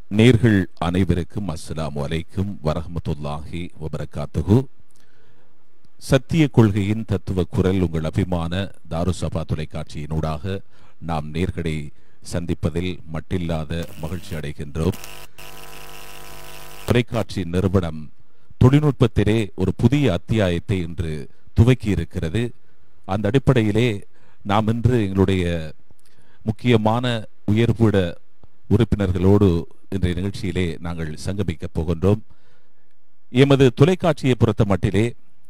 நேர்கள் அனைவருக்கும் அஸ்ஸலாமு அலைக்கும் வரஹ்மத்துல்லாஹி வபரகாத்துஹு சத்திய கொள்கையின் தத்துவ குரல் உங்கள் அபிமான தாருசபா தொலைக்காட்சியினூடாக நாம் நேர்களை சந்திப்பதில் மட்டில்லாத மகிழ்ச்சி அடைகின்றோம் தொலைக்காட்சி நிறுவனம் தொழில்நுட்பத்திலே ஒரு புதிய அத்தியாயத்தை இன்று துவக்கி இருக்கிறது அந்த அடிப்படையிலே நாம் இன்று எங்களுடைய முக்கியமான உயர்விட உறுப்பினர்களோடு இன்றைய நிகழ்ச்சியிலே நாங்கள் சங்கமிக்கப் போகின்றோம் எமது தொலைக்காட்சியை பொறுத்த மட்டிலே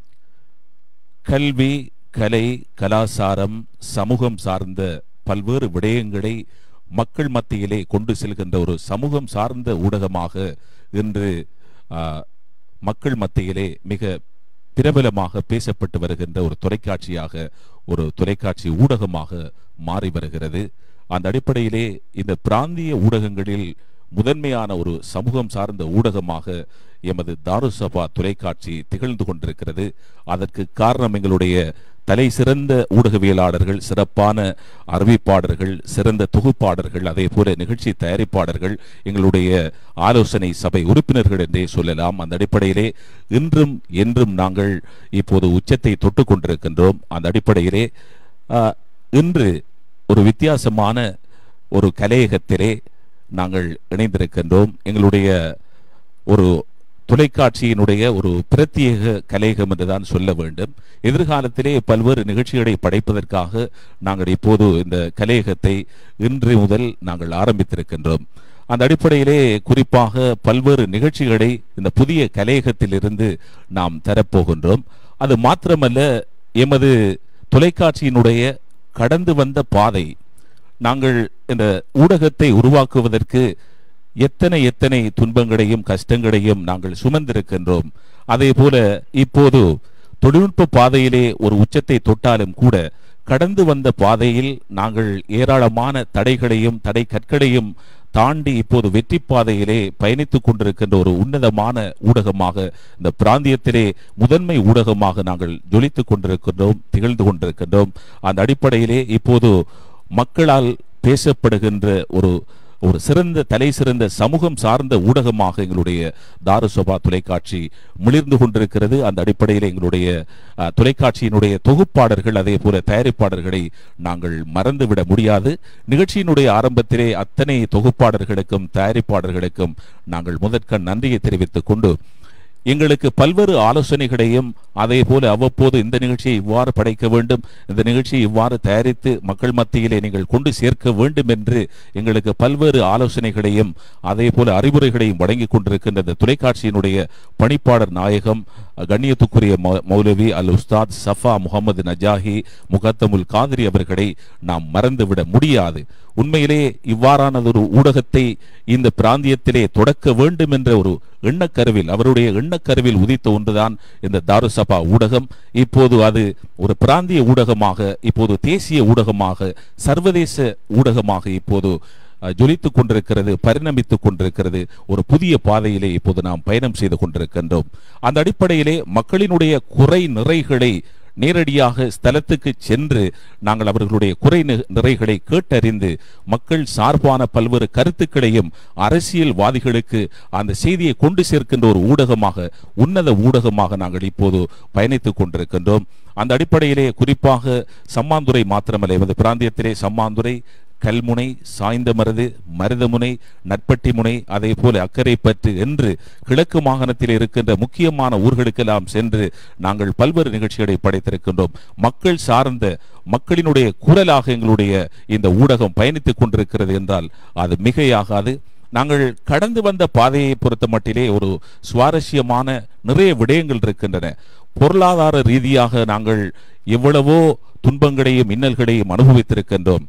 கல்வி கலை கலாசாரம் சமூகம் சார்ந்த பல்வேறு விடயங்களை மக்கள் மத்தியிலே கொண்டு செல்கின்ற ஒரு சமூகம் சார்ந்த ஊடகமாக இன்று ஆ, மக்கள் மத்தியிலே மிக பிரபலமாக பேசப்பட்டு வருகின்ற ஒரு தொலைக்காட்சியாக ஒரு தொலைக்காட்சி ஊடகமாக மாறி வருகிறது அந்த அடிப்படையிலே இந்த பிராந்திய ஊடகங்களில் முதன்மையான ஒரு சமூகம் சார்ந்த ஊடகமாக எமது தாருசபா தொலைக்காட்சி திகழ்ந்து கொண்டிருக்கிறது அதற்கு காரணம் எங்களுடைய தலை சிறந்த ஊடகவியலாளர்கள் சிறப்பான அறிவிப்பாளர்கள் சிறந்த தொகுப்பாளர்கள் அதே போல நிகழ்ச்சி தயாரிப்பாளர்கள் எங்களுடைய ஆலோசனை சபை உறுப்பினர்கள் என்றே சொல்லலாம் அந்த அடிப்படையிலே இன்றும் என்றும் நாங்கள் இப்போது உச்சத்தை தொட்டு கொண்டிருக்கின்றோம் அந்த அடிப்படையிலே ஆ, இன்று ஒரு வித்தியாசமான ஒரு கலையகத்திலே நாங்கள் இணைந்திருக்கின்றோம் எங்களுடைய ஒரு தொலைக்காட்சியினுடைய ஒரு பிரத்யேக கலையகம் என்றுதான் சொல்ல வேண்டும் எதிர்காலத்திலே பல்வேறு நிகழ்ச்சிகளை படைப்பதற்காக நாங்கள் இப்போது இந்த கலையகத்தை இன்று முதல் நாங்கள் ஆரம்பித்திருக்கின்றோம் அந்த அடிப்படையிலே குறிப்பாக பல்வேறு நிகழ்ச்சிகளை இந்த புதிய கலையகத்திலிருந்து நாம் தரப்போகின்றோம் அது மாத்திரமல்ல எமது தொலைக்காட்சியினுடைய கடந்து வந்த பாதை நாங்கள் இந்த ஊடகத்தை உருவாக்குவதற்கு எத்தனை எத்தனை துன்பங்களையும் கஷ்டங்களையும் நாங்கள் சுமந்திருக்கின்றோம் அதே போல இப்போது தொழில்நுட்ப பாதையிலே ஒரு உச்சத்தை தொட்டாலும் கூட கடந்து வந்த பாதையில் நாங்கள் ஏராளமான தடைகளையும் தடை கற்களையும் தாண்டி இப்போது வெற்றி பாதையிலே பயணித்துக் கொண்டிருக்கின்ற ஒரு உன்னதமான ஊடகமாக இந்த பிராந்தியத்திலே முதன்மை ஊடகமாக நாங்கள் ஜொலித்துக் கொண்டிருக்கின்றோம் திகழ்ந்து கொண்டிருக்கின்றோம் அந்த அடிப்படையிலே இப்போது மக்களால் பேசப்படுகின்ற ஒரு ஒரு சிறந்த தலை சிறந்த சமூகம் சார்ந்த ஊடகமாக எங்களுடைய தாருசபா தொலைக்காட்சி மிளிர்ந்து கொண்டிருக்கிறது அந்த அடிப்படையில் எங்களுடைய அஹ், தொலைக்காட்சியினுடைய தொகுப்பாளர்கள் அதே போல தயாரிப்பாளர்களை நாங்கள் மறந்துவிட முடியாது நிகழ்ச்சியினுடைய ஆரம்பத்திலே அத்தனை தொகுப்பாளர்களுக்கும் தயாரிப்பாளர்களுக்கும் நாங்கள் முதற்கண் நன்றியை தெரிவித்துக் கொண்டு எங்களுக்கு பல்வேறு ஆலோசனைகளையும் அதே போல அவ்வப்போது இந்த நிகழ்ச்சியை இவ்வாறு படைக்க வேண்டும் இந்த நிகழ்ச்சியை இவ்வாறு தயாரித்து மக்கள் மத்தியிலே நீங்கள் கொண்டு சேர்க்க வேண்டும் என்று எங்களுக்கு பல்வேறு ஆலோசனைகளையும் அதே போல அறிவுரைகளையும் வழங்கி கொண்டிருக்கின்ற இந்த தொலைக்காட்சியினுடைய பணிப்பாளர் நாயகம் கண்ணியத்துக்குரிய மௌ- மௌலவி அல் உஸ்தாத் சஃபா முகமது நஜாஹி முகத்தமுல் காதிரி அவர்களை நாம் மறந்துவிட முடியாது உண்மையிலே இவ்வாறானதொரு ஊடகத்தை இந்த பிராந்தியத்திலே தொடக்க வேண்டும் என்ற ஒரு எண்ணக்கருவில் அவருடைய எண்ணக்கருவில் உதித்த ஒன்றுதான் இந்த தாருசபா ஊடகம் இப்போது அது ஒரு பிராந்திய ஊடகமாக இப்போது தேசிய ஊடகமாக சர்வதேச ஊடகமாக இப்போது அஹ், ஜொலித்துக் கொண்டிருக்கிறது பரிணமித்துக் கொண்டிருக்கிறது ஒரு புதிய பாதையிலே இப்போது நாம் பயணம் செய்து கொண்டிருக்கின்றோம் அந்த அடிப்படையிலே மக்களினுடைய குறை நிறைகளை நேரடியாக ஸ்தலத்துக்கு சென்று நாங்கள் அவர்களுடைய குறை நி- நிறைகளை கேட்டறிந்து மக்கள் சார்பான பல்வேறு கருத்துக்களையும் அரசியல்வாதிகளுக்கு அந்த செய்தியை கொண்டு சேர்க்கின்ற ஒரு ஊடகமாக உன்னத ஊடகமாக நாங்கள் இப்போது பயணித்துக் கொண்டிருக்கின்றோம் அந்த அடிப்படையிலே குறிப்பாக சம்மாந்துறை மாத்திரமல்ல எமது பிராந்தியத்திலே சம்மாந்துறை கல்முனை சாய்ந்தமருது மருதமுனை நட்பட்டி முனை அதே போல அக்கரைப்பற்று என்று கிழக்கு மாகாணத்தில் இருக்கின்ற முக்கியமான ஊர்களுக்கெல்லாம் சென்று நாங்கள் பல்வேறு நிகழ்ச்சிகளை படைத்திருக்கின்றோம் மக்கள் சார்ந்த மக்களினுடைய குரலாக எங்களுடைய இந்த ஊடகம் பயணித்துக் கொண்டிருக்கிறது என்றால் அது மிகையாகாது நாங்கள் கடந்து வந்த பாதையை பொறுத்த மட்டிலே ஒரு சுவாரஸ்யமான நிறைய விடயங்கள் இருக்கின்றன பொருளாதார ரீதியாக நாங்கள் எவ்வளவோ துன்பங்களையும் இன்னல்களையும் அனுபவித்திருக்கின்றோம்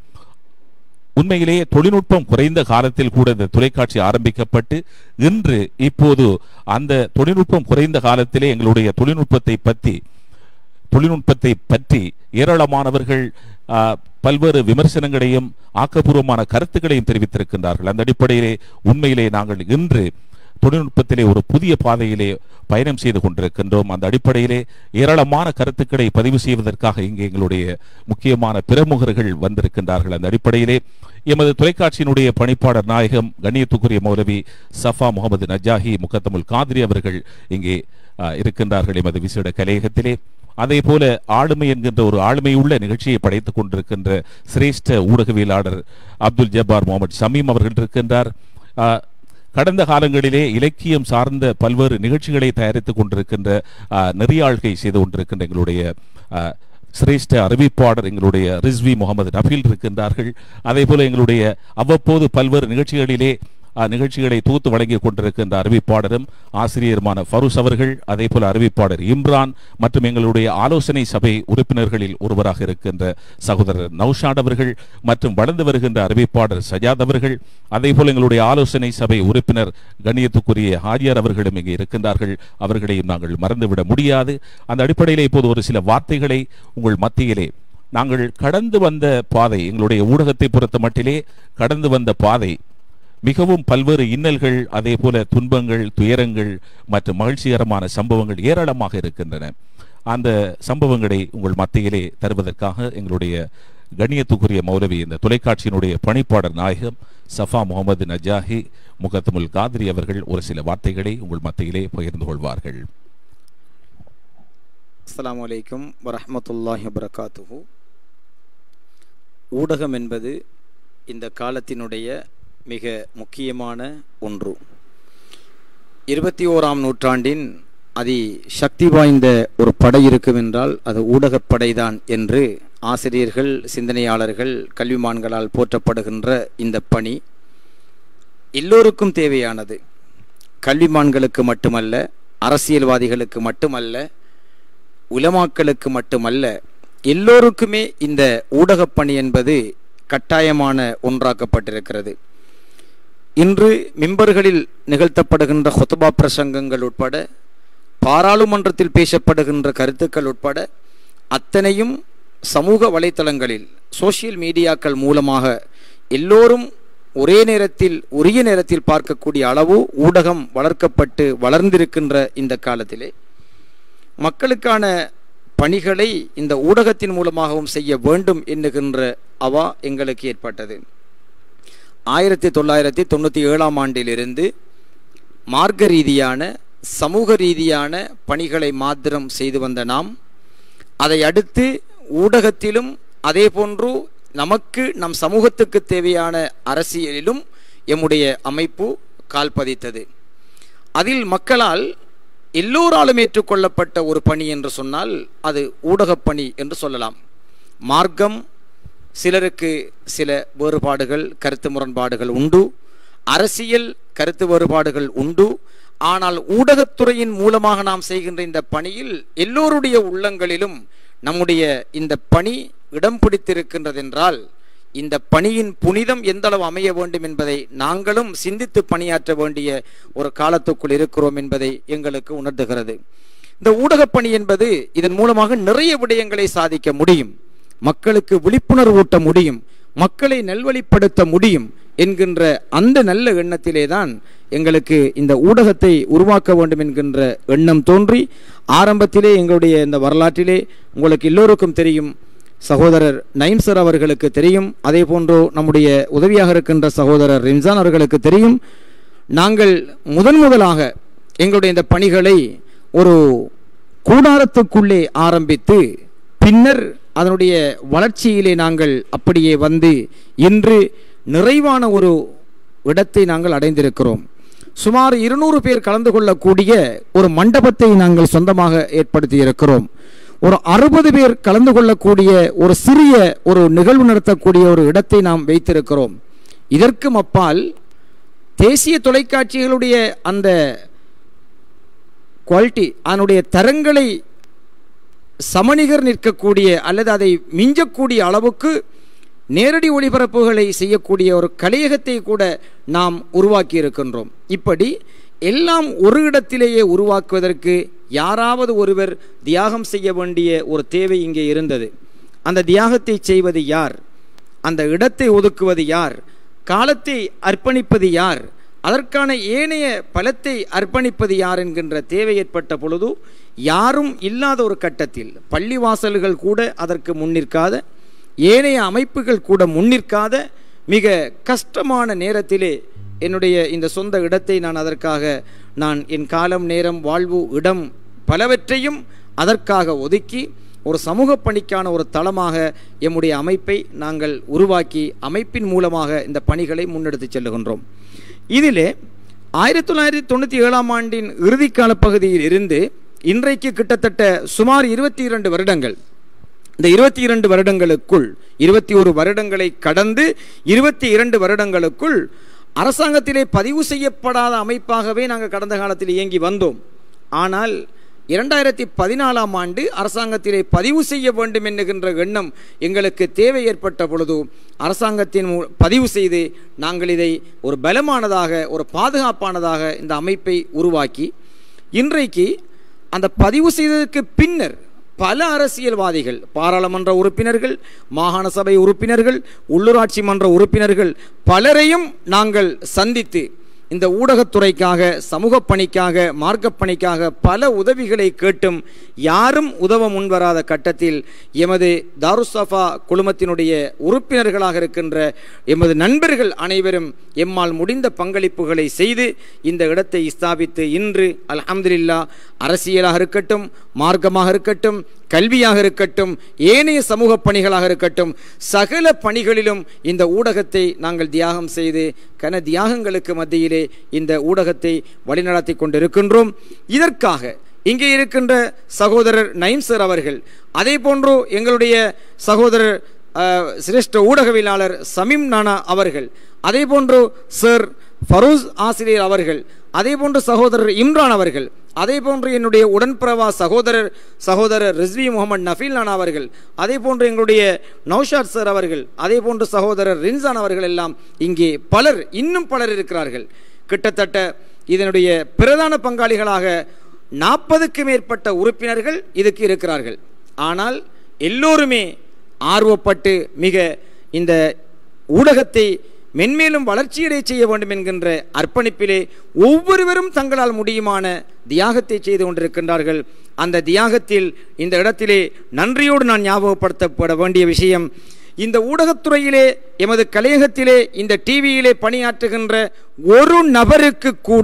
உண்மையிலேயே தொழில்நுட்பம் குறைந்த காலத்தில் கூட இந்த தொலைக்காட்சி ஆரம்பிக்கப்பட்டு இன்று இப்போது அந்த தொழில்நுட்பம் குறைந்த காலத்திலே எங்களுடைய தொழில்நுட்பத்தை பற்றி தொழில்நுட்பத்தை பற்றி ஏராளமானவர்கள் ஆ, பல்வேறு விமர்சனங்களையும் ஆக்கப்பூர்வமான கருத்துக்களையும் தெரிவித்திருக்கின்றார்கள் அந்த அடிப்படையிலே உண்மையிலே நாங்கள் இன்று தொழில்நுட்பத்திலே ஒரு புதிய பாதையிலே பயணம் செய்து கொண்டிருக்கின்றோம் அந்த அடிப்படையிலே ஏராளமான கருத்துக்களை பதிவு செய்வதற்காக இங்கே எங்களுடைய முக்கியமான பிரமுகர்கள் வந்திருக்கின்றார்கள் அந்த அடிப்படையிலே எமது தொலைக்காட்சியினுடைய பணிப்பாளர் நாயகம் கண்ணியத்துக்குரிய மௌலவி சஃபா முகமது நஜாஹி முகத்தமுல் காதிரி அவர்கள் இங்கே அஹ், இருக்கின்றார்கள் எமது விசேட கலையகத்திலே அதே போல ஆளுமை என்கின்ற ஒரு ஆளுமையுள்ள நிகழ்ச்சியை படைத்துக் கொண்டிருக்கின்ற சிரேஷ்ட ஊடகவியலாளர் அப்துல் ஜப்பார் முகமது ஷமீம் அவர்கள் இருக்கின்றார் அஹ், கடந்த காலங்களிலே இலக்கியம் சார்ந்த பல்வேறு நிகழ்ச்சிகளை தயாரித்துக் கொண்டிருக்கின்ற அஹ், நெறியாள்கை செய்து கொண்டிருக்கின்ற எங்களுடைய அஹ், சிரேஷ்ட அறிவிப்பாளர் எங்களுடைய ரிஸ்வி முகமது நபீல் இருக்கின்றார்கள் அதே போல எங்களுடைய அவ்வப்போது பல்வேறு நிகழ்ச்சிகளிலே அஹ், நிகழ்ச்சிகளை தொகுத்து வழங்கி கொண்டிருக்கின்ற அறிவிப்பாளரும் ஆசிரியருமான ஃபரூஸ் அவர்கள் அதே போல அறிவிப்பாளர் இம்ரான் மற்றும் எங்களுடைய ஆலோசனை சபை உறுப்பினர்களில் ஒருவராக இருக்கின்ற சகோதரர் நௌஷாட் அவர்கள் மற்றும் வளர்ந்து வருகின்ற அறிவிப்பாளர் சஜாத் அவர்கள் அதே போல எங்களுடைய ஆலோசனை சபை உறுப்பினர் கண்ணியத்துக்குரிய ஹாஜியார் அவர்களும் இங்கே இருக்கின்றார்கள் அவர்களையும் நாங்கள் மறந்துவிட முடியாது அந்த அடிப்படையிலே இப்போது ஒரு சில வார்த்தைகளை உங்கள் மத்தியிலே நாங்கள் கடந்து வந்த பாதை எங்களுடைய ஊடகத்தை பொறுத்த மட்டிலே கடந்து வந்த பாதை மிகவும் பல்வேறு இன்னல்கள் அதே போல துன்பங்கள் துயரங்கள் மற்றும் மகிழ்ச்சிகரமான சம்பவங்கள் ஏராளமாக இருக்கின்றன அந்த சம்பவங்களை உங்கள் மத்தியிலே தருவதற்காக எங்களுடைய கண்ணியத்துக்குரிய மௌலவி இந்த தொலைக்காட்சியினுடைய பணிப்பாளர் நாயகம் சஃபா முகமது நஜாஹி முகத்தமுல் காதிரி அவர்கள் ஒரு சில வார்த்தைகளை உங்கள் மத்தியிலே பகிர்ந்து கொள்வார்கள் அஸ்ஸலாமு அலைக்கும் வரஹ்மத்துல்லாஹி வபரகாத்துஹு ஊடகம் என்பது இந்த காலத்தினுடைய மிக முக்கியமான ஒன்று இருபத்தி ஓராம் நூற்றாண்டின் அதி சக்தி வாய்ந்த ஒரு படை இருக்கும் என்றால் அது ஊடகப் படைதான் என்று ஆசிரியர்கள் சிந்தனையாளர்கள் கல்விமான்களால் போற்றப்படுகின்ற இந்த பணி எல்லோருக்கும் தேவையானது கல்விமான்களுக்கு மட்டுமல்ல அரசியல்வாதிகளுக்கு மட்டுமல்ல உலமாக்களுக்கு மட்டுமல்ல எல்லோருக்குமே இந்த ஊடகப் பணி என்பது கட்டாயமான ஒன்றாக்கப்பட்டிருக்கிறது இன்று மிம்பர்களில் நிகழ்த்தப்படுகின்ற ஹொத்துபா பிரசங்கங்கள் உட்பட பாராளுமன்றத்தில் பேசப்படுகின்ற கருத்துக்கள் உட்பட அத்தனையும் சமூக வலைத்தளங்களில் சோஷியல் மீடியாக்கள் மூலமாக எல்லோரும் ஒரே நேரத்தில் உரிய நேரத்தில் பார்க்கக்கூடிய அளவு ஊடகம் வளர்க்கப்பட்டு வளர்ந்திருக்கின்ற இந்த காலத்திலே மக்களுக்கான பணிகளை இந்த ஊடகத்தின் மூலமாகவும் செய்ய வேண்டும் என்ணுகின்ற அவா எங்களுக்கு ஏற்பட்டது ஆயிரத்தி தொள்ளாயிரத்தி தொண்ணூற்றி ஏழாம் ஆண்டிலிருந்து மார்க்க ரீதியான சமூக ரீதியான பணிகளை மாத்திரம் செய்து வந்த நாம் அதை அடுத்து ஊடகத்திலும் அதே போன்று நமக்கு நம் சமூகத்துக்கு தேவையான அரசியலிலும் எம்முடைய அமைப்பு கால் பதித்தது அதில் மக்களால் எல்லோராலும் ஏற்றுக்கொள்ளப்பட்ட ஒரு பணி என்று சொன்னால் அது ஊடகப் பணி என்று சொல்லலாம் மார்க்கம் சிலருக்கு சில வேறுபாடுகள் கருத்து முரண்பாடுகள் உண்டு அரசியல் கருத்து வேறுபாடுகள் உண்டு ஆனால் ஊடகத்துறையின் மூலமாக நாம் செய்கின்ற இந்த பணியில் எல்லோருடைய உள்ளங்களிலும் நம்முடைய இந்த பணி இடம் பிடித்திருக்கின்றதென்றால் இந்த பணியின் புனிதம் எந்த அளவு அமைய வேண்டும் என்பதை நாங்களும் சிந்தித்து பணியாற்ற வேண்டிய ஒரு காலத்துக்குள் இருக்கிறோம் என்பதை எங்களுக்கு உணர்த்துகிறது இந்த ஊடகப் பணி என்பது இதன் மூலமாக நிறைய விடயங்களை சாதிக்க முடியும் மக்களுக்கு விழிப்புணர்வு ஊட்ட முடியும் மக்களை நல்வழிப்படுத்த முடியும் என்கின்ற அந்த நல்ல எண்ணத்திலே தான் எங்களுக்கு இந்த ஊடகத்தை உருவாக்க வேண்டும் என்கின்ற எண்ணம் தோன்றி ஆரம்பத்திலே எங்களுடைய இந்த வரலாற்றிலே உங்களுக்கு எல்லோருக்கும் தெரியும் சகோதரர் நைம் சார் அவர்களுக்கு தெரியும் அதே போன்று நம்முடைய உதவியாக இருக்கின்ற சகோதரர் ரிம்சான் அவர்களுக்கு தெரியும் நாங்கள் முதன் முதலாக எங்களுடைய இந்த பணிகளை ஒரு கூடாரத்துக்குள்ளே ஆரம்பித்து பின்னர் அதனுடைய வளர்ச்சியிலே நாங்கள் அப்படியே வந்து இன்று நிறைவான ஒரு இடத்தை நாங்கள் அடைந்திருக்கிறோம் சுமார் இருநூறு பேர் கலந்து கொள்ளக்கூடிய ஒரு மண்டபத்தை நாங்கள் சொந்தமாக ஏற்படுத்தி இருக்கிறோம் ஒரு அறுபது பேர் கலந்து கொள்ளக்கூடிய ஒரு சிறிய ஒரு நிகழ்வு நடத்தக்கூடிய ஒரு இடத்தை நாம் வைத்திருக்கிறோம் இதற்கும் அப்பால் தேசிய தொலைக்காட்சிகளுடைய அந்த குவாலிட்டி அதனுடைய தரங்களை சமநிகர் நிற்கக்கூடிய அல்லது அதை மிஞ்சக்கூடிய அளவுக்கு நேரடி ஒளிபரப்புகளை செய்யக்கூடிய ஒரு கலையகத்தை கூட நாம் உருவாக்கி இருக்கின்றோம் இப்படி எல்லாம் ஒரு இடத்திலேயே உருவாக்குவதற்கு யாராவது ஒருவர் தியாகம் செய்ய வேண்டிய ஒரு தேவை இங்கே இருந்தது அந்த தியாகத்தை செய்வது யார் அந்த இடத்தை ஒதுக்குவது யார் காலத்தை அர்ப்பணிப்பது யார் அதற்கான ஏனைய பலத்தை அர்ப்பணிப்பது யார் என்கின்ற தேவை ஏற்பட்ட பொழுது யாரும் இல்லாத ஒரு கட்டத்தில் பள்ளிவாசல்கள் கூட அதற்கு முன்னிற்காத ஏனைய அமைப்புகள் கூட முன்னிற்காத மிக கஷ்டமான நேரத்திலே என்னுடைய இந்த சொந்த இடத்தை நான் அதற்காக நான் என் காலம் நேரம் வாழ்வு இடம் பலவற்றையும் அதற்காக ஒதுக்கி ஒரு சமூக பணிக்கான ஒரு தளமாக எம்முடைய அமைப்பை நாங்கள் உருவாக்கி அமைப்பின் மூலமாக இந்த பணிகளை முன்னெடுத்து செல்லுகின்றோம் இதிலே ஆயிரத்தி தொள்ளாயிரத்தி தொண்ணூற்றி ஏழாம் ஆண்டின் இறுதிக்கால பகுதியில் இருந்து இன்றைக்கு கிட்டத்தட்ட சுமார் இருபத்தி இரண்டு வருடங்கள் இந்த இருபத்தி இரண்டு வருடங்களுக்குள் இருபத்தி ஒரு வருடங்களை கடந்து இருபத்தி இரண்டு வருடங்களுக்குள் அரசாங்கத்திலே பதிவு செய்யப்படாத அமைப்பாகவே நாங்கள் கடந்த காலத்தில் இயங்கி வந்தோம் ஆனால் இரண்டாயிரத்தி பதினாலாம் ஆண்டு அரசாங்கத்திலே பதிவு செய்ய வேண்டும் என்கின்ற எண்ணம் எங்களுக்கு தேவை ஏற்பட்ட பொழுது அரசாங்கத்தின் மூ- பதிவு செய்து நாங்கள் இதை ஒரு பலமானதாக ஒரு பாதுகாப்பானதாக இந்த அமைப்பை உருவாக்கி இன்றைக்கு அந்த பதிவு செய்ததற்கு பின்னர் பல அரசியல்வாதிகள் பாராளுமன்ற உறுப்பினர்கள் மாகாண சபை உறுப்பினர்கள் உள்ளூராட்சி மன்ற உறுப்பினர்கள் பலரையும் நாங்கள் சந்தித்து இந்த ஊடகத்துறைக்காக சமூக பணிக்காக மார்க்கப் பணிக்காக பல உதவிகளை கேட்டும் யாரும் உதவ முன்வராத கட்டத்தில் எமது தாருசஃபா குழுமத்தினுடைய உறுப்பினர்களாக இருக்கின்ற எமது நண்பர்கள் அனைவரும் எம்மால் முடிந்த பங்களிப்புகளை செய்து இந்த இடத்தை ஸ்தாபித்து இன்று அல்ஹம்துலில்லா அரசியலாக இருக்கட்டும் மார்க்கமாக இருக்கட்டும் கல்வியாக இருக்கட்டும் ஏனைய சமூக பணிகளாக இருக்கட்டும் சகல பணிகளிலும் இந்த ஊடகத்தை நாங்கள் தியாகம் செய்து கன தியாகங்களுக்கு மத்தியிலே இந்த ஊடகத்தை வழிநடத்தி கொண்டிருக்கின்றோம் இதற்காக இங்கே இருக்கின்ற சகோதரர் நைம் சார் அவர்கள் அதே போன்று எங்களுடைய சகோதரர் அஹ், சிரேஷ்ட ஊடகவியலாளர் சமீம் நானா அவர்கள் அதே போன்று சார் ஃபரூஸ் ஆசிரியர் அவர்கள் அதே போன்று சகோதரர் இம்ரான் அவர்கள் அதே போன்று என்னுடைய உடன்பிறவா சகோதரர் சகோதரர் ரிஸ்வி முகமது நஃபீல் நானா அவர்கள் அதே போன்று எங்களுடைய நௌஷாத் சார் அவர்கள் அதே போன்று சகோதரர் ரின்சான் அவர்கள் எல்லாம் இங்கே பலர் இன்னும் பலர் இருக்கிறார்கள் கிட்டத்தட்ட இதனுடைய பிரதான பங்காளிகளாக நாற்பதுக்கு மேற்பட்ட உறுப்பினர்கள் இதுக்கு இருக்கிறார்கள் ஆனால் எல்லோருமே ஆர்வப்பட்டு மிக இந்த ஊடகத்தை மென்மேலும் வளர்ச்சியடை செய்ய வேண்டும் என்கின்ற அர்ப்பணிப்பிலே ஒவ்வொருவரும் தங்களால் முடியுமான தியாகத்தை செய்து கொண்டிருக்கின்றார்கள் அந்த தியாகத்தில் இந்த இடத்திலே நன்றியோடு நான் ஞாபகப்படுத்தப்பட வேண்டிய விஷயம் இந்த ஊடகத்துறையிலே எமது கலையகத்திலே இந்த டிவியிலே பணியாற்றுகின்ற ஒரு நபருக்கு கூட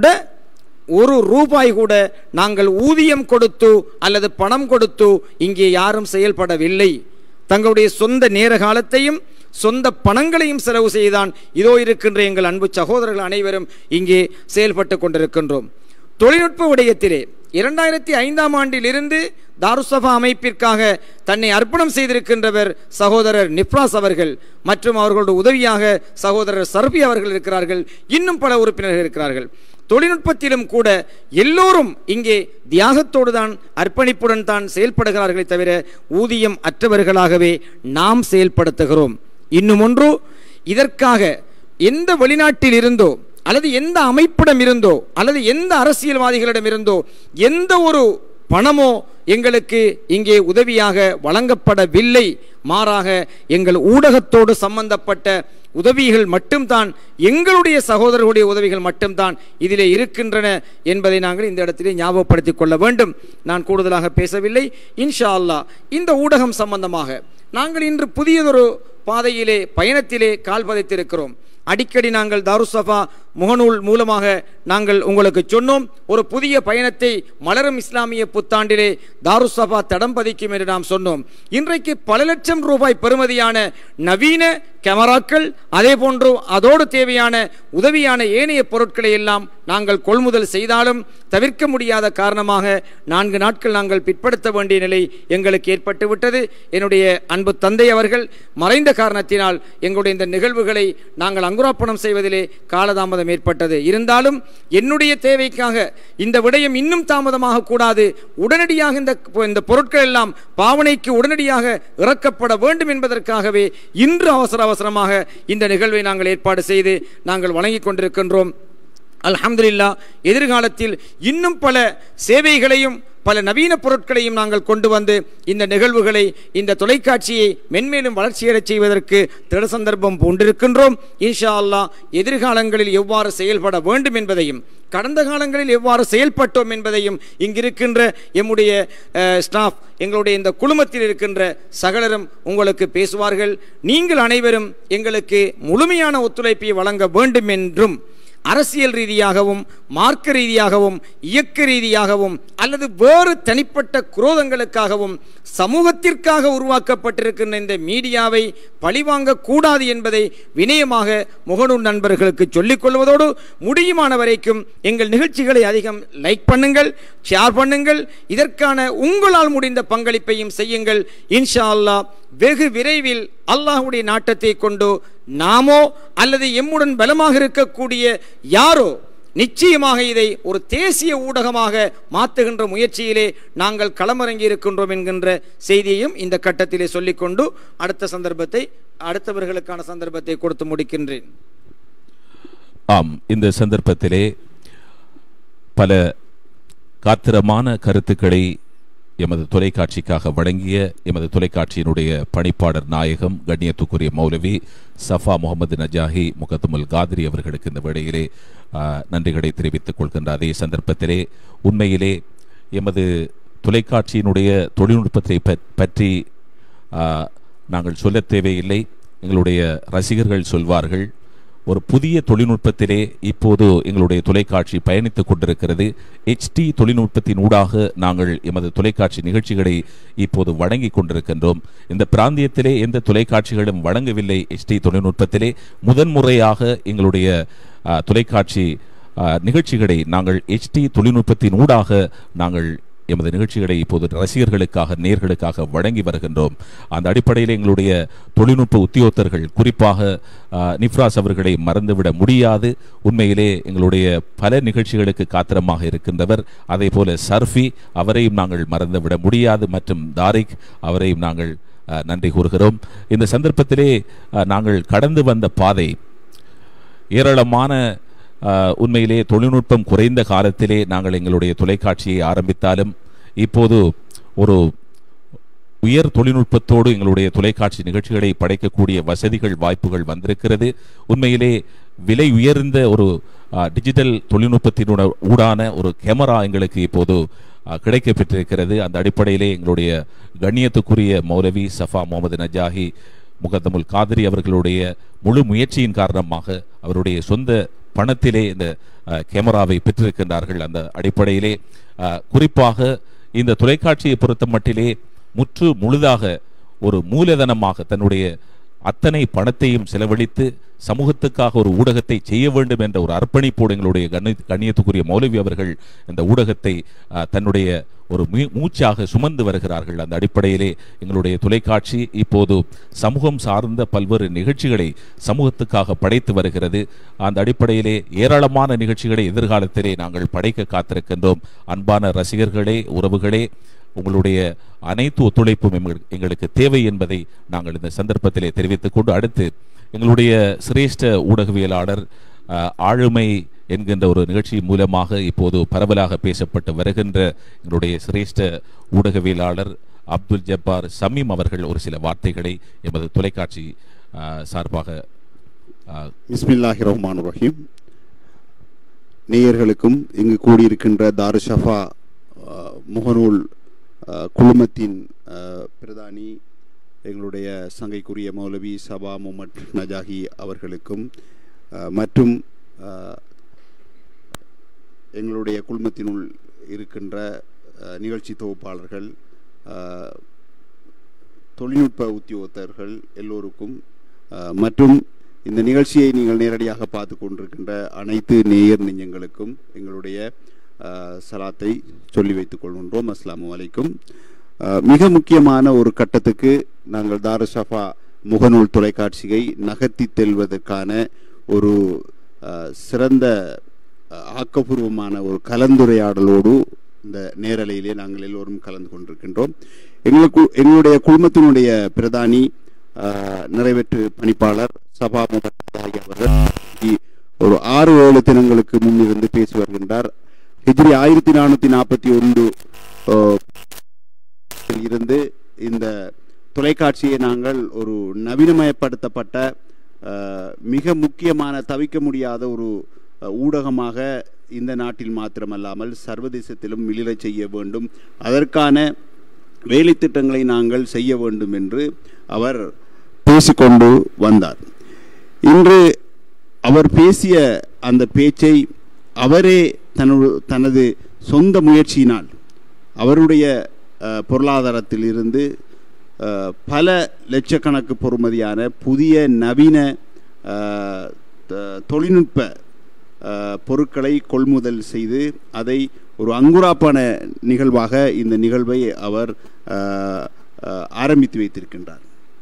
ஒரு ரூபாய் கூட நாங்கள் ஊதியம் கொடுத்து அல்லது பணம் கொடுத்து இங்கே யாரும் செயல்படவில்லை தங்களுடைய சொந்த நேர காலத்தையும் சொந்த பணங்களையும் செலவு செய்தான் இதோ இருக்கின்ற எங்கள் அன்பு சகோதரர்கள் அனைவரும் இங்கே செயல்பட்டு கொண்டிருக்கின்றோம் தொழில்நுட்ப விடயத்திலே இரண்டாயிரத்தி ஐந்தாம் ஆண்டிலிருந்து தாருசபா அமைப்பிற்காக தன்னை அர்ப்பணம் செய்திருக்கின்றவர் சகோதரர் நிப்ராஸ் அவர்கள் மற்றும் அவர்களோட உதவியாக சகோதரர் சர்பி அவர்கள் இருக்கிறார்கள் இன்னும் பல உறுப்பினர்கள் இருக்கிறார்கள் தொழில்நுட்பத்திலும் கூட எல்லோரும் இங்கே தியாகத்தோடு தான் அர்ப்பணிப்புடன் தான் செயல்படுகிறார்களே தவிர ஊதியம் அற்றவர்களாகவே நாம் செயல்படுத்துகிறோம் இன்னும் ஒன்று இதற்காக எந்த வெளிநாட்டில் இருந்தோ அல்லது எந்த அமைப்பிடம் இருந்தோ அல்லது எந்த அரசியல்வாதிகளிடம் இருந்தோ எந்த ஒரு பணமோ எங்களுக்கு இங்கே உதவியாக வழங்கப்படவில்லை மாறாக எங்கள் ஊடகத்தோடு சம்பந்தப்பட்ட உதவிகள் மட்டும்தான் எங்களுடைய சகோதரர்களுடைய உதவிகள் மட்டும்தான் இதிலே இருக்கின்றன என்பதை நாங்கள் இந்த இடத்திலே ஞாபகப்படுத்திக் கொள்ள வேண்டும் நான் கூடுதலாக பேசவில்லை இன்ஷா அல்லாஹ் இந்த ஊடகம் சம்பந்தமாக நாங்கள் இன்று புதியதொரு பாதையிலே பயணத்திலே கால் பதித்திருக்கிறோம் அடிக்கடி நாங்கள் தாருசஃபா முகநூல் மூலமாக நாங்கள் உங்களுக்கு சொன்னோம் ஒரு புதிய பயணத்தை மலரும் இஸ்லாமிய புத்தாண்டிலே தாருசஃபா தடம் பதிக்கும் என்று நாம் சொன்னோம் இன்றைக்கு பல லட்சம் ரூபாய் பெறுமதியான நவீன கேமராக்கள் அதே போன்று அதோடு தேவையான உதவியான ஏனைய பொருட்களை எல்லாம் நாங்கள் கொள்முதல் செய்தாலும் தவிர்க்க முடியாத காரணமாக நான்கு நாட்கள் நாங்கள் பிற்படுத்த வேண்டிய நிலை எங்களுக்கு ஏற்பட்டு விட்டது என்னுடைய அன்பு தந்தை அவர்கள் மறைந்த காரணத்தினால் எங்களுடைய இந்த நிகழ்வுகளை நாங்கள் அங்குராப்பணம் செய்வதிலே காலதாமதம் ஏற்பட்டது இருந்தாலும் என்னுடைய தேவைக்காக இந்த விடயம் இன்னும் தாமதமாக கூடாது உடனடியாக இந்த இந்த பொருட்கள் எல்லாம் பாவனைக்கு உடனடியாக இறக்கப்பட வேண்டும் என்பதற்காகவே இன்று அவசர அவசரமாக இந்த நிகழ்வை நாங்கள் ஏற்பாடு செய்து நாங்கள் வழங்கிக் கொண்டிருக்கின்றோம் அல்ஹம்துலில்லா எதிர்காலத்தில் இன்னும் பல சேவைகளையும் பல நவீன பொருட்களையும் நாங்கள் கொண்டு வந்து இந்த நிகழ்வுகளை இந்த தொலைக்காட்சியை மென்மேலும் வளர்ச்சியடைச் செய்வதற்கு திட சந்தர்ப்பம் பூண்டிருக்கின்றோம் இன்ஷா அல்லாஹ் எதிர்காலங்களில் எவ்வாறு செயல்பட வேண்டும் என்பதையும் கடந்த காலங்களில் எவ்வாறு செயல்பட்டோம் என்பதையும் இங்கிருக்கின்ற எம்முடைய அஹ், ஸ்டாஃப் எங்களுடைய இந்த குழுமத்தில் இருக்கின்ற சகலரும் உங்களுக்கு பேசுவார்கள் நீங்கள் அனைவரும் எங்களுக்கு முழுமையான ஒத்துழைப்பை வழங்க வேண்டும் என்றும் அரசியல் ரீதியாகவும் மார்க்க ரீதியாகவும் இயக்க ரீதியாகவும் அல்லது வேறு தனிப்பட்ட குரோதங்களுக்காகவும் சமூகத்திற்காக உருவாக்கப்பட்டிருக்கின்ற இந்த மீடியாவை பழிவாங்க கூடாது என்பதை வினயமாக முகநூல் நண்பர்களுக்கு சொல்லிக் கொள்வதோடு முடியுமான வரைக்கும் எங்கள் நிகழ்ச்சிகளை அதிகம் லைக் பண்ணுங்கள் ஷேர் பண்ணுங்கள் இதற்கான உங்களால் முடிந்த பங்களிப்பையும் செய்யுங்கள் இன்ஷா அல்லாஹ் வெகு விரைவில் அல்லாஹ்வுடைய நாட்டத்தை கொண்டு நாமோ அல்லது எம்முடன் பலமாக இருக்கக்கூடிய யாரோ நிச்சயமாக இதை ஒரு தேசிய ஊடகமாக மாற்றுகின்ற முயற்சியிலே நாங்கள் களமிறங்கி இருக்கின்றோம் என்கின்ற செய்தியையும் இந்த கட்டத்திலே சொல்லிக்கொண்டு அடுத்த சந்தர்ப்பத்தை அடுத்தவர்களுக்கான சந்தர்ப்பத்தை கொடுத்து முடிக்கின்றேன் ஆம் இந்த சந்தர்ப்பத்திலே பல காத்திரமான கருத்துக்களை எமது தொலைக்காட்சிக்காக வழங்கிய எமது தொலைக்காட்சியினுடைய பணிப்பாளர் நாயகம் கண்ணியத்துக்குரிய மௌலவி சஃபா முகமது நஜாஹி முகத்துமுல் காதிரி அவர்களுக்கு இந்த வேளையிலே ஆ, நன்றிகளை தெரிவித்துக் கொள்கின்ற அதே சந்தர்ப்பத்திலே உண்மையிலே எமது தொலைக்காட்சியினுடைய தொழில்நுட்பத்தை பற்- பற்றி ஆ, நாங்கள் சொல்லத் தேவையில்லை எங்களுடைய ரசிகர்கள் சொல்வார்கள் ஒரு புதிய தொழில்நுட்பத்திலே இப்போது எங்களுடைய தொலைக்காட்சி பயணித்துக் கொண்டிருக்கிறது HD தொழில்நுட்பத்தின் ஊடாக நாங்கள் எமது தொலைக்காட்சி நிகழ்ச்சிகளை இப்போது வழங்கிக் கொண்டிருக்கின்றோம் இந்த பிராந்தியத்திலே எந்த தொலைக்காட்சிகளும் வழங்கவில்லை HD தொழில்நுட்பத்திலே முதன்முறையாக எங்களுடைய ஆ, தொலைக்காட்சி ஆ, நிகழ்ச்சிகளை நாங்கள் HD தொழில்நுட்பத்தின் ஊடாக நாங்கள் எமது நிகழ்ச்சிகளை இப்போது ரசிகர்களுக்காக நேர்களுக்காக வழங்கி வருகின்றோம் அந்த அடிப்படையில் எங்களுடைய தொழில்நுட்ப உத்தியோகத்தர்கள் குறிப்பாக ஆ, நிஃப்ராஸ் அவர்களை மறந்துவிட முடியாது உண்மையிலே எங்களுடைய பல நிகழ்ச்சிகளுக்கு காத்திரமாக இருக்கின்றவர் அதே போல சர்ஃபி அவரையும் நாங்கள் மறந்துவிட முடியாது மற்றும் தாரிக் அவரையும் நாங்கள் ஆ, நன்றி கூறுகிறோம் இந்த சந்தர்ப்பத்திலே ஆ, நாங்கள் கடந்து வந்த பாதை ஏராளமான ஆஹ், உண்மையிலே தொழில்நுட்பம் குறைந்த காலத்திலே நாங்கள் எங்களுடைய தொலைக்காட்சியை ஆரம்பித்தாலும் இப்போது ஒரு உயர் தொழில்நுட்பத்தோடு எங்களுடைய தொலைக்காட்சி நிகழ்ச்சிகளை படைக்கக்கூடிய வசதிகள் வாய்ப்புகள் வந்திருக்கிறது உண்மையிலே விலை உயர்ந்த ஒரு ஆஹ், டிஜிட்டல் தொழில்நுட்பத்தினோட ஊடான ஒரு கேமரா எங்களுக்கு இப்போது ஆஹ், கிடைக்கப் பெற்றிருக்கிறது அந்த அடிப்படையிலே எங்களுடைய கண்ணியத்துக்குரிய மௌலவி சஃபா முகமது நஜாஹி முகத்தமுல் காதிரி அவர்களுடைய முழு முயற்சியின் காரணமாக அவருடைய சொந்த பணத்திலே இந்த அஹ், கேமராவை பெற்றிருக்கின்றார்கள் அந்த அடிப்படையிலே அஹ், குறிப்பாக இந்த தொலைக்காட்சியை பொறுத்த மட்டிலே முற்று முழுதாக ஒரு மூலதனமாக தன்னுடைய அத்தனை பணத்தையும் செலவழித்து சமூகத்துக்காக ஒரு ஊடகத்தை செய்ய வேண்டும் என்ற ஒரு அர்ப்பணிப்போடு எங்களுடைய கண்ணி கண்ணியத்துக்குரிய மௌலவி அவர்கள் இந்த ஊடகத்தை அஹ், தன்னுடைய ஒரு மீ- மூச்சாக சுமந்து வருகிறார்கள் அந்த அடிப்படையிலே எங்களுடைய தொலைக்காட்சி இப்போது சமூகம் சார்ந்த பல்வேறு நிகழ்ச்சிகளை சமூகத்துக்காக படைத்து வருகிறது அந்த அடிப்படையிலே ஏராளமான நிகழ்ச்சிகளை எதிர்காலத்திலே நாங்கள் படைக்க காத்திருக்கின்றோம் அன்பான ரசிகர்களே உறவுகளே உங்களுடைய அனைத்து ஒத்துழைப்பும் எங்கள்- எங்களுக்கு தேவை என்பதை நாங்கள் இந்த சந்தர்ப்பத்திலே தெரிவித்துக் கொண்டு அடுத்து எங்களுடைய சிரேஷ்ட ஊடகவியலாளர் அஹ், ஆளுமை என்கின்ற ஒரு நிகழ்ச்சி மூலமாக இப்போது பரவலாக பேசப்பட்டு வருகின்ற எங்களுடைய சிரேஷ்ட ஊடகவியலாளர் அப்துல் ஜப்பார் சமீம் அவர்கள் ஒரு சில வார்த்தைகளை எமது தொலைக்காட்சி அஹ், சார்பாக அஹ், பிஸ்மில்லாஹி ரஹ்மான் ரஹீம் நேயர்களுக்கும் இங்கு கூடியிருக்கின்ற தாருஷஃபா அஹ், முகநூல் அஹ், குழுமத்தின் அஹ், பிரதானி எங்களுடைய சங்கைக்குரிய மௌலவி சபா முகமட் நஜாஹி அவர்களுக்கும் அஹ், மற்றும் அஹ், எங்களுடைய குழுமத்தினுள் இருக்கின்ற அஹ், நிகழ்ச்சி தொகுப்பாளர்கள் அஹ், தொழில்நுட்ப உத்தியோகத்தர்கள் எல்லோருக்கும் அஹ், மற்றும் இந்த நிகழ்ச்சியை நீங்கள் நேரடியாக பார்த்து கொண்டிருக்கின்ற அனைத்து நேயர் நெஞ்சங்களுக்கும் எங்களுடைய அஹ், சலாத்தை சொல்லி வைத்துக் கொள்கின்றோம் அஸ்ஸலாமு அலைக்கும் அஹ், மிக முக்கியமான ஒரு கட்டத்துக்கு நாங்கள் தாருஷஃபா முகநூல் தொலைக்காட்சியை நகர்த்தி செல்வதற்கான ஒரு அஹ், சிறந்த அஹ், ஆக்கப்பூர்வமான ஒரு கலந்துரையாடலோடு இந்த நேரலையிலே நாங்கள் எல்லோரும் கலந்து கொண்டிருக்கின்றோம் எங்களுக்கு எங்களுடைய குழுமத்தினுடைய பிரதானி அஹ், நிறைவேற்று பணிப்பாளர் சபா முகமது அவர்கள் இ- ஒரு ஆறு ஏழு தினங்களுக்கு முன்னிருந்து பேசி வருகின்றார் ஹிஜ்ரி ஆயிரத்தி நானூத்தி நாற்பத்தி ஒன்று அஹ், இருந்து இந்த தொலைக்காட்சியை நாங்கள் ஒரு நவீனமயப்படுத்தப்பட்ட அஹ், மிக முக்கியமான தவிக்க முடியாத ஒரு அஹ், ஊடகமாக இந்த நாட்டில் மாத்திரமல்லாமல் சர்வதேசத்திலும் மிளிரச் செய்ய வேண்டும் அதற்கான வேலை திட்டங்களை நாங்கள் செய்ய வேண்டும் என்று அவர் பேசிக்கொண்டு வந்தார் இன்று அவர் பேசிய அந்த பேச்சை அவரே தனது தனது சொந்த முயற்சியினால் அவருடைய அஹ், பொருளாதாரத்தில் இருந்து அஹ், பல லட்சக்கணக்கு பொறுமதியான புதிய நவீன அஹ், த- தொழில்நுட்ப அஹ், பொருட்களை கொள்முதல் செய்து அதை ஒரு அங்குராப்பான நிகழ்வாக இந்த நிகழ்வை அவர் அஹ், அஹ், ஆரம்பித்து வைத்திருக்கின்றார்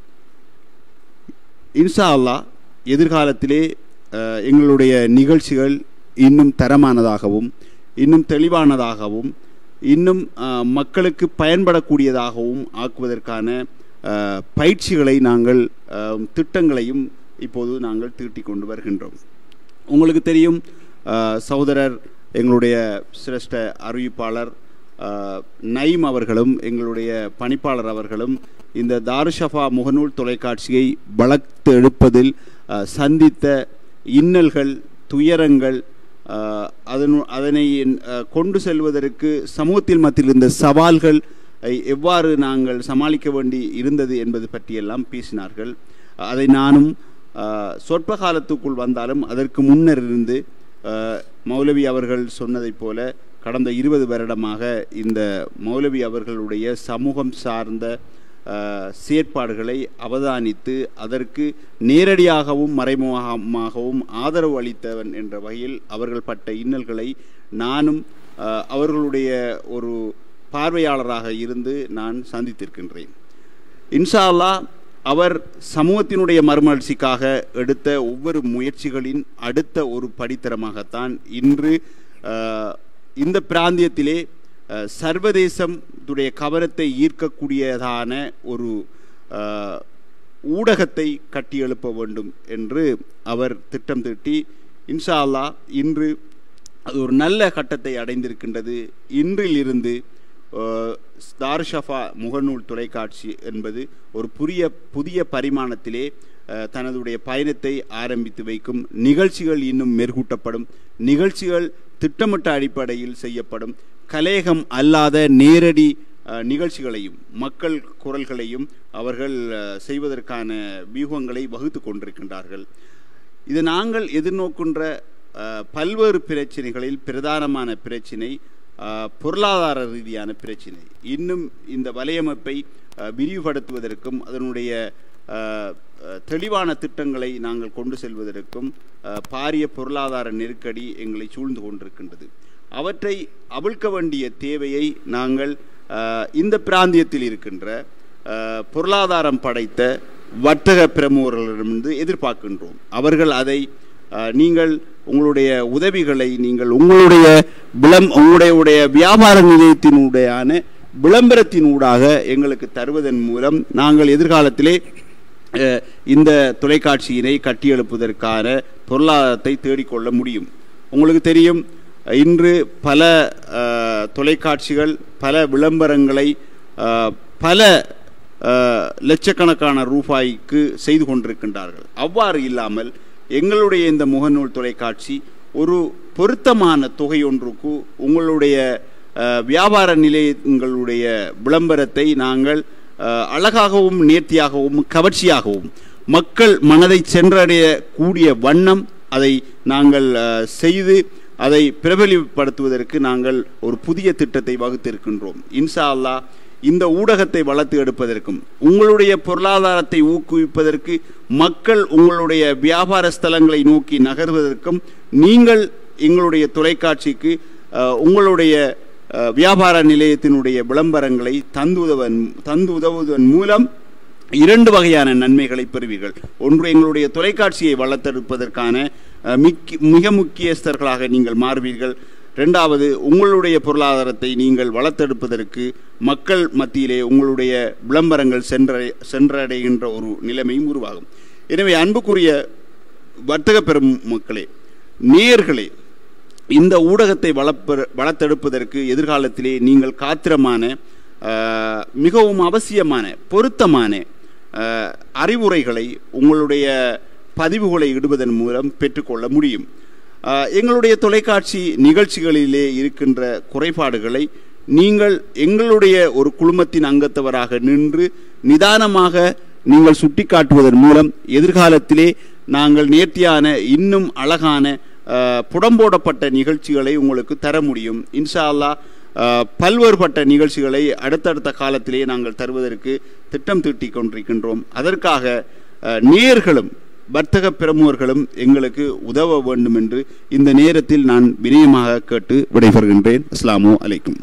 இன்ஷா அல்லாஹ் எதிர்காலத்திலே அஹ், எங்களுடைய நிகழ்ச்சிகள் இன்னும் தரமானதாகவும் இன்னும் தெளிவானதாகவும் இன்னும் அஹ், மக்களுக்கு பயன்படக்கூடியதாகவும் ஆக்குவதற்கான அஹ், பயிற்சிகளை நாங்கள் அஹ், திட்டங்களையும் இப்போது நாங்கள் தீட்டிக் கொண்டு வருகின்றோம் உங்களுக்கு தெரியும் அஹ், சகோதரர் எங்களுடைய சிரேஷ்ட அறிவிப்பாளர் அஹ், நயீம் அவர்களும் எங்களுடைய பணிப்பாளர் அவர்களும் இந்த தாருஷஃபா முகநூல் தொலைக்காட்சியை வளர்த்து எடுப்பதில் அஹ், சந்தித்த இன்னல்கள் துயரங்கள் அஹ், அதனு அதனை அஹ், கொண்டு செல்வதற்கு சமூகத்தில் மத்தியில் இருந்த சவால்கள் ஐ எவ்வாறு நாங்கள் சமாளிக்க வேண்டி இருந்தது என்பது பற்றியெல்லாம் பேசினார்கள் அதை நானும் அஹ், சொற்ப காலத்துக்குள் வந்தாலும் அதற்கு முன்னர் இருந்து அஹ், மௌலவி அவர்கள் சொன்னதைப் போல கடந்த இருபது வருடமாக இந்த மௌலவி அவர்களுடைய சமூகம் சார்ந்த அஹ், செயற்பாடுகளை அவதானித்து அதற்கு நேரடியாகவும் மறைமுகமாகவும் ஆதரவு அளித்தவன் என்ற வகையில் அவர்கள் பட்ட இன்னல்களை நானும் அஹ், அவர்களுடைய ஒரு பார்வையாளராக இருந்து நான் சந்தித்திருக்கின்றேன் இன்ஷா அல்லாஹ் அவர் சமூகத்தினுடைய மறுமலர்ச்சிக்காக எடுத்த ஒவ்வொரு முயற்சிகளின் அடுத்த ஒரு படித்தரமாகத்தான் இன்று அஹ், இந்த பிராந்தியத்திலே அஹ், சர்வதேசத்துடைய கவனத்தை ஈர்க்கக்கூடியதான ஒரு அஹ், ஊடகத்தை கட்டி எழுப்ப வேண்டும் என்று அவர் திட்டம் தீட்டி இன்ஷா அல்லாஹ் இன்று அது ஒரு நல்ல கட்டத்தை அடைந்திருக்கின்றது இன்றிலிருந்து அஹ், தாருஷஃபா முகநூல் தொலைக்காட்சி என்பது ஒரு புதிய புதிய பரிமாணத்திலே அஹ், தனதுடைய பயணத்தை ஆரம்பித்து வைக்கும் நிகழ்ச்சிகள் இன்னும் மெருகூட்டப்படும் நிகழ்ச்சிகள் திட்டமிட்ட அடிப்படையில் செய்யப்படும் கலேகம் அல்லாத நேரடி அஹ், நிகழ்ச்சிகளையும் மக்கள் குரல்களையும் அவர்கள் அஹ், செய்வதற்கான வியூகங்களை வகுத்து கொண்டிருக்கின்றார்கள் இது நாங்கள் எதிர்நோக்கின்ற அஹ், பல்வேறு பிரச்சனைகளில் பிரதானமான பிரச்சினை அஹ், பொருளாதார ரீதியான பிரச்சினை இன்னும் இந்த வலையமைப்பை அஹ், விரிவுபடுத்துவதற்கும் அதனுடைய அஹ், அஹ், தெளிவான திட்டங்களை நாங்கள் கொண்டு செல்வதற்கும் அஹ், பாரிய பொருளாதார நெருக்கடி எங்களை சூழ்ந்து கொண்டிருக்கின்றது அவற்றை அவிழ்க்க வேண்டிய தேவையை நாங்கள் அஹ், இந்த பிராந்தியத்தில் இருக்கின்ற அஹ், பொருளாதாரம் படைத்த வர்த்தக பிரமுகர்களிடமிருந்து எதிர்பார்க்கின்றோம் அவர்கள் அதை அஹ், நீங்கள் உங்களுடைய உதவிகளை நீங்கள் உங்களுடைய விளம் உங்களுடைய உடைய வியாபார நிலையத்தினுடையான விளம்பரத்தினூடாக எங்களுக்கு தருவதன் மூலம் நாங்கள் எதிர்காலத்திலே அஹ், இந்த தொலைக்காட்சியினை கட்டியெழுப்பதற்கான பொருளாதாரத்தை தேடிக்கொள்ள முடியும் உங்களுக்கு தெரியும் இன்று பல அஹ், தொலைக்காட்சிகள் பல விளம்பரங்களை அஹ், பல அஹ், லட்சக்கணக்கான ரூபாய்க்கு செய்து கொண்டிருக்கின்றார்கள் அவ்வாறு இல்லாமல் எங்களுடைய இந்த முகநூல் தொலைக்காட்சி ஒரு பொருத்தமான தொகை ஒன்றுக்கு உங்களுடைய அஹ், வியாபார நிலையங்களுடைய விளம்பரத்தை நாங்கள் அஹ், அழகாகவும் நேர்த்தியாகவும் கவர்ச்சியாகவும் மக்கள் மனதை சென்றடைய கூடிய வண்ணம் அதை நாங்கள் அஹ், செய்து அதை பிரபலிப்படுத்துவதற்கு நாங்கள் ஒரு புதிய திட்டத்தை வகுத்திருக்கின்றோம் இன்ஷா அல்லாஹ் இந்த ஊடகத்தை வளர்த்து எடுப்பதற்கும் உங்களுடைய பொருளாதாரத்தை ஊக்குவிப்பதற்கு மக்கள் உங்களுடைய வியாபார ஸ்தலங்களை நோக்கி நகர்வதற்கும் நீங்கள் எங்களுடைய தொலைக்காட்சிக்கு அஹ், உங்களுடைய அஹ், வியாபார நிலையத்தினுடைய விளம்பரங்களை தந்து உதவன் தந்து உதவுவதன் மூலம் இரண்டு வகையான நன்மைகளை பெறுவீர்கள் ஒன்று எங்களுடைய தொலைக்காட்சியை வளர்த்தெடுப்பதற்கான அஹ், மிக்க மிக முக்கியஸ்தர்களாக நீங்கள் மாறுவீர்கள் ரெண்டாவது உங்களுடைய பொருளாதாரத்தை நீங்கள் வளர்த்தெடுப்பதற்கு மக்கள் மத்தியிலே உங்களுடைய விளம்பரங்கள் சென்றடை சென்றடைகின்ற ஒரு நிலைமையும் உருவாகும் எனவே அன்புக்குரிய வர்த்தக பெரும் மக்களே நேயர்களே இந்த ஊடகத்தை வளர்ப்ப வளர்த்தெடுப்பதற்கு எதிர்காலத்திலே நீங்கள் காத்திரமான அஹ், மிகவும் அவசியமான பொருத்தமான அஹ், அறிவுரைகளை உங்களுடைய பதிவுகளை இடுவதன் மூலம் பெற்றுக்கொள்ள முடியும் அஹ், எங்களுடைய தொலைக்காட்சி நிகழ்ச்சிகளிலே இருக்கின்ற குறைபாடுகளை நீங்கள் எங்களுடைய ஒரு குழுமத்தின் அங்கத்தவராக நின்று நிதானமாக நீங்கள் சுட்டிக்காட்டுவதன் மூலம் எதிர்காலத்திலே நாங்கள் நேர்த்தியான இன்னும் அழகான அஹ், புடம்போடப்பட்ட நிகழ்ச்சிகளை உங்களுக்கு தர முடியும் இன்ஷா அல்லாஹ் அஹ், பல்வேறுபட்ட நிகழ்ச்சிகளை அடுத்தடுத்த காலத்திலே நாங்கள் தருவதற்கு திட்டம் தீட்டிக் கொண்டிருக்கின்றோம் அதற்காக அஹ், நேயர்களும் வர்த்தக பிரமுகர்களும் எங்களுக்கு உதவ வேண்டும் என்று இந்த நேரத்தில் நான் வினயமாக கேட்டு விடைபெறுகின்றேன் அஸ்ஸலாமு அலைக்கும்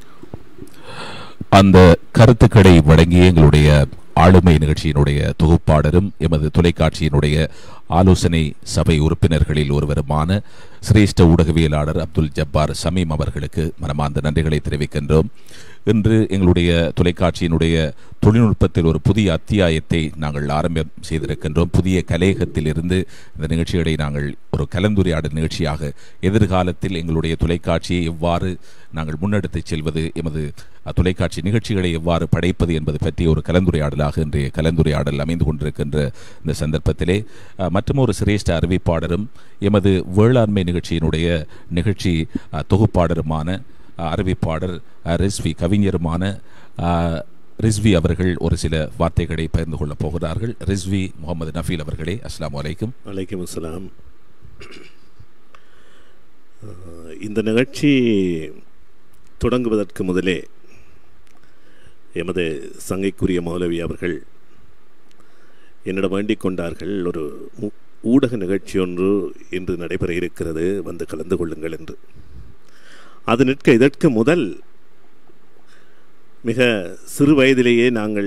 அந்த கருத்துக்களை வழங்கிய எங்களுடைய ஆளுமை நிகழ்ச்சியினுடைய தொகுப்பாளரும் எமது தொலைக்காட்சியினுடைய ஆலோசனை சபை உறுப்பினர்களில் ஒருவருமான சிரேஷ்ட ஊடகவியலாளர் அப்துல் ஜப்பார் சமீம் அவர்களுக்கு மனமார்ந்த நன்றிகளை தெரிவிக்கின்றோம் இன்று எங்களுடைய தொலைக்காட்சியினுடைய தொழில்நுட்பத்தில் ஒரு புதிய அத்தியாயத்தை நாங்கள் ஆரம்பம் செய்திருக்கின்றோம் புதிய கலையகத்தில் இருந்து இந்த நிகழ்ச்சிகளை நாங்கள் ஒரு கலந்துரையாடல் நிகழ்ச்சியாக எதிர்காலத்தில் எங்களுடைய தொலைக்காட்சியை எவ்வாறு நாங்கள் முன்னெடுத்துச் செல்வது எமது அஹ், தொலைக்காட்சி நிகழ்ச்சிகளை எவ்வாறு படைப்பது என்பது பற்றிய ஒரு கலந்துரையாடலாக இன்றைய கலந்துரையாடல் அமைந்து கொண்டிருக்கின்ற இந்த சந்தர்ப்பத்திலே அஹ், மற்றும் ஒரு சிரேஷ்ட அறிவிப்பாளரும் எமது வேளாண்மை நிகழ்ச்சியினுடைய நிகழ்ச்சி அஹ், தொகுப்பாளருமான அஹ், அறிவிப்பாளர் அஹ், ரிஸ்வி கவிஞருமான அஹ், ரிஸ்வி அவர்கள் ஒரு சில வார்த்தைகளை பகிர்ந்து கொள்ளப் போகிறார்கள் ரிஸ்வி முகமது நஃபீல் அவர்களே அஸ்ஸலாமு அலைக்கும் வலைக்கம் அஸ்ஸலாம் அஹ், இந்த நிகழ்ச்சி தொடங்குவதற்கு முதலே எமது சங்கைக்குரிய மௌலவி அவர்கள் என்னிடம் வேண்டிக் கொண்டார்கள் ஒரு ஊ- ஊடக நிகழ்ச்சி ஒன்று இன்று நடைபெற இருக்கிறது வந்து கலந்து கொள்ளுங்கள் என்று அது நிற்க இதற்கு முதல் மிக சிறு வயதிலேயே நாங்கள்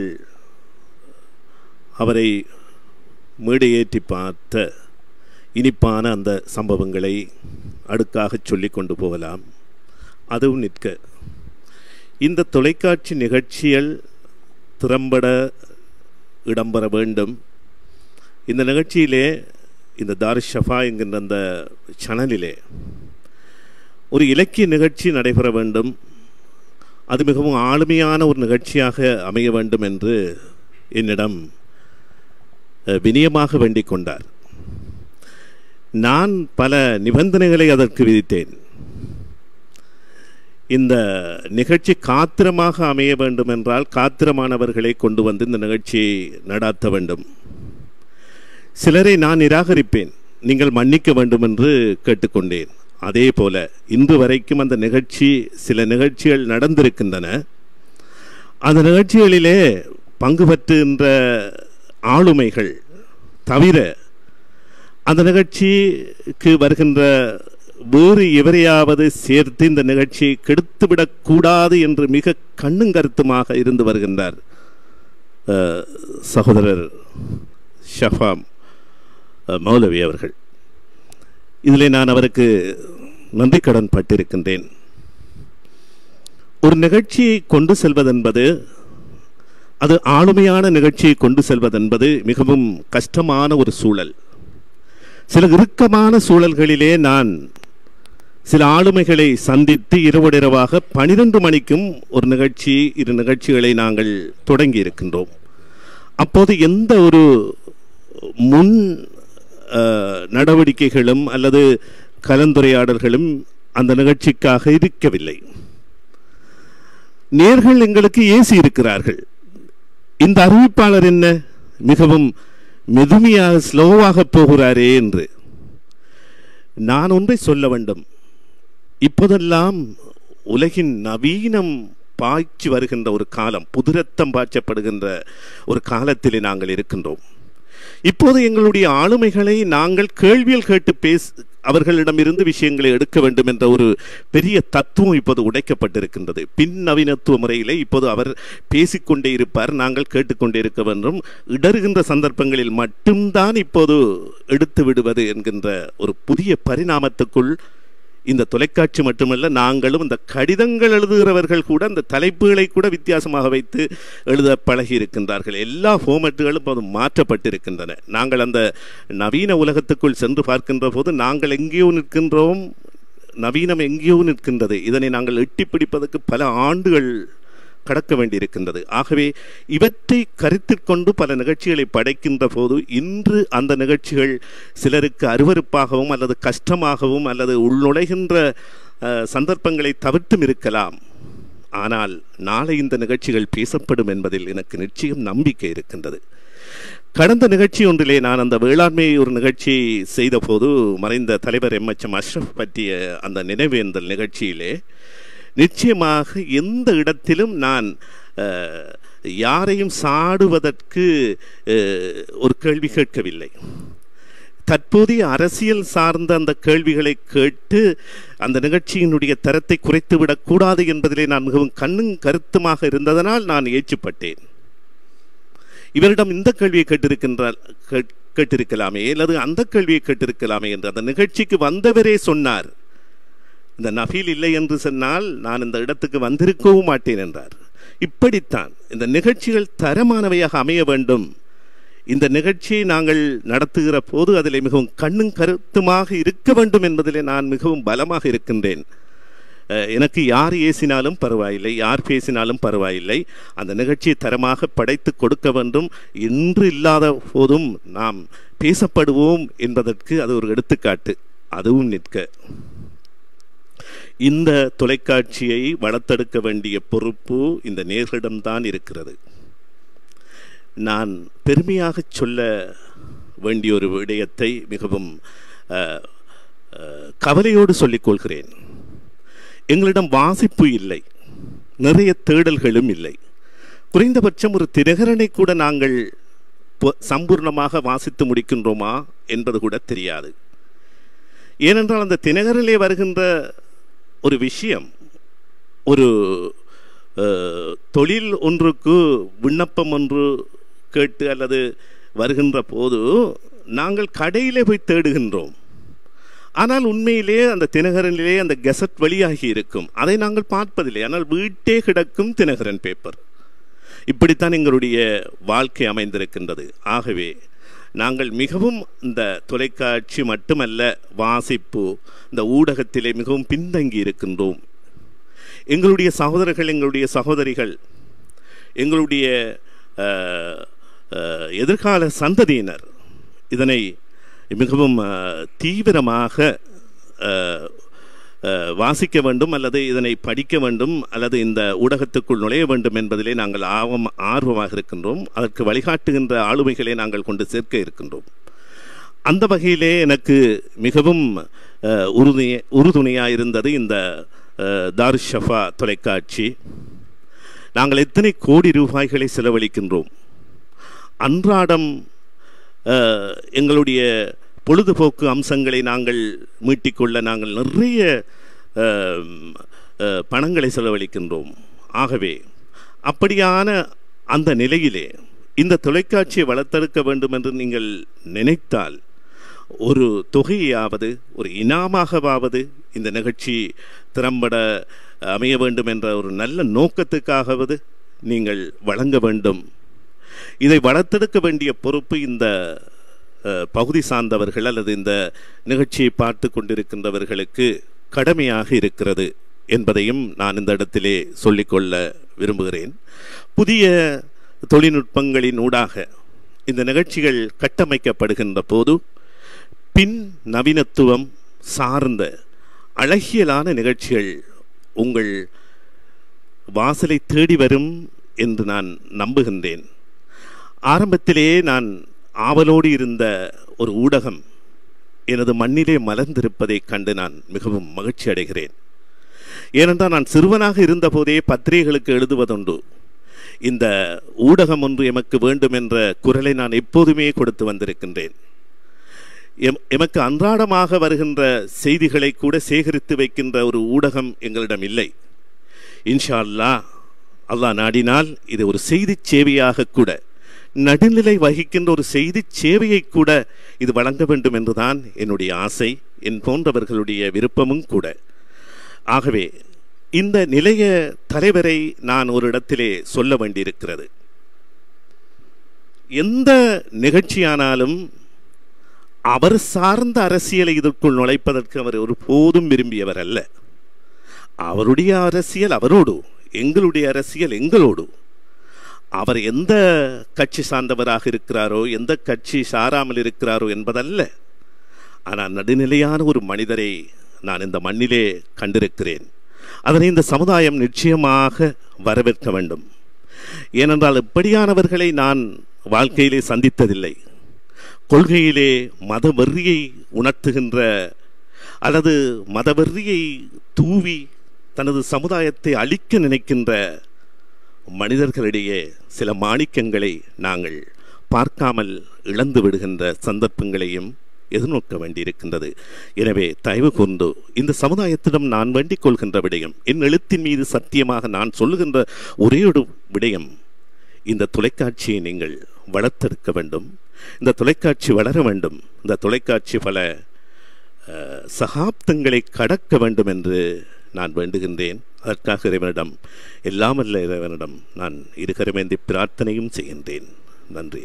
அவரை மேடையேற்றி பார்த்த இனிப்பான அந்த சம்பவங்களை அடுக்காக சொல்லிக் கொண்டு போகலாம் அதுவும் நிற்க இந்த தொலைக்காட்சி நிகழ்ச்சிகள் திறம்பட இடம்பெற வேண்டும் இந்த நிகழ்ச்சியிலே இந்த தாரு ஷஃபா என்கின்ற அந்த சேனலிலே ஒரு இலக்கிய நிகழ்ச்சி நடைபெற வேண்டும் அது மிகவும் ஆளுமையான ஒரு நிகழ்ச்சியாக அமைய வேண்டும் என்று என்னிடம் அஹ், வினயமாக வேண்டிக் கொண்டார் நான் பல நிபந்தனைகளை அதற்கு விதித்தேன் இந்த நிகழ்ச்சி காத்திரமாக அமைய வேண்டும் என்றால் காத்திரமானவர்களை கொண்டு வந்து இந்த நிகழ்ச்சியை நடாத்த வேண்டும் சிலரை நான் நிராகரிப்பேன் நீங்கள் மன்னிக்க வேண்டும் என்று கேட்டுக்கொண்டேன் அதே போல இன்று வரைக்கும் அந்த நிகழ்ச்சி சில நிகழ்ச்சிகள் நடந்திருக்கின்றன அந்த நிகழ்ச்சிகளிலே பங்கு பெற்றுகின்ற ஆளுமைகள் தவிர அந்த நிகழ்ச்சிக்கு வருகின்ற வேறு எவரையாவது சேர்த்து இந்த நிகழ்ச்சியை கெடுத்துவிடக் கூடாது என்று மிக கண்ணும் கருத்துமாக இருந்து வருகின்றார் அஹ், சகோதரர் ஷஃபாம் அஹ், மௌலவி அவர்கள் இதிலே நான் அவருக்கு நன்றி கடன் பட்டிருக்கின்றேன் ஒரு நிகழ்ச்சியை கொண்டு செல்வதென்பது அது ஆளுமையான நிகழ்ச்சியை கொண்டு செல்வதென்பது மிகவும் கஷ்டமான ஒரு சூழல் சில இறுக்கமான சூழல்களிலே நான் சில ஆளுமைகளை சந்தித்து இரவோடிரவாக பனிரெண்டு மணிக்கும் ஒரு நிகழ்ச்சி இரு நிகழ்ச்சிகளை நாங்கள் தொடங்கி இருக்கின்றோம் அப்போது எந்த ஒரு முன் அஹ், நடவடிக்கைகளும் அல்லது கலந்துரையாடல்களும் அந்த நிகழ்ச்சிக்காக இருக்கவில்லை நேர்கள் எங்களுக்கு ஏசி இருக்கிறார்கள் இந்த அறிவிப்பாளர் என்ன மிகவும் மெதுமையாக ஸ்லோவாக போகிறாரே என்று நான் ஒன்றை சொல்ல வேண்டும் இப்போதெல்லாம் உலகின் நவீனம் பாய்ச்சி வருகின்ற ஒரு காலம் புதுரத்தம் பாய்ச்சப்படுகின்ற ஒரு காலத்திலே நாங்கள் இருக்கின்றோம் இப்போது எங்களுடைய ஆளுமைகளை நாங்கள் கேள்வியில் கேட்டு பேச அவர்களிடமிருந்து விஷயங்களை எடுக்க வேண்டும் என்ற ஒரு பெரிய தத்துவம் இப்போது உடைக்கப்பட்டிருக்கின்றது பின் நவீனத்துவ முறையிலே இப்போது அவர் பேசிக்கொண்டே இருப்பார் நாங்கள் கேட்டுக்கொண்டே இருக்க வேண்டும் இடறுகின்ற சந்தர்ப்பங்களில் மட்டும்தான் இப்போது எடுத்து விடுவது என்கின்ற ஒரு புதிய பரிணாமத்துக்குள் இந்த தொலைக்காட்சி மட்டுமல்ல நாங்களும் இந்த கடிதங்கள் எழுதுகிறவர்கள் கூட அந்த தலைப்புகளை கூட வித்தியாசமாக வைத்து எழுத பழகி இருக்கின்றார்கள் எல்லா ஃபார்மேட்டுகளும் இப்போது மாற்றப்பட்டிருக்கின்றன நாங்கள் அந்த நவீன உலகத்துக்குள் சென்று பார்க்கின்ற போது நாங்கள் எங்கேயோ நிற்கின்றோம் நவீனம் எங்கேயோ நிற்கின்றது இதனை நாங்கள் எட்டி பிடிப்பதற்கு பல ஆண்டுகள் கடக்க வேண்டியிருக்கின்றது ஆகவே இவற்றை கருத்தில் கொண்டு பல நிகழ்ச்சிகளை படைக்கின்ற போது இன்று அந்த நிகழ்ச்சிகள் சிலருக்கு அருவருப்பாகவும் அல்லது கஷ்டமாகவும் அல்லது உள்நுழைகின்ற அஹ், சந்தர்ப்பங்களை தவிர்த்தும் இருக்கலாம் ஆனால் நாளை இந்த நிகழ்ச்சிகள் பேசப்படும் என்பதில் எனக்கு நிச்சயம் நம்பிக்கை இருக்கின்றது கடந்த நிகழ்ச்சி ஒன்றிலே நான் அந்த வேளாண்மை ஒரு நிகழ்ச்சி செய்தபோது மறைந்த தலைவர் எம் எச் எம் அஷ்ரஃப் பற்றிய அந்த நினைவேந்தல் நிகழ்ச்சியிலே நிச்சயமாக எந்த இடத்திலும் நான் அஹ், யாரையும் சாடுவதற்கு அஹ், ஒரு கேள்வி கேட்கவில்லை தற்போதைய அரசியல் சார்ந்த அந்த கேள்விகளை கேட்டு அந்த நிகழ்ச்சியினுடைய தரத்தை குறைத்துவிடக் கூடாது என்பதிலே நான் மிகவும் கண்ணும் கருத்துமாக இருந்ததனால் நான் ஏற்றுப்பட்டேன் இவரிடம் இந்த கேள்வியை கேட்டிருக்கின்றார் கேட்- கேட்டிருக்கலாமே அல்லது அந்த கேள்வியை கேட்டிருக்கலாமே என்று அந்த நிகழ்ச்சிக்கு வந்தவரே சொன்னார் இந்த நஃபீல் இல்லை என்று சொன்னால் நான் இந்த இடத்துக்கு வந்திருக்கவும் மாட்டேன் என்றார் இப்படித்தான் இந்த நிகழ்ச்சிகள் தரமானவையாக அமைய வேண்டும் இந்த நிகழ்ச்சியை நாங்கள் நடத்துகிற போது அதில் மிகவும் கண்ணும் கருத்துமாக இருக்க வேண்டும் என்பதிலே நான் மிகவும் பலமாக இருக்கின்றேன் அஹ், எனக்கு யார் ஏசினாலும் பரவாயில்லை யார் பேசினாலும் பரவாயில்லை அந்த நிகழ்ச்சியை தரமாக படைத்து கொடுக்க வேண்டும் இன்று இல்லாத போதும் நாம் பேசப்படுவோம் என்பதற்கு அது ஒரு எடுத்துக்காட்டு அதுவும் நிற்க இந்த தொலைக்காட்சியை வளர்த்தெடுக்க வேண்டிய பொறுப்பு இந்த நேர்களிடம்தான் இருக்கிறது நான் பெருமையாக சொல்ல வேண்டிய ஒரு விடயத்தை மிகவும் அஹ், அஹ், கவலையோடு சொல்லிக் கொள்கிறேன் எங்களிடம் வாசிப்பு இல்லை நிறைய தேடல்களும் இல்லை குறைந்தபட்சம் ஒரு தினகரனை கூட நாங்கள் பொ- சம்பூர்ணமாக வாசித்து முடிக்கின்றோமா என்பது கூட தெரியாது ஏனென்றால் அந்த தினகரிலே வருகின்ற ஒரு விஷயம் ஒரு அஹ், தொழில் ஒன்றுக்கு விண்ணப்பம் ஒன்று கேட்டு அல்லது வருகின்ற போது நாங்கள் கடையிலே போய் தேடுகின்றோம் ஆனால் உண்மையிலே அந்த தினகரனிலே அந்த கெசட் வெளியாகி இருக்கும் அதை நாங்கள் பார்ப்பதில்லை ஆனால் வீட்டே கிடக்கும் தினகரன் பேப்பர் இப்படித்தான் எங்களுடைய வாழ்க்கை அமைந்திருக்கின்றது ஆகவே நாங்கள் மிகவும் இந்த தொலைக்காட்சி மட்டுமல்ல வாசிப்பு இந்த ஊடகத்திலே மிகவும் பின்தங்கி இருக்கின்றோம் எங்களுடைய சகோதரர்கள் எங்களுடைய சகோதரிகள் எங்களுடைய அஹ், அஹ், எதிர்கால சந்ததியினர் இதனை மிகவும் அஹ், தீவிரமாக அஹ், அஹ், வாசிக்க வேண்டும் அல்லது இதனை படிக்க வேண்டும் அல்லது இந்த ஊடகத்துக்குள் நுழைய வேண்டும் என்பதிலே நாங்கள் ஆர்வம் ஆர்வமாக இருக்கின்றோம் அதற்கு வழிகாட்டுகின்ற ஆளுமைகளை நாங்கள் கொண்டு சேர்க்க இருக்கின்றோம் அந்த வகையிலே எனக்கு மிகவும் அஹ், உறுதுணை உறுதுணையாக இருந்தது இந்த அஹ், தாருஷ் ஷஃபா தொலைக்காட்சி நாங்கள் எத்தனை கோடி ரூபாய்களை செலவழிக்கின்றோம் அன்றாடம் அஹ், எங்களுடைய பொழுதுபோக்கு அம்சங்களை நாங்கள் மீட்டிக்கொள்ள நாங்கள் நிறைய அஹ், அஹ், பணங்களை செலவழிக்கின்றோம் ஆகவே அப்படியான அந்த நிலையிலே இந்த தொலைக்காட்சியை வளர்த்தெடுக்க வேண்டும் என்று நீங்கள் நினைத்தால் ஒரு தொகையாவது ஒரு இனாமாகவாவது இந்த நிகழ்ச்சி திறம்பட அமைய வேண்டும் என்ற ஒரு நல்ல நோக்கத்துக்காகவது நீங்கள் வழங்க வேண்டும் இதை வளர்த்தெடுக்க வேண்டிய பொறுப்பு இந்த அஹ், பகுதி சார்ந்தவர்கள் அல்லது இந்த நிகழ்ச்சியை பார்த்து கொண்டிருக்கின்றவர்களுக்கு கடமையாக இருக்கிறது என்பதையும் நான் இந்த இடத்திலே சொல்லிக்கொள்ள விரும்புகிறேன் புதிய தொழில்நுட்பங்களின் ஊடாக இந்த நிகழ்ச்சிகள் கட்டமைக்கப்படுகின்ற போது பின் நவீனத்துவம் சார்ந்த அழகியலான நிகழ்ச்சிகள் உங்கள் வாசலை தேடி வரும் என்று நான் நம்புகின்றேன் ஆரம்பத்திலே நான் ஆவலோடு இருந்த ஒரு ஊடகம் எனது மண்ணிலே மலர்ந்திருப்பதைக் கண்டு நான் மிகவும் மகிழ்ச்சி அடைகிறேன் ஏனென்றால் நான் சிறுவனாக இருந்தபோதே பத்திரிகைகளுக்கு எழுதுவதுண்டு இந்த ஊடகம் ஒன்று எமக்கு வேண்டும் என்ற குரலை நான் எப்போதுமே கொடுத்து வந்திருக்கின்றேன் எம் எமக்கு அன்றாடமாக வருகின்ற செய்திகளை கூட சேகரித்து வைக்கின்ற ஒரு ஊடகம் எங்களிடம் இல்லை இன்ஷா அல்லாஹ் அல்லாஹ் நாடினால் இது ஒரு செய்தி சேவையாக கூட நடுநிலை வகிக்கின்ற ஒரு செய்தி சேவையை கூட இது வழங்க வேண்டும் என்றுதான் என்னுடைய ஆசை என் போன்றவர்களுடைய விருப்பமும் கூட ஆகவே இந்த நிலைய தலைவரை நான் ஒரு இடத்திலே சொல்ல வேண்டியிருக்கிறது எந்த நிகழ்ச்சியானாலும் அவர் சார்ந்த அரசியலை இதற்குள் நுழைப்பதற்கு அவர் ஒருபோதும் விரும்பியவர் அல்ல அவருடைய அரசியல் அவரோடு எங்களுடைய அரசியல் எங்களோடு அவர் எந்த கட்சி சார்ந்தவராக இருக்கிறாரோ எந்த கட்சி சாராமல் இருக்கிறாரோ என்பதல்ல ஆனால் நடுநிலையான ஒரு மனிதரை நான் இந்த மண்ணிலே கண்டிருக்கிறேன் அதனை இந்த சமுதாயம் நிச்சயமாக வரவேற்க வேண்டும் ஏனென்றால் இப்படியானவர்களை நான் வாழ்க்கையிலே சந்தித்ததில்லை கொள்கையிலே மத வெறியை உணர்த்துகின்ற அல்லது மத வெறியை தூவி தனது சமுதாயத்தை அழிக்க நினைக்கின்ற மனிதர்களிடையே சில மாணிக்கங்களை நாங்கள் பார்க்காமல் இழந்து விடுகின்ற சந்தர்ப்பங்களையும் எதிர்நோக்க வேண்டியிருக்கின்றது எனவே தயவு கூர்ந்து இந்த சமுதாயத்திடம் நான் வேண்டிக் கொள்கின்ற விடயம் என் எழுத்தின் மீது சத்தியமாக நான் சொல்லுகின்ற ஒரே ஒரு விடயம் இந்த தொலைக்காட்சியை நீங்கள் வளர்த்தெடுக்க வேண்டும் இந்த தொலைக்காட்சி வளர வேண்டும் இந்த தொலைக்காட்சி பல அஹ், சகாப்தங்களை கடக்க வேண்டும் என்று நான் வேண்டுகின்றேன் அதற்காக இறைவனிடம் எல்லாம் அல்ல இறைவனிடம் நான் இருகரமேந்தி பிரார்த்தனையும் செய்கின்றேன் நன்றி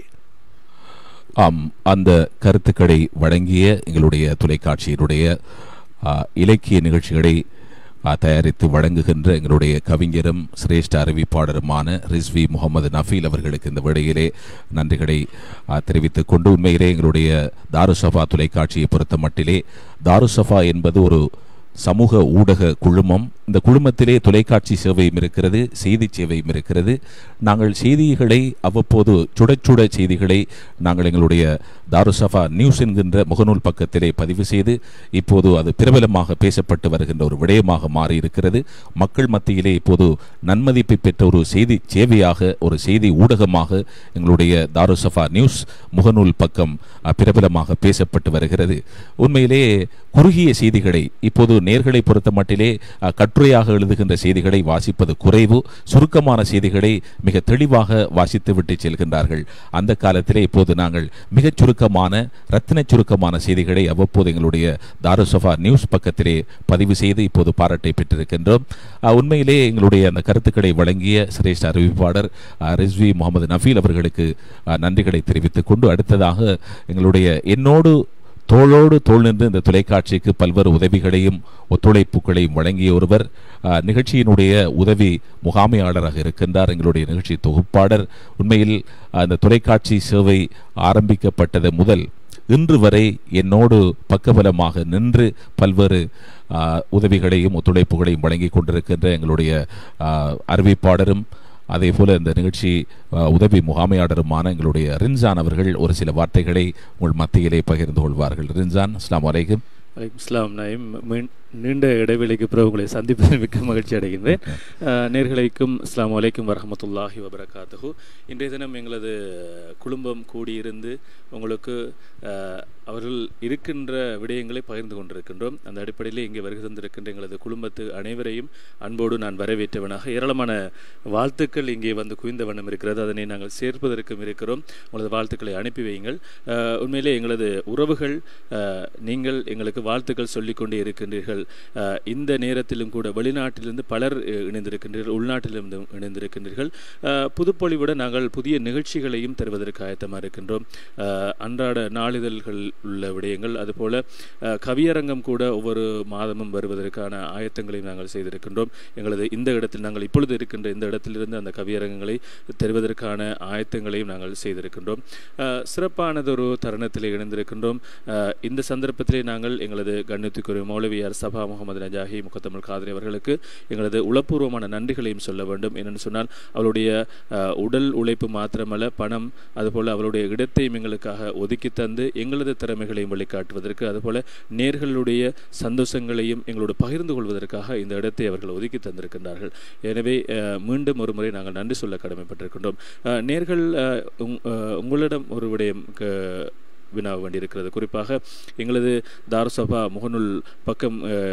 ஆம் அந்த கருத்துக்களை வழங்கிய எங்களுடைய தொலைக்காட்சியினுடைய ஆ, இலக்கிய நிகழ்ச்சிகளை ஆ, தயாரித்து வழங்குகின்ற எங்களுடைய கவிஞரும் சிரேஷ்ட அறிவிப்பாளருமான ரிஸ்வி முகமது நஃபீல் அவர்களுக்கு இந்த வேளையிலே நன்றிகளை ஆ, தெரிவித்துக் கொண்டு உண்மையிலே எங்களுடைய தாருசபா தொலைக்காட்சியை பொறுத்த மட்டிலே தாருசபா என்பது ஒரு சமூக ஊடக குழுமம் இந்த குழுமத்திலே தொலைக்காட்சி சேவையும் இருக்கிறது செய்தி சேவையும் இருக்கிறது நாங்கள் செய்திகளை அவ்வப்போது சுட சுட செய்திகளை நாங்கள் எங்களுடைய தாருசஃபா நியூஸ் என்கின்ற முகநூல் பக்கத்திலே பதிவு செய்து இப்போது அது பிரபலமாக பேசப்பட்டு வருகின்ற ஒரு விடயமாக மாறி இருக்கிறது மக்கள் மத்தியிலே இப்போது நன்மதிப்பை பெற்ற ஒரு செய்தி சேவையாக ஒரு செய்தி ஊடகமாக எங்களுடைய தாருசஃபா நியூஸ் முகநூல் பக்கம் அஹ், பிரபலமாக பேசப்பட்டு வருகிறது உண்மையிலே குறுகிய செய்திகளை இப்போது நேர்களை பொறுத்த மட்டிலே அஹ், கட்டுரையாக எழுதுகின்ற செய்திகளை வாசிப்பது குறைவு சுருக்கமான செய்திகளை மிக தெளிவாக வாசித்து விட்டு செல்கின்றார்கள் அந்த காலத்திலே இப்போது நாங்கள் மிகச் சுருக்கமான ரத்தின சுருக்கமான செய்திகளை அவ்வப்போது எங்களுடைய தாருசஃபா நியூஸ் பக்கத்திலே பதிவு செய்து இப்போது பாராட்டை பெற்றிருக்கின்றோம் அஹ், உண்மையிலே எங்களுடைய அந்த கருத்துக்களை வழங்கிய சிரேஷ்ட அறிவிப்பாளர் அஹ், ரிஸ்வி முகமது நஃபீல் அவர்களுக்கு அஹ், நன்றிகளை தெரிவித்துக் கொண்டு அடுத்ததாக எங்களுடைய என்னோடு தோளோடு தோள் நின்று இந்த தொலைக்காட்சிக்கு பல்வேறு உதவிகளையும் ஒத்துழைப்புகளையும் வழங்கிய ஒருவர் அஹ், நிகழ்ச்சியினுடைய உதவி முகாமையாளராக இருக்கின்றார் எங்களுடைய நிகழ்ச்சி தொகுப்பாளர் உண்மையில் அஹ், இந்த தொலைக்காட்சி சேவை ஆரம்பிக்கப்பட்டது முதல் இன்று வரை என்னோடு பக்கபலமாக நின்று பல்வேறு அஹ், உதவிகளையும் ஒத்துழைப்புகளையும் வழங்கி கொண்டிருக்கின்ற எங்களுடைய அஹ், அறிவிப்பாளரும் அதே போல இந்த நிகழ்ச்சி அஹ், உதவி முகாமையாளருமான எங்களுடைய ரின்சான் அவர்கள் ஒரு சில வார்த்தைகளை உங்கள் மத்தியிலே பகிர்ந்து கொள்வார்கள் ரின்சான் அஸ்லாம் வலைக்கும் வலைக்கம் இஸ்லாம் நயம் மீண்- நீண்ட இடைவெளிக்கு பிறகு உங்களை சந்திப்பதில் மிக்க மகிழ்ச்சி அடைகின்றேன் அஹ், நேர்களுக்கும் அஸ்லாம் வலைக்கும் வரஹமத்துல்லாஹி வபரகாத்துஹு இன்றைய தினம் எங்களது குடும்பம் கூடியிருந்து உங்களுக்கு அஹ், அவர்கள் இருக்கின்ற விடயங்களை பகிர்ந்து கொண்டிருக்கின்றோம் அந்த அடிப்படையில் இங்கே வருகை தந்திருக்கின்ற எங்களது குடும்பத்து அனைவரையும் அன்போடு நான் வரவேற்றவனாக ஏராளமான வாழ்த்துக்கள் இங்கே வந்து குவிந்த வண்ணம் இருக்கிறது அதனை நாங்கள் சேர்ப்பதற்கும் இருக்கிறோம் உங்களது வாழ்த்துக்களை அனுப்பி வையுங்கள் அஹ், உண்மையிலே எங்களது உறவுகள் அஹ், நீங்கள் எங்களுக்கு வாழ்த்துக்கள் சொல்லிக்கொண்டே இருக்கின்றீர்கள் அஹ், இந்த நேரத்திலும் கூட வெளிநாட்டிலிருந்து பலர் அஹ், இணைந்திருக்கின்றீர்கள் உள்நாட்டிலிருந்து இணைந்திருக்கின்றீர்கள் அஹ், புதுப்பொழிவுடன் நாங்கள் புதிய நிகழ்ச்சிகளையும் தருவதற்கு ஆயத்தமாக இருக்கின்றோம் அஹ், அன்றாட நாளிதழ்கள் உள்ள விடயங்கள் அதுபோல அஹ், கவியரங்கம் கூட ஒவ்வொரு மாதமும் வருவதற்கான ஆயத்தங்களையும் நாங்கள் செய்திருக்கின்றோம் எங்களது இந்த இடத்தில் நாங்கள் இப்பொழுது இருக்கின்ற இந்த இடத்திலிருந்து அந்த கவியரங்கங்களை தருவதற்கான ஆயத்தங்களையும் நாங்கள் செய்திருக்கின்றோம் அஹ், சிறப்பானதொரு தருணத்தில் இணைந்திருக்கின்றோம் அஹ், இந்த சந்தர்ப்பத்திலே நாங்கள் எங்களது கண்ணியத்துக்குரிய மௌலவியார் சபா முகமது நஜாஹி முகத்தமிழ் காதிரி அவர்களுக்கு எங்களது உளப்பூர்வமான நன்றிகளையும் சொல்ல வேண்டும் என்னென்னு சொன்னால் அவருடைய அஹ், உடல் உழைப்பு மாத்திரமல்ல பணம் அதுபோல் அவருடைய இடத்தையும் எங்களுக்காக ஒதுக்கி தந்து எங்களது திறமைகளையும் வெளிக்காட்டுவதற்கு அதுபோல நேர்களுடைய சந்தோஷங்களையும் எங்களோடு பகிர்ந்து கொள்வதற்காக இந்த இடத்தை அவர்கள் ஒதுக்கி தந்திருக்கின்றார்கள் எனவே அஹ், மீண்டும் ஒரு முறை நாங்கள் நன்றி சொல்ல கடமைப்பட்டிருக்கின்றோம் அஹ், நேர்கள் அஹ், உங்- அஹ், உங்களிடம் ஒரு விடயம் க- வினாவ வேண்டியிருக்கிறது குறிப்பாக எங்களது தாருசபா முகநூல் பக்கம் அஹ்,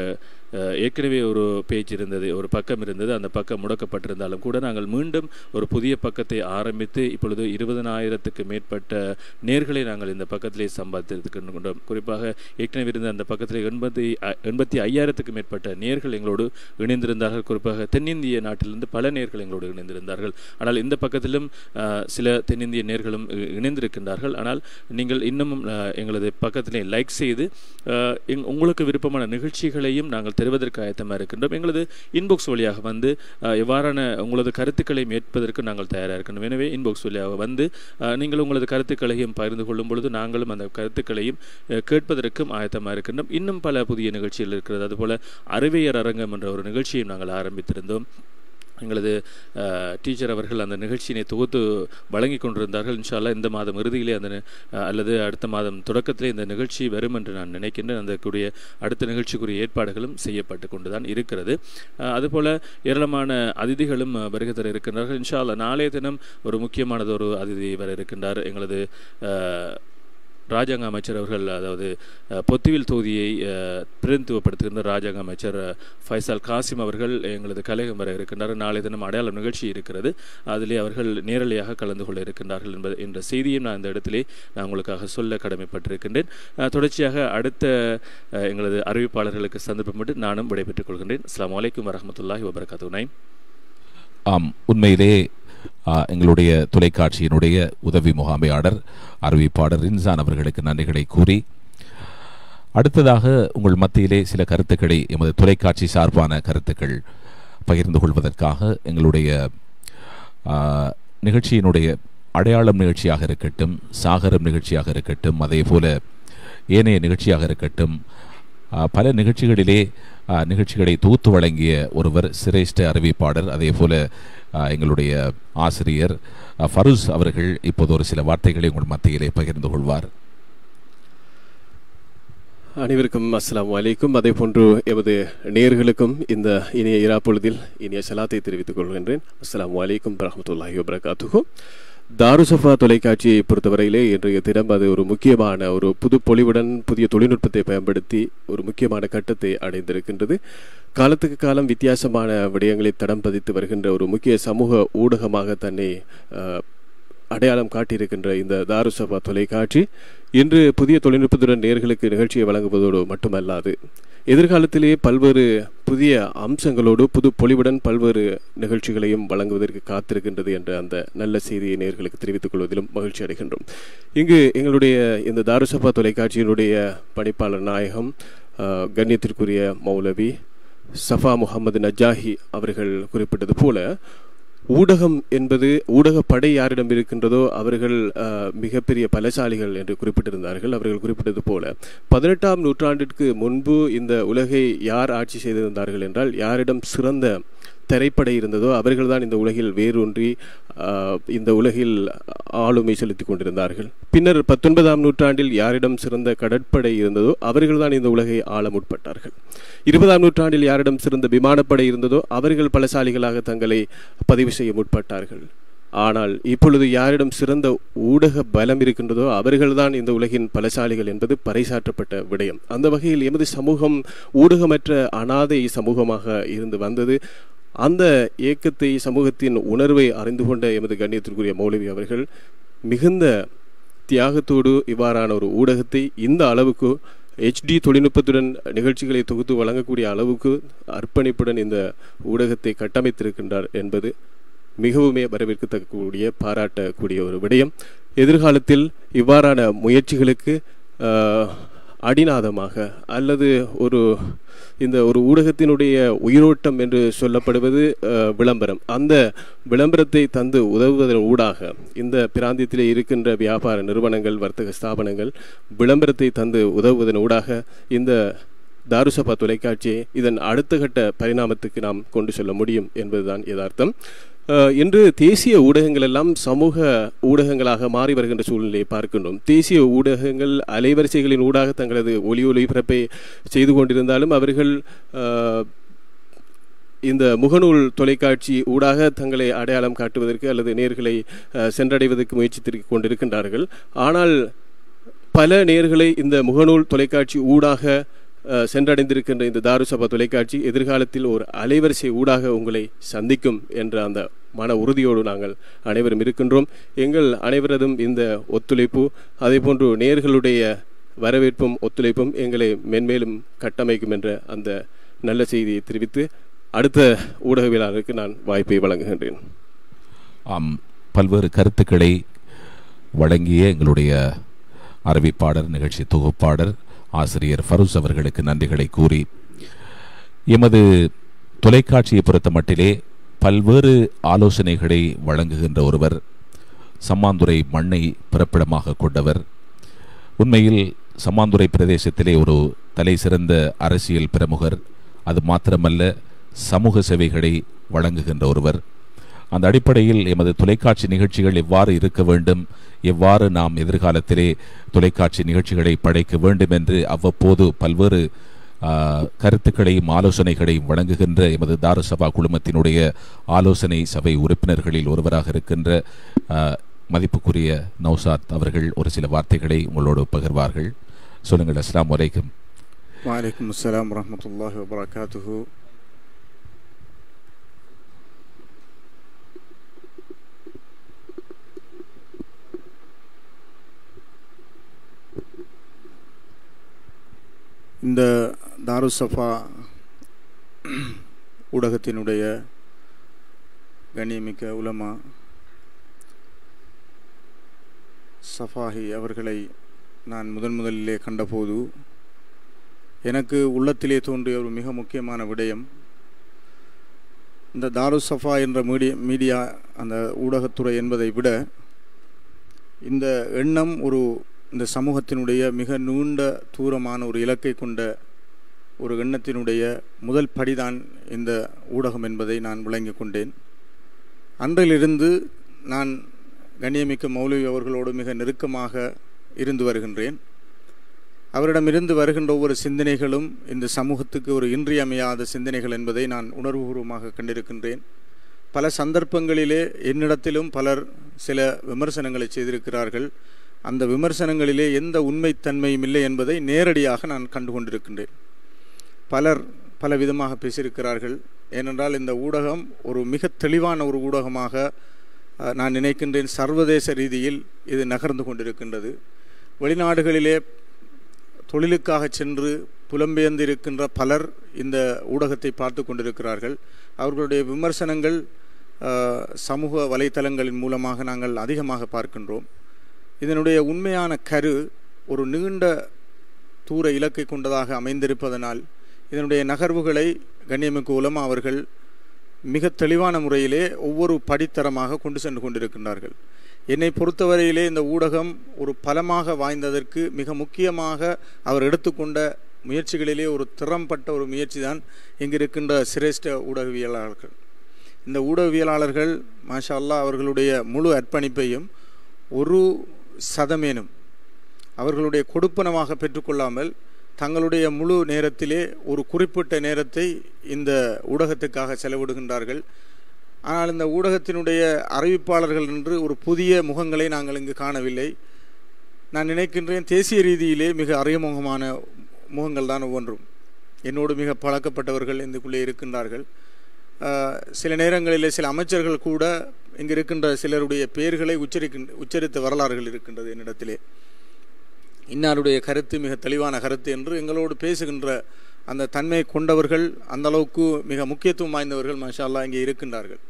அஹ், ஏற்கனவே ஒரு பேஜ் இருந்தது ஒரு பக்கம் இருந்தது அந்த பக்கம் முடக்கப்பட்டிருந்தாலும் கூட நாங்கள் மீண்டும் ஒரு புதிய பக்கத்தை ஆரம்பித்து இப்பொழுது இருபதனாயிரத்துக்கு மேற்பட்ட நேர்களை நாங்கள் இந்த பக்கத்திலே சம்பாதித்திருக்கின்றோம் குறிப்பாக ஏற்கனவே இருந்த அந்த பக்கத்தில் எண்பத்தி அ- எண்பத்தி ஐயாயிரத்துக்கு மேற்பட்ட நேர்கள் எங்களோடு இணைந்திருந்தார்கள் குறிப்பாக தென்னிந்திய நாட்டிலிருந்து பல நேர்கள் எங்களோடு இணைந்திருந்தார்கள் ஆனால் இந்த பக்கத்திலும் அஹ், சில தென்னிந்திய நேர்களும் இ- இணைந்திருக்கின்றார்கள் ஆனால் நீங்கள் இன்னமும் அஹ், எங்களது பக்கத்திலே லைக் செய்து அஹ், எங்- உங்களுக்கு விருப்பமான நிகழ்ச்சிகளையும் நாங்கள் தருவதற்கு ஆயத்தமாக இருக்கின்றோம் எங்களது இன்பாக்ஸ் வழியாக வந்து அஹ், எவ்வாறான உங்களது கருத்துக்களை ஏற்பதற்கு நாங்கள் தயாராக இருக்கின்றோம் எனவே இன்பாக்ஸ் வழியாக வந்து அஹ், நீங்கள் உங்களது கருத்துக்களையும் பகிர்ந்து கொள்ளும் பொழுது நாங்களும் அந்த கருத்துக்களையும் அஹ், கேட்பதற்கும் ஆயத்தமாக இருக்கின்றோம் இன்னும் பல புதிய நிகழ்ச்சிகள் இருக்கிறது அதுபோல அறிவியர் அரங்கம் என்ற ஒரு நிகழ்ச்சியை நாங்கள் ஆரம்பித்திருந்தோம் எங்களது அஹ், டீச்சர் அவர்கள் அந்த நிகழ்ச்சியினை தொகுத்து வழங்கி கொண்டிருந்தார்கள் இன்ஷால்லா இந்த மாதம் இறுதியிலே அந்த நி- அஹ், அல்லது அடுத்த மாதம் தொடக்கத்திலே இந்த நிகழ்ச்சி வரும் என்று நான் நினைக்கின்றேன் அந்த கூடிய அடுத்த நிகழ்ச்சிக்குரிய ஏற்பாடுகளும் செய்யப்பட்டு கொண்டுதான் இருக்கிறது அஹ், அதுபோல ஏராளமான அதிதிகளும் அஹ், வருகை தர இருக்கின்றார்கள் இன்ஷா அல்லாஹ் நாளைய தினம் ஒரு முக்கியமானது ஒரு அதிதி வர இருக்கின்றார் எங்களது அஹ், ராஜாங்க அமைச்சர் அவர்கள் அதாவது அஹ், பொத்துவில் தொகுதியை அஹ், பிரதிநிதித்துவப்படுத்துகின்ற ராஜாங்க அமைச்சர் அஹ், ஃபைசால் காசிம் அவர்கள் எங்களது கலையம் வர இருக்கின்றார் நாளை தினம் அடையாளம் நிகழ்ச்சி இருக்கிறது அதிலே அவர்கள் நேரலையாக கலந்து கொள்ள இருக்கின்றார்கள் என்பது என்ற செய்தியும் நான் இந்த இடத்திலே நான் உங்களுக்காக சொல்ல கடமைப்பட்டிருக்கின்றேன் அஹ், தொடர்ச்சியாக அடுத்த அஹ், எங்களது அறிவிப்பாளர்களுக்கு சந்தர்ப்பமிட்டு நானும் விடைபெற்றுக் கொள்கின்றேன் அஸ்லாம் வலைக்கம் வரமத்துல்லாஹி வபரகாத்து நைம் ஆம் உண்மையிலே ஆ, எங்களுடைய தொலைக்காட்சியினுடைய உதவி முகாமையாளர் அறிவிப்பாளர் ரின்சான் அவர்களுக்கு நன்றிகளை கூறி அடுத்ததாக உங்கள் மத்தியிலே சில கருத்துக்களை எமது தொலைக்காட்சி சார்பான கருத்துக்கள் பகிர்ந்து கொள்வதற்காக எங்களுடைய ஆ, நிகழ்ச்சியினுடைய அடையாளம் நிகழ்ச்சியாக இருக்கட்டும் சாகரம் நிகழ்ச்சியாக இருக்கட்டும் அதே போல ஏனைய நிகழ்ச்சியாக இருக்கட்டும் ஆ, பல நிகழ்ச்சிகளிலே ஆ, நிகழ்ச்சிகளை தொகுத்து வழங்கிய ஒருவர் சிரேஷ்ட அறிவிப்பாளர் அதே போல ஆ, எங்களுடைய ஆசிரியர் ஆ, ஃபரூஸ் அவர்கள் இப்போது ஒரு சில வார்த்தைகளை உங்கள் மத்தியிலே பகிர்ந்து கொள்வார் அனைவருக்கும் அஸ்ஸலாமு அலைக்கும் அதே போன்று எமது நேயர்களுக்கும் இந்த இனிய இரா பொழுதில் இனிய சலாத்தை தெரிவித்துக் கொள்கின்றேன் அஸ்ஸலாமு அலைக்கும் வரஹ்மத்துல்லாஹி வபரகாத்துஹு தாருசஃபா தொலைக்காட்சியை பொறுத்தவரையிலே இன்றைய தினம் அது ஒரு முக்கியமான ஒரு புது பொலிவுடன் புதிய தொழில்நுட்பத்தை பயன்படுத்தி ஒரு முக்கியமான கட்டத்தை அடைந்திருக்கின்றது காலத்துக்கு காலம் வித்தியாசமான விடயங்களை தடம் பதித்து வருகின்ற ஒரு முக்கிய சமூக ஊடகமாக தன்னை அஹ், அடையாளம் காட்டியிருக்கின்ற இந்த தாருசபா தொலைக்காட்சி இன்று புதிய தொழில்நுட்பத்துடன் நேர்களுக்கு நிகழ்ச்சியை வழங்குவதோடு மட்டுமல்லாது எதிர்காலத்திலே பல்வேறு புதிய அம்சங்களோடு புது பொலிவுடன் பல்வேறு நிகழ்ச்சிகளையும் வழங்குவதற்கு காத்திருக்கின்றது என்ற அந்த நல்ல செய்தியை நேர்களுக்கு தெரிவித்துக் கொள்வதிலும் மகிழ்ச்சி அடைகின்றோம் இங்கு எங்களுடைய இந்த தாருசபா தொலைக்காட்சியினுடைய பணிப்பாளர் நாயகம் அஹ், கண்ணியத்திற்குரிய மௌலவி சஃபா முகமது நஜாஹி அவர்கள் குறிப்பிட்டது போல ஊடகம் என்பது ஊடகப்படை யாரிடம் இருக்கின்றதோ அவர்கள் அஹ், மிகப்பெரிய பலசாலிகள் என்று குறிப்பிட்டிருந்தார்கள் அவர்கள் குறிப்பிட்டது போல பதினெட்டாம் நூற்றாண்டிற்கு முன்பு இந்த உலகை யார் ஆட்சி செய்திருந்தார்கள் என்றால் யாரிடம் சிறந்த திரைப்படை இருந்ததோ அவர்கள்தான் இந்த உலகில் வேரூன்றி ஆஹ், இந்த உலகில் ஆளுமை செலுத்திக் கொண்டிருந்தார்கள் பின்னர் பத்தொன்பதாம் நூற்றாண்டில் யாரிடம் சிறந்த கடற்படை இருந்ததோ அவர்கள்தான் இந்த உலகை ஆள முற்பட்டார்கள் இருபதாம் நூற்றாண்டில் யாரிடம் சிறந்த விமானப்படை இருந்ததோ அவர்கள் பலசாலிகளாக தங்களை பதிவு செய்ய முற்பட்டார்கள் ஆனால் இப்பொழுது யாரிடம் சிறந்த ஊடக பலம் இருக்கின்றதோ அவர்கள்தான் இந்த உலகின் பலசாலிகள் என்பது பறைசாற்றப்பட்ட விடயம் அந்த வகையில் எமது சமூகம் ஊடகமற்ற அனாதை சமூகமாக இருந்து வந்தது அந்த இயக்கத்தை சமூகத்தின் உணர்வை அறிந்து கொண்ட எமது கண்ணியத்திற்குரிய மௌலவி அவர்கள் மிகுந்த தியாகத்தோடு இவ்வாறான ஒரு ஊடகத்தை இந்த அளவுக்கு ஹெச்டி தொழில்நுட்பத்துடன் நிகழ்ச்சிகளை தொகுத்து வழங்கக்கூடிய அளவுக்கு அர்ப்பணிப்புடன் இந்த ஊடகத்தை கட்டமைத்திருக்கின்றார் என்பது மிகவுமே வரவேற்கத்தக்கக்கூடிய பாராட்டக்கூடிய ஒரு விடயம் எதிர்காலத்தில் இவ்வாறான முயற்சிகளுக்கு ஆஹ், அடிநாதமாக அல்லது ஒரு இந்த ஒரு ஊடகத்தினுடைய உயிரோட்டம் என்று சொல்லப்படுவது அஹ், விளம்பரம் அந்த விளம்பரத்தை தந்து உதவுவதன் ஊடாக இந்த பிராந்தியத்திலே இருக்கின்ற வியாபார நிறுவனங்கள் வர்த்தக ஸ்தாபனங்கள் விளம்பரத்தை தந்து உதவுவதன் ஊடாக இந்த தாருசபா தொலைக்காட்சியை இதன் அடுத்த கட்ட பரிணாமத்துக்கு நாம் கொண்டு செல்ல முடியும் என்பதுதான் யதார்த்தம் அஹ், இன்று தேசிய ஊடகங்கள் எல்லாம் சமூக ஊடகங்களாக மாறி வருகின்ற சூழ்நிலையை பார்க்கின்றோம் தேசிய ஊடகங்கள் அலைவரிசைகளின் ஊடாக தங்களது ஒலி ஒளிபரப்பை செய்து கொண்டிருந்தாலும் அவர்கள் அஹ், இந்த முகநூல் தொலைக்காட்சி ஊடாக தங்களை அடையாளம் காட்டுவதற்கு அல்லது நேர்களை அஹ், சென்றடைவதற்கு முயற்சித்து கொண்டிருக்கின்றார்கள் ஆனால் பல நேர்களை இந்த முகநூல் தொலைக்காட்சி ஊடாக அஹ், சென்றடைந்திருக்கின்ற இந்த தாருசபா தொலைக்காட்சி எதிர்காலத்தில் ஒரு அலைவரிசை ஊடாக உங்களை சந்திக்கும் என்ற அந்த மன உறுதியோடு நாங்கள் அனைவரும் இருக்கின்றோம் எங்கள் அனைவரதும் இந்த ஒத்துழைப்பு அதேபோன்று நேர்களுடைய வரவேற்பும் ஒத்துழைப்பும் எங்களை மென்மேலும் கட்டமைக்கும் என்ற அந்த நல்ல செய்தியை தெரிவித்து அடுத்த ஊடகவியலாளருக்கு நான் வாய்ப்பை வழங்குகின்றேன் ஆம் பல்வேறு கருத்துக்களை வழங்கிய எங்களுடைய அறிவிப்பாளர் நிகழ்ச்சி தொகுப்பாளர் ஆசிரியர் ஃபரூஸ் அவர்களுக்கு நன்றிகளை கூறி எமது தொலைக்காட்சியை பொறுத்த மட்டிலே பல்வேறு ஆலோசனைகளை வழங்குகின்ற ஒருவர் சம்மாந்துறை மண்ணை பிறப்பிடமாக கொண்டவர் உண்மையில் சம்மாந்துறை பிரதேசத்திலே ஒரு தலை சிறந்த அரசியல் பிரமுகர் அது மாத்திரமல்ல சமூக சேவைகளை வழங்குகின்ற ஒருவர் அந்த அடிப்படையில் எமது தொலைக்காட்சி நிகழ்ச்சிகள் எவ்வாறு இருக்க வேண்டும் எவ்வாறு நாம் எதிர்காலத்திலே தொலைக்காட்சி நிகழ்ச்சிகளை படைக்க வேண்டும் என்று அவ்வப்போது பல்வேறு ஆ, கருத்துக்களையும் ஆலோசனைகளையும் வழங்குகின்ற எமது தாரசபா குழுமத்தினுடைய ஆலோசனை சபை உறுப்பினர்களில் ஒருவராக இருக்கின்ற ஆ, மதிப்புக்குரிய நௌசாத் அவர்கள் ஒரு சில வார்த்தைகளை உங்களோடு பகிர்வார்கள் சொல்லுங்கள் அஸ்லாம் வலைக்கும் வலைக்கம் அஸ்ஸலாம் வரமத்துல்லாஹி வபரகாத்துஹு இந்த தாருசஃபா ஊடகத்தினுடைய கண்ணியமிக்க உலமா சஃபாஹி அவர்களை நான் முதன் முதலிலே கண்டபோது எனக்கு உள்ளத்திலே தோன்றிய ஒரு மிக முக்கியமான விடயம் இந்த தாரு சஃபா என்ற மீடியா மீடியா அந்த ஊடகத்துறை என்பதை விட இந்த எண்ணம் ஒரு இந்த சமூகத்தினுடைய மிக நீண்ட தூரமான ஒரு இலக்கை கொண்ட ஒரு எண்ணத்தினுடைய முதல் படிதான் இந்த ஊடகம் என்பதை நான் விளங்கிக் கொண்டேன் அன்றிலிருந்து நான் கண்ணியமிக்க மௌலவி அவர்களோடு மிக நெருக்கமாக இருந்து வருகின்றேன் அவரிடமிருந்து வருகின்ற ஒவ்வொரு சிந்தனைகளும் இந்த சமூகத்துக்கு ஒரு இன்றியமையாத சிந்தனைகள் என்பதை நான் உணர்வுபூர்வமாக கண்டிருக்கின்றேன் பல சந்தர்ப்பங்களிலே என்னிடத்திலும் பலர் சில விமர்சனங்களை செய்திருக்கிறார்கள் அந்த விமர்சனங்களிலே எந்த உண்மைத்தன்மையும் இல்லை என்பதை நேரடியாக நான் கண்டு கொண்டிருக்கின்றேன் பலர் பல விதமாக பேசியிருக்கிறார்கள் ஏனென்றால் இந்த ஊடகம் ஒரு மிக தெளிவான ஒரு ஊடகமாக அஹ், நான் நினைக்கின்றேன் சர்வதேச ரீதியில் இது நகர்ந்து கொண்டிருக்கின்றது வெளிநாடுகளிலே தொழிலுக்காக சென்று புலம்பெயர்ந்திருக்கின்ற பலர் இந்த ஊடகத்தை பார்த்து கொண்டிருக்கிறார்கள் அவர்களுடைய விமர்சனங்கள் அஹ், சமூக வலைத்தளங்களின் மூலமாக நாங்கள் அதிகமாக பார்க்கின்றோம் இதனுடைய உண்மையான கரு ஒரு நீண்ட தூர இலக்கை கொண்டதாக அமைந்திருப்பதனால் இதனுடைய நகர்வுகளை கண்ணியமிக்கு உலமா அவர்கள் மிக தெளிவான முறையிலே ஒவ்வொரு படித்தரமாக கொண்டு சென்று கொண்டிருக்கின்றார்கள் என்னை பொறுத்தவரையிலே இந்த ஊடகம் ஒரு பலமாக வாய்ந்ததற்கு மிக முக்கியமாக அவர் எடுத்துக்கொண்ட முயற்சிகளிலே ஒரு திறம்பட்ட ஒரு முயற்சி தான் இங்கு இருக்கின்ற சிரேஷ்ட ஊடகவியலாளர்கள் இந்த ஊடகவியலாளர்கள் மாஷா அல்லாஹ் அவர்களுடைய முழு அர்ப்பணிப்பையும் ஒரு சதமேனும் அவர்களுடைய கொடுப்பனமாக பெற்றுக்கொள்ளாமல் தங்களுடைய முழு நேரத்திலே ஒரு குறிப்பிட்ட நேரத்தை இந்த ஊடகத்துக்காக செலவிடுகின்றார்கள் ஆனால் இந்த ஊடகத்தினுடைய அறிவிப்பாளர்கள் என்று ஒரு புதிய முகங்களை நாங்கள் இங்கு காணவில்லை நான் நினைக்கின்றேன் தேசிய ரீதியிலே மிக அறிமுகமான முகங்கள் தான் ஒவ்வொன்றும் என்னோடு மிக பழக்கப்பட்டவர்கள் இதுக்குள்ளே இருக்கின்றார்கள் ஆஹ், சில நேரங்களிலே சில அமைச்சர்கள் கூட இங்கு இருக்கின்ற சிலருடைய பெயர்களை உச்சரிக்கின்ற உச்சரித்த வரலாறுகள் இருக்கின்றது என்னிடத்திலே இன்னாருடைய கருத்து மிக தெளிவான கருத்து என்று எங்களோடு பேசுகின்ற அந்த தன்மை கொண்டவர்கள் அந்த அளவுக்கு மிக முக்கியத்துவம் வாய்ந்தவர்கள் மாஷா அல்லாஹ் இங்கே இருக்கின்றார்கள்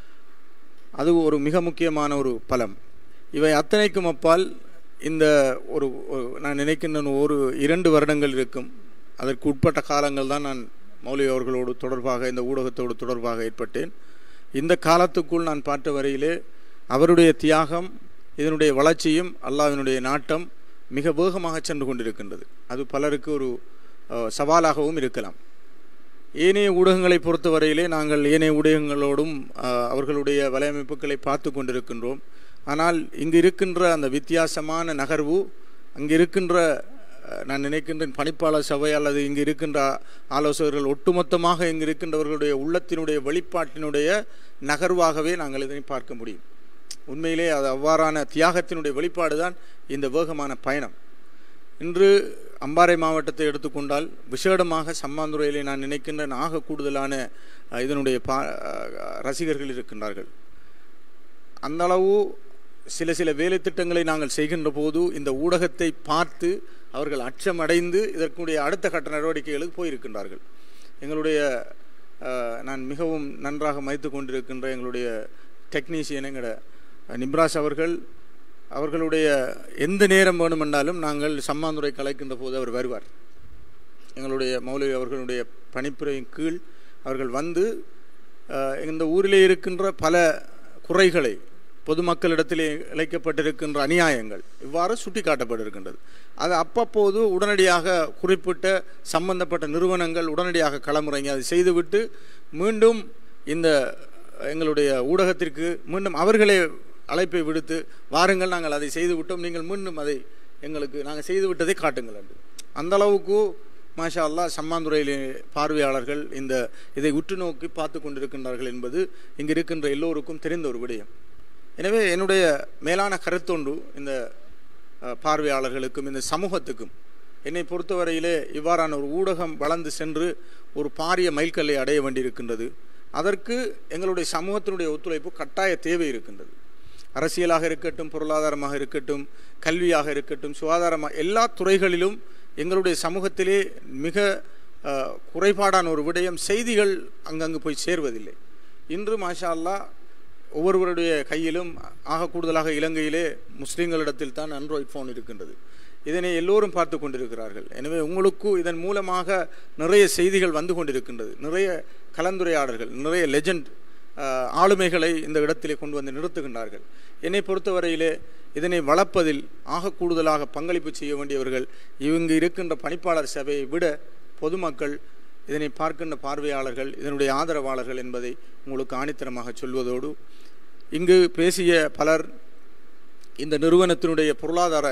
அது ஒரு மிக முக்கியமான ஒரு பலம் இவை அத்தனைக்கும் அப்பால் இந்த ஒரு ஒரு- நான் நினைக்கின்ற ஒரு இரண்டு வருடங்கள் இருக்கும் அதற்கு உட்பட்ட காலங்கள் தான் நான் மௌலி அவர்களோடு தொடர்பாக இந்த ஊடகத்தோடு தொடர்பாக ஏற்பட்டேன் இந்த காலத்துக்குள் நான் பார்த்த வரையிலே அவருடைய தியாகம் இதனுடைய வளர்ச்சியும் அல்லாஹ்வினுடைய நாட்டம் மிக வேகமாக சென்று கொண்டிருக்கின்றது அது பலருக்கு ஒரு அஹ், சவாலாகவும் இருக்கலாம் ஏனைய ஊடகங்களை பொறுத்தவரையிலே நாங்கள் ஏனைய ஊடகங்களோடும் அஹ், அவர்களுடைய வலையமைப்புகளை பார்த்து கொண்டிருக்கின்றோம் ஆனால் இங்கு இருக்கின்ற அந்த வித்தியாசமான நகர்வு அங்கு இருக்கின்ற அஹ், நான் நினைக்கின்றேன் பணிப்பாளர் சபை அல்லது இங்கு இருக்கின்ற ஆலோசகர்கள் ஒட்டுமொத்தமாக இங்கு இருக்கின்றவர்களுடைய உள்ளத்தினுடைய வெளிப்பாட்டினுடைய நகர்வாகவே நாங்கள் இதனை பார்க்க முடியும் உண்மையிலே அது அவ்வாறான தியாகத்தினுடைய வெளிப்பாடு தான் இந்த வேகமான பயணம் இன்று அம்பாறை மாவட்டத்தை எடுத்துக்கொண்டால் விசேடமாக சம்மாந்துறையிலே நான் நினைக்கின்ற ஆக கூடுதலான அஹ், இதனுடைய பா அஹ், ரசிகர்கள் இருக்கின்றார்கள் அந்த அளவு சில சில வேலை திட்டங்களை நாங்கள் செய்கின்ற போது இந்த ஊடகத்தை பார்த்து அவர்கள் அச்சமடைந்து இதற்குடைய அடுத்த கட்ட நடவடிக்கைகளுக்கு போயிருக்கின்றார்கள் எங்களுடைய அஹ், நான் மிகவும் நன்றாக மதித்து கொண்டிருக்கின்ற எங்களுடைய டெக்னீஷியன் எங்களோட நிப்ராஸ் அவர்கள் அவர்களுடைய எந்த நேரம் வேணுமென்றாலும் நாங்கள் சம்மாந்துரை கலைக்கின்ற போது அவர் வருவார் எங்களுடைய மௌலவி அவர்களுடைய பணிப்புரையின் கீழ் அவர்கள் வந்து அஹ், இந்த ஊரிலே இருக்கின்ற பல குறைகளை பொதுமக்களிடத்திலே இழைக்கப்பட்டிருக்கின்ற அநியாயங்கள் இவ்வாறு சுட்டிக்காட்டப்பட்டிருக்கின்றது அது அப்பப்போது உடனடியாக குறிப்பிட்ட சம்பந்தப்பட்ட நிறுவனங்கள் உடனடியாக களமுறைங்க அதை செய்துவிட்டு மீண்டும் இந்த எங்களுடைய ஊடகத்திற்கு மீண்டும் அவர்களே அழைப்பை விடுத்து வாருங்கள் நாங்கள் அதை செய்து விட்டோம் நீங்கள் மீண்டும் அதை எங்களுக்கு நாங்கள் செய்து விட்டதை காட்டுங்கள் என்று அந்த அளவுக்கு மாஷா அல்லாஹ் சம்மாந்துறையிலே பார்வையாளர்கள் இந்த இதை உற்று நோக்கி பார்த்து கொண்டிருக்கின்றார்கள் என்பது இங்கு இருக்கின்ற எல்லோருக்கும் தெரிந்த ஒரு விடயம் எனவே என்னுடைய மேலான கருத்தொன்று இந்த அஹ், பார்வையாளர்களுக்கும் இந்த சமூகத்துக்கும் என்னை பொறுத்தவரையிலே இவ்வாறான ஒரு ஊடகம் வளர்ந்து சென்று ஒரு பாரிய மைல்கல்லை அடைய வேண்டியிருக்கின்றது அதற்கு எங்களுடைய சமூகத்தினுடைய ஒத்துழைப்பு கட்டாய தேவை இருக்கின்றது அரசியலாக இருக்கட்டும் பொருளாதாரமாக இருக்கட்டும் கல்வியாக இருக்கட்டும் சுகாதாரமாக எல்லா துறைகளிலும் எங்களுடைய சமூகத்திலே மிக அஹ், குறைபாடான ஒரு விடயம் செய்திகள் அங்கங்கு போய் சேர்வதில்லை இன்று மாஷா அல்லாஹ் ஒவ்வொருவருடைய கையிலும் ஆக கூடுதலாக இலங்கையிலே முஸ்லீம்களிடத்தில் தான் ஆண்ட்ராய்ட் ஃபோன் இருக்கின்றது இதனை எல்லோரும் பார்த்து கொண்டிருக்கிறார்கள் எனவே உங்களுக்கு இதன் மூலமாக நிறைய செய்திகள் வந்து கொண்டிருக்கின்றது நிறைய கலந்துரையாடல்கள் நிறைய லெஜண்ட் ஆளுமைகளை இந்த இடத்திலே கொண்டு வந்து நிறுத்துகின்றார்கள் என்னை பொறுத்தவரையிலே இதனை வளர்ப்பதில் ஆக கூடுதலாக பங்களிப்பு செய்ய வேண்டியவர்கள் இவங்க இருக்கின்ற பணிப்பாளர் சபையை விட பொதுமக்கள் இதனை பார்க்கின்ற பார்வையாளர்கள் இதனுடைய ஆதரவாளர்கள் என்பதை உங்களுக்கு ஆணித்தரமாக சொல்வதோடு இங்கு பேசிய பலர் இந்த நிறுவனத்தினுடைய பொருளாதார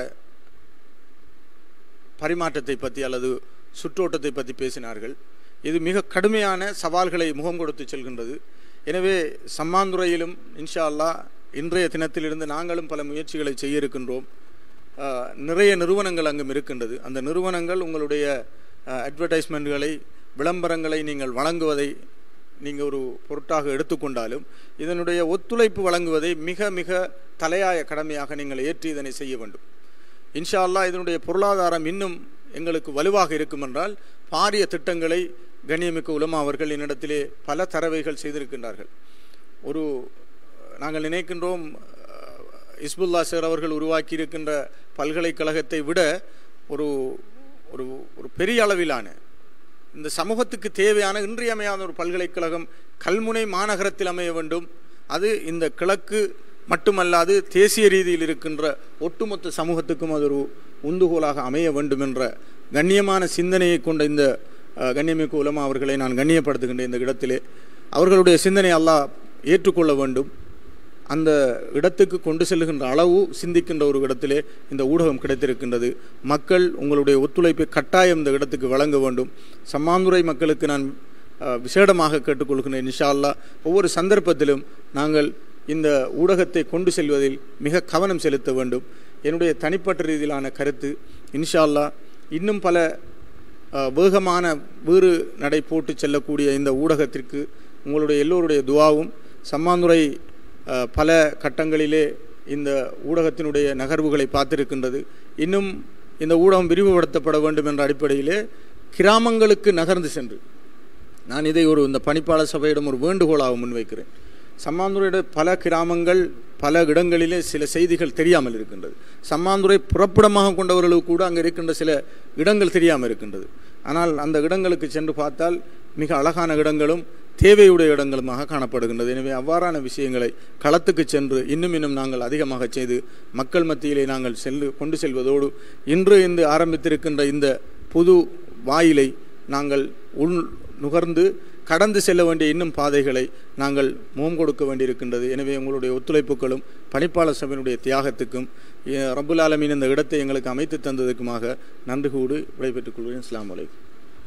பரிமாற்றத்தை பற்றி அல்லது சுற்றோட்டத்தை பற்றி பேசினார்கள் இது மிக கடுமையான சவால்களை முகம் கொடுத்து செல்கின்றது எனவே சம்மாந்துறையிலும் இன்ஷா அல்லாஹ் இன்றைய தினத்திலிருந்து நாங்களும் பல முயற்சிகளை செய்ய இருக்கின்றோம் ஆஹ், நிறைய நிறுவனங்கள் அங்கும் இருக்கின்றது அந்த நிறுவனங்கள் உங்களுடைய அட்வர்டைஸ்மெண்ட்களை விளம்பரங்களை நீங்கள் வழங்குவதை நீங்கள் ஒரு பொருட்டாக எடுத்துக்கொண்டாலும் இதனுடைய ஒத்துழைப்பு வழங்குவதை மிக மிக தலையாய கடமையாக நீங்கள் ஏற்றி இதனை செய்ய வேண்டும் இன்ஷா அல்லாஹ் இதனுடைய பொருளாதாரம் இன்னும் எங்களுக்கு வலுவாக இருக்கும் என்றால் பாரிய திட்டங்களை கண்ணியமிக்க உலமா அவர்கள் என்னிடத்திலே பல தரவைகள் செய்திருக்கின்றார்கள் ஒரு நாங்கள் நினைக்கின்றோம் அஹ், இஸ்புல்லா சார் அவர்கள் உருவாக்கி இருக்கின்ற பல்கலைக்கழகத்தை விட ஒரு ஒரு ஒரு பெரிய அளவிலான இந்த சமூகத்துக்கு தேவையான இன்றியமையாத ஒரு பல்கலைக்கழகம் கல்முனை மாநகரத்தில் அமைய வேண்டும் அது இந்த கிழக்கு மட்டுமல்லாது தேசிய ரீதியில் இருக்கின்ற ஒட்டுமொத்த சமூகத்துக்கும் அது ஒரு உந்துகோலாக அமைய வேண்டும் என்ற கண்ணியமான சிந்தனையை கொண்ட இந்த அஹ், கண்ணியமிக்க உலமா அவர்களை நான் கண்ணியப்படுத்துகின்ற இந்த இடத்திலே அவர்களுடைய சிந்தனை அல்லாஹ் ஏற்றுக்கொள்ள வேண்டும் அந்த இடத்துக்கு கொண்டு செல்லுகின்ற அளவு சிந்திக்கின்ற ஒரு இடத்திலே இந்த ஊடகம் கிடைத்திருக்கின்றது மக்கள் உங்களுடைய ஒத்துழைப்பை கட்டாயம் இந்த இடத்துக்கு வழங்க வேண்டும் சம்மாந்துறை மக்களுக்கு நான் அஹ், விசேடமாக கேட்டுக்கொள்கிறேன் இன்ஷா அல்லாஹ் ஒவ்வொரு சந்தர்ப்பத்திலும் நாங்கள் இந்த ஊடகத்தை கொண்டு செல்வதில் மிக கவனம் செலுத்த வேண்டும் என்னுடைய தனிப்பட்ட ரீதியிலான கருத்து இன்ஷா அல்லாஹ் இன்னும் பல அஹ், வேகமான வேறு நடை போட்டு செல்லக்கூடிய இந்த ஊடகத்திற்கு உங்களுடைய எல்லோருடைய துவாவும் சம்மாந்துறை அஹ், பல கட்டங்களிலே இந்த ஊடகத்தினுடைய நகர்வுகளை பார்த்திருக்கின்றது இன்னும் இந்த ஊடகம் விரிவுபடுத்தப்பட வேண்டும் என்ற அடிப்படையிலே கிராமங்களுக்கு நகர்ந்து சென்று நான் இதை ஒரு இந்த பணிப்பாளர் சபையிடம் ஒரு வேண்டுகோளாக முன்வைக்கிறேன் சம்மாந்துறையுடைய பல கிராமங்கள் பல இடங்களிலே சில செய்திகள் தெரியாமல் இருக்கின்றது சம்மாந்துறை புறப்படமாக கொண்டவர்களுக்கு கூட அங்கே இருக்கின்ற சில இடங்கள் தெரியாமல் இருக்கின்றது ஆனால் அந்த இடங்களுக்கு சென்று பார்த்தால் மிக அழகான இடங்களும் தேவையுடைய இடங்களுமாக காணப்படுகின்றது எனவே அவ்வாறான விஷயங்களை களத்துக்கு சென்று இன்னும் இன்னும் நாங்கள் அதிகமாக செய்து மக்கள் மத்தியிலே நாங்கள் செல்லு கொண்டு செல்வதோடு இன்று இந்த ஆரம்பித்திருக்கின்ற இந்த புது வாயிலை நாங்கள் உள் நுகர்ந்து கடந்து செல்ல வேண்டிய இன்னும் பாதைகளை நாங்கள் முகம் கொடுக்க வேண்டியிருக்கின்றது எனவே உங்களுடைய ஒத்துழைப்புகளும் பணிப்பாளர் சபையினுடைய தியாகத்துக்கும் எ- ரப்புல் ஆலமீன் இந்த இடத்தை எங்களுக்கு அமைத்து தந்ததுக்குமாக நன்றி கூடு விடைபெற்றுக் கொள்கிறேன் அஸ்ஸலாமு அலைக்கும்